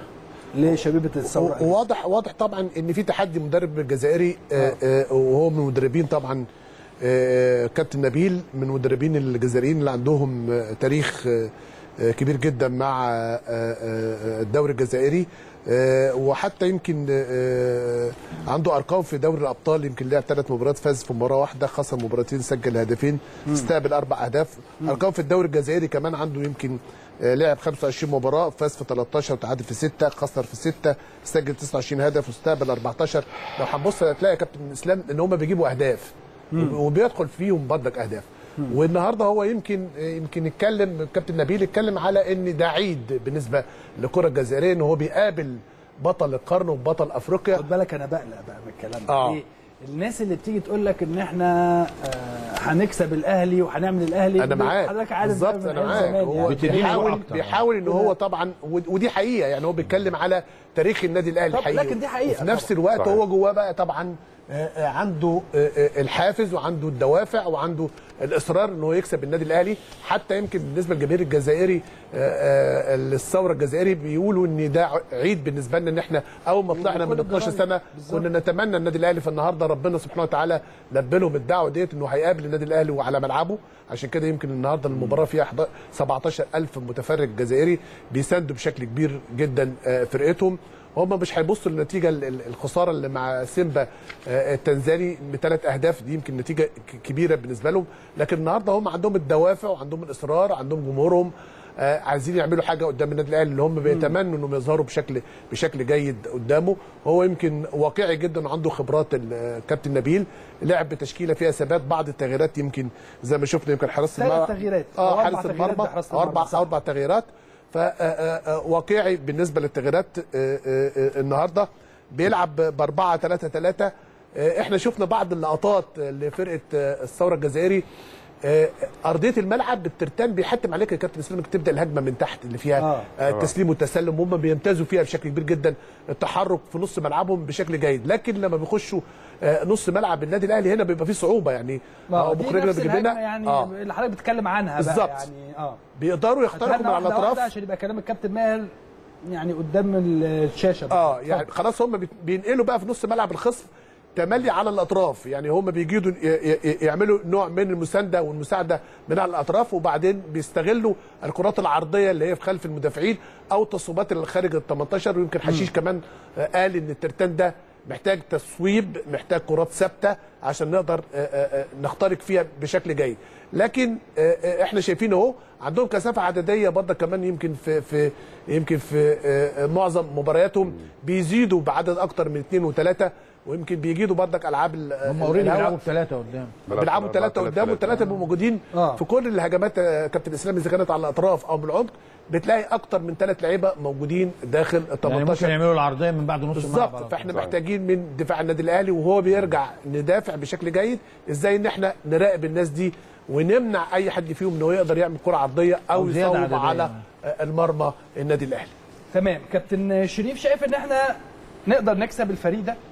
لشبيبه الثوره وواضح واضح طبعا ان في تحدي مدرب الجزائري آه، آه، وهو من المدربين طبعا آه، كابتن نبيل من المدربين الجزائريين اللي عندهم آه، تاريخ آه، آه، كبير جدا مع آه، آه، الدوري الجزائري آه، وحتى يمكن آه، عنده ارقام في دوري الابطال يمكن لعب ثلاث مباريات فاز في مباراه واحده خسر مباراتين سجل هدفين استقبل اربع اهداف ارقام في الدوري الجزائري كمان عنده يمكن آه، لعب 25 مباراه فاز في 13 وتعادل في 6 خسر في 6 سجل 29 هدف واستقبل 14 لو هتبص هتلاقي يا كابتن اسلام ان هم بيجيبوا اهداف مم. وبيدخل فيهم برضك اهداف والنهارده هو يمكن يمكن يتكلم كابتن نبيل اتكلم على ان ده عيد بالنسبه للكره الجزائريه ان هو بيقابل بطل القرن وبطل افريقيا خد بالك انا بقلق بقى من الكلام ده آه. ليه؟ الناس اللي بتيجي تقول لك ان احنا آه، هنكسب الاهلي وهنعمل الاهلي انا معاك حضرتك عارف بالظبط بقى من انا أيام معاك زمان هو يعني. بيحاول بيحاول ان هو طبعا ود- ودي حقيقه يعني هو بيتكلم على تاريخ النادي الاهلي طب الحقيقي لكن دي حقيقة وفي نفس طبعاً. الوقت صحيح. هو جواه بقى طبعا آه، آه، عنده آه، آه، الحافز وعنده الدوافع وعنده الاصرار ان هو يكسب النادي الاهلي حتى يمكن بالنسبه للجماهير الجزائري آه، آه، الثوره الجزائري بيقولوا ان ده عيد بالنسبه لنا ان احنا اول ما طلعنا من كل 12 الجرايد. سنه بالظبط. كنا نتمنى النادي الاهلي فالنهارده ربنا سبحانه وتعالى لبى لهم الدعوه ديت انه هيقابل النادي الاهلي وعلى ملعبه عشان كده يمكن النهارده المباراه فيها 11 17000 متفرج جزائري بيساندوا بشكل كبير جدا آه، فرقتهم هم مش هيبصوا للنتيجه ال- ال- الخساره اللي مع سيمبا آه، التنزاني بثلاث اهداف دي يمكن نتيجه ك- كبيره بالنسبه لهم لكن النهارده هم عندهم الدوافع وعندهم الاصرار عندهم جمهورهم آه، عايزين يعملوا حاجه قدام النادي الاهلي اللي هم بيتمنوا انهم يظهروا بشكل بشكل جيد قدامه هو يمكن واقعي جدا وعنده خبرات الكابتن نبيل لعب بتشكيله فيها ثبات بعض التغييرات يمكن زي ما شفنا يمكن حراسه ثلاث المرمى تغييرات أو اه أربع حارس تغييرات المرمى بحراسة أو المرمى، اربع صح. اربع تغييرات فواقعي بالنسبه للتغييرات آه، آه، آه، النهارده بيلعب ب 4 3 3 احنا شفنا بعض اللقطات لفرقه آه، الثوره الجزائري آه، ارضيه الملعب الترتان بيحتم عليك يا كابتن اسلام انك تبدا الهجمه من تحت اللي فيها آه. آه، التسليم والتسلم هم بيمتازوا فيها بشكل كبير جدا التحرك في نص ملعبهم بشكل جيد لكن لما بيخشوا آه، نص ملعب النادي الاهلي هنا بيبقى فيه صعوبه يعني ما آه، دي مخرجنا نفس بيجيب الهجمة لنا يعني آه. اللي حضرتك بتتكلم عنها بالظبط. بقى يعني اه بيقدروا يخترقوا من هاتها على واحدة الاطراف واحدة عشان يبقى كلام الكابتن ماهر يعني قدام الشاشه بقى. اه يعني خلاص هم بيت- بينقلوا بقى في نص ملعب الخصم تملي على الاطراف يعني هم بيجيدوا ي- ي- يعملوا نوع من المسانده والمساعده من على الاطراف وبعدين بيستغلوا الكرات العرضيه اللي هي في خلف المدافعين او التصويبات اللي خارج ال 18 ويمكن حشيش كمان آه، قال ان الترتان ده محتاج تصويب محتاج كرات ثابته عشان نقدر آه، آه، آه، نخترق فيها بشكل جيد لكن آه، آه، احنا شايفين اهو عندهم كثافه عدديه برضه كمان يمكن في في يمكن في آه، آه، معظم مبارياتهم بيزيدوا بعدد اكتر من اثنين وثلاثه ويمكن بيجيدوا برضك العاب ال- هم اوريدي الهوا. بيلعبوا بثلاثه قدام بيلعبوا ثلاثه قدام والثلاثه بيبقوا موجودين آه. في كل الهجمات آه، كابتن اسلام اذا كانت على الاطراف او من العمق بتلاقي اكتر من ثلاث لعيبه موجودين داخل ال يعني 18 ممكن يعملوا العرضيه من بعد نص الملعب على بالظبط طول. فاحنا محتاجين من دفاع النادي الاهلي وهو بيرجع ندافع بشكل جيد ازاي ان احنا نراقب الناس دي ونمنع اي حد فيهم انه يقدر يعمل كره عرضيه او أو زيادة يصوب عددية. على آه، المرمى النادي الاهلي تمام كابتن شريف شايف ان احنا نقدر نكسب الفريق ده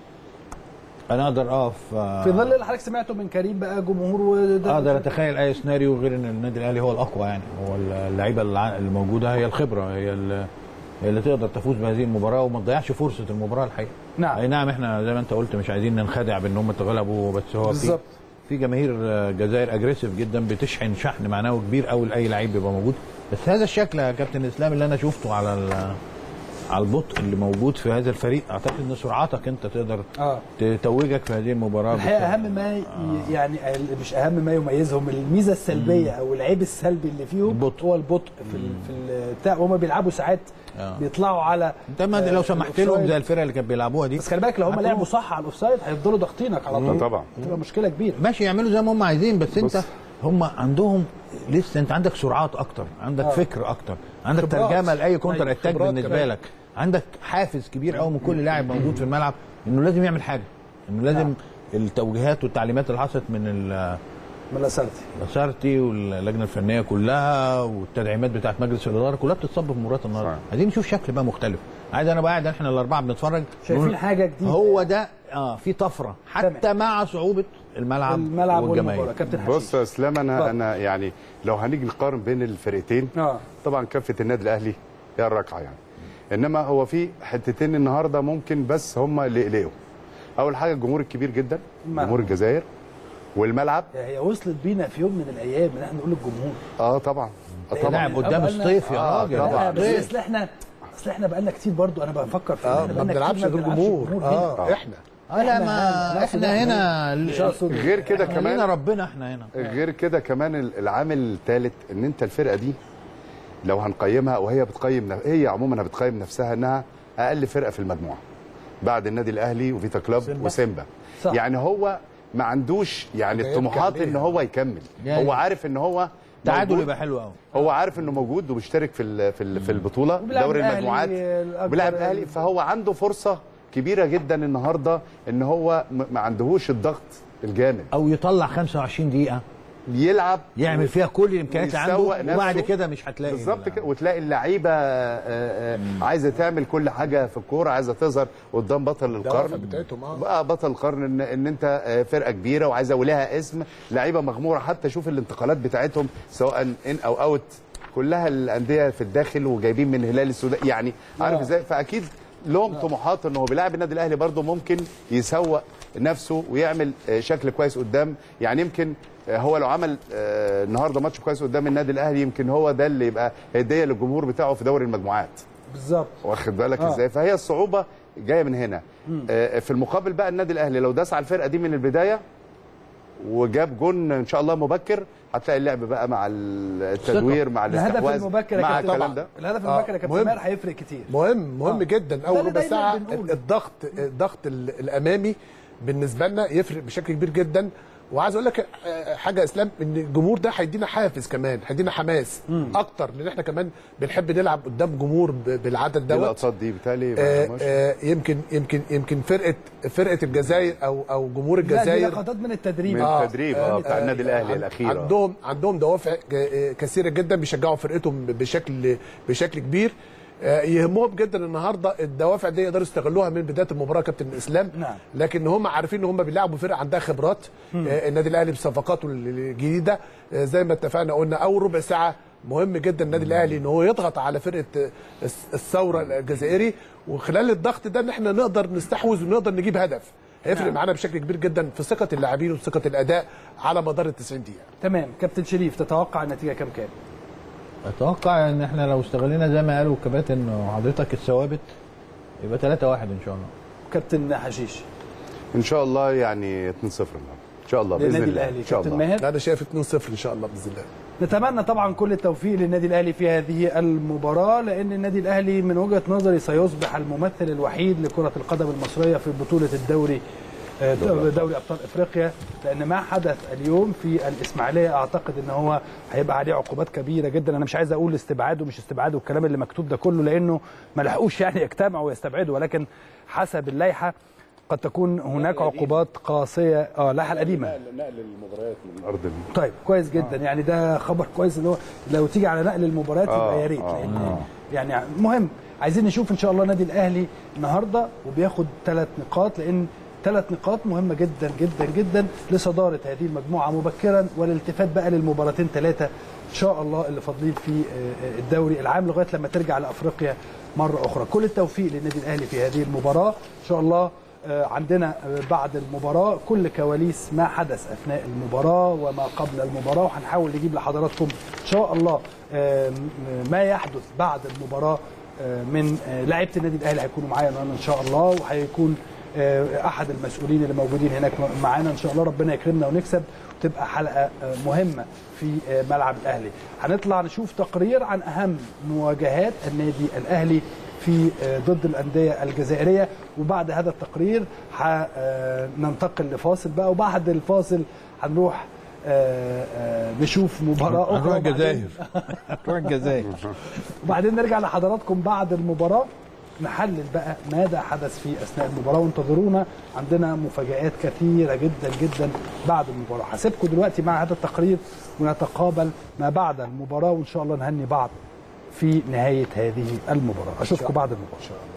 انا اقدر اقف آه، في ظل اللي حضرتك سمعته من كريم بقى جمهور وده اقدر اتخيل اي سيناريو غير ان النادي الاهلي هو الاقوى يعني هو اللعيبه الع- الموجوده هي الخبره هي ال- هي اللي تقدر تفوز بهذه المباراه وما تضيعش فرصه المباراه الحقيقه نعم اي نعم احنا زي ما انت قلت مش عايزين ننخدع بان هم اتغلبوا بس هو في بالظبط. في جماهير آه، جزائر اجريسيف جدا بتشحن شحن معنوي كبير قوي لاي لعيب بيبقى موجود بس هذا الشكل يا كابتن اسلام اللي انا شفته على ال- على البطء اللي موجود في هذا الفريق اعتقد ان سرعتك انت تقدر اه تتوجك في هذه المباراه الحقيقه بالفعل. اهم ما ي- يعني ال- مش اهم ما يميزهم الميزه السلبيه او العيب السلبي اللي فيهم البطء. هو البطء في ال- في ال- بتاع وهم بيلعبوا ساعات آه. بيطلعوا على انت ما آه، لو سمحت لهم الأوفسايد. زي الفرقه اللي كانت بيلعبوها دي بس خلي بالك لو هم هتروح. لعبوا صح على الاوفسايد هيفضلوا ضاغطينك على طول طبعا. تبقى مشكله كبيره ماشي يعملوا زي ما هم عايزين بس انت بص. هم عندهم لسه انت عندك سرعات اكتر عندك آه. فكر اكتر عندك خبرات. ترجمه لاي كونتر أيوة، اتاك خبرات بالنسبه كمان. لك عندك حافز كبير قوي من كل لاعب موجود في الملعب انه لازم يعمل حاجه انه لازم التوجيهات والتعليمات اللي حصلت من ال من لاسارتي لاسارتي واللجنه الفنيه كلها والتدعيمات بتاعت مجلس الاداره كلها بتتصب في مباراه النهارده عايزين نشوف شكل بقى مختلف عايز انا بقى قاعد احنا الاربعه بنتفرج شايفين نقول حاجة جديدة. هو ده اه في طفره حتى مع صعوبه الملعب, الملعب والجماهير والمباراة. كابتن بص يا اسلام انا اتفضل. انا يعني لو هنيجي نقارن بين الفرقتين اه طبعا كافه النادي الاهلي هي الركعه يعني انما هو في حتتين النهارده ممكن بس هم اللي يقلقوا اول حاجه الجمهور الكبير جدا الملعب. جمهور الجزائر والملعب هي وصلت بينا في يوم من الايام ان احنا نقول للجمهور اه طبعا آه طبعا لاعب قدام بقالنا- الصيف يا آه، راجل لا، بس ضيف. اصل احنا اصل احنا بقالنا كتير برضو انا بفكر في اه إحنا ما بقالنا بنلعبش كتير غير بنلعبش جمهور جمهور اه هنا. احنا اه لا ما إحنا- احنا هنا مش أقصد- غير كده احنا كمان لينا ربنا احنا هنا غير كده كمان ال- العامل الثالث ان انت الفرقه دي لو هنقيمها وهي بتقيم نف- هي عموما بتقيم نفسها انها اقل فرقه في المجموعه بعد النادي الاهلي وفيتا كلوب سيمبا. وسيمبا صح. يعني هو ما عندوش يعني ده الطموحات يرجع ان ليها. هو يكمل يعني هو عارف ان هو تعادل موجود. يبقى حلو قوي هو عارف انه موجود وبيشترك في ال- في ال- في البطوله وبيلعب دوري الأهلي المجموعات الأكبر. بيلعب الاهلي فهو عنده فرصه كبيره جدا النهارده ان هو م- ما عندهوش الضغط الجامد او يطلع 25 دقيقه يلعب يعمل فيها كل الامكانيات اللي عنده ويسوق وبعد نفسه. كده مش هتلاقي بالظبط كده وتلاقي اللعيبه آه، آه، عايزه تعمل كل حاجه في الكوره عايزه تظهر قدام بطل الدوافع القرن بتاعتهم اه بقى بطل القرن ان ان انت آه، فرقه كبيره وعايزه ولها اسم لعيبه مغموره حتى شوف الانتقالات بتاعتهم سواء ان او اوت كلها الانديه في الداخل وجايبين من هلال السودان يعني عارف آه. ازاي فاكيد لهم طموحات ان هو بيلاعب النادي الاهلي برضه ممكن يسوق نفسه ويعمل آه، شكل كويس قدام يعني يمكن آه، هو لو عمل آه، النهارده ماتش كويس قدام النادي الاهلي يمكن هو ده اللي يبقى هديه للجمهور بتاعه في دوري المجموعات بالظبط واخد بالك آه. ازاي فهي الصعوبه جايه من هنا آه، في المقابل بقى النادي الاهلي لو داس على الفرقه دي من البدايه وجاب جون ان شاء الله مبكر هتلاقي اللعب بقى مع التدوير مع الهدف الاستحواذ المبكر يا مع كابتن الكلام ده الهدف آه، المبكر يا كابتن مهم. ماهر هيفرق كتير مهم مهم آه. جدا ده اول اللي ربع دايماً ساعه بنقوله. الضغط الضغط ال- الامامي بالنسبه لنا يفرق بشكل كبير جدا وعايز اقول لك آه، حاجه يا اسلام ان الجمهور ده هيدينا حافز كمان هيدينا حماس اكتر لان احنا كمان بنحب نلعب قدام جمهور ب- بالعدد دي دوت اللقطات دي بالتالي آه مش- آه يمكن يمكن يمكن فرقه فرقه الجزائر او او جمهور لا دي الجزائر لقطات من التدريب من آه. التدريب اه بتاع النادي الاهلي عن- الاخير آه. عندهم عندهم دوافع ك- كثيره جدا بيشجعوا فرقتهم بشكل بشكل كبير آه، يهمهم جدا النهارده الدوافع دي يقدروا يستغلوها من بدايه المباراه كابتن اسلام نعم. لكن هم عارفين ان هم بيلعبوا فرقه عندها خبرات آه، النادي الاهلي بصفقاته الجديده آه، زي ما اتفقنا قلنا اول ربع ساعه مهم جدا النادي الاهلي ان هو يضغط على فرقه آه، الس- الثوره الجزائري وخلال الضغط ده ان احنا نقدر نستحوذ ونقدر نجيب هدف هيفرق نعم. معانا بشكل كبير جدا في ثقه اللاعبين وثقه الاداء على مدار ال 90 دقيقه تمام كابتن شريف تتوقع النتيجه كام كام اتوقع ان احنا لو استغلينا زي ما قالوا الكباتن وحضرتك الثوابت يبقى 3 1 ان شاء الله كابتن حشيش ان شاء الله يعني 2-0 النهارده ان شاء الله باذن للنادي الله الاهلي ان شاء كابتن الله ماهر لا انا شايف 2-0 ان شاء الله باذن الله نتمنى طبعا كل التوفيق للنادي الاهلي في هذه المباراه لان النادي الاهلي من وجهه نظري سيصبح الممثل الوحيد لكره القدم المصريه في بطوله الدوري آه، دوري ابطال افريقيا لان ما حدث اليوم في الاسماعيليه اعتقد ان هو هيبقى عليه عقوبات كبيره جدا انا مش عايز اقول استبعاده مش استبعاده والكلام اللي مكتوب ده كله لانه ما لحقوش يعني يجتمعوا ويستبعدوا ولكن حسب اللائحه قد تكون هناك عقوبات قاسيه اه اللائحه القديمه نقل المباريات من الارض دي طيب كويس جدا آه. يعني ده خبر كويس ان هو لو تيجي على نقل المباريات آه، يبقى يا ريت آه، لان آه. يعني مهم عايزين نشوف ان شاء الله النادي الاهلي النهارده وبياخد ثلاث نقاط لان ثلاث نقاط مهمه جدا جدا جدا لصداره هذه المجموعه مبكرا والالتفات بقى للمباراتين ثلاثه ان شاء الله اللي فاضلين في آه، آه، الدوري العام لغايه لما ترجع لافريقيا مره اخرى كل التوفيق للنادي الاهلي في هذه المباراه ان شاء الله آه، عندنا آه، بعد المباراة كل كواليس ما حدث أثناء المباراة وما قبل المباراة وهنحاول نجيب لحضراتكم إن شاء الله آه، م- ما يحدث بعد المباراة آه، من آه، لعيبه النادي الاهلي هيكونوا معايا النهارده ان شاء الله وهيكون آه، احد المسؤولين اللي موجودين هناك معانا ان شاء الله ربنا يكرمنا ونكسب وتبقى حلقه آه، مهمه في آه، ملعب الاهلي هنطلع نشوف تقرير عن اهم مواجهات النادي الاهلي في آه، ضد الانديه الجزائريه وبعد هذا التقرير هننتقل لفاصل بقى وبعد الفاصل هنروح آه، آه، نشوف مباراه اخرى هنروح وبعدين- الجزائر نروح الجزائر وبعدين نرجع لحضراتكم بعد المباراة نحلل بقى ماذا حدث في أثناء المباراة وانتظرونا عندنا مفاجآت كثيرة جدا جدا بعد المباراة هسيبكم دلوقتي مع هذا التقرير ونتقابل ما بعد المباراة وإن شاء الله نهني بعض في نهاية هذه المباراة أشوفكم بعد المباراة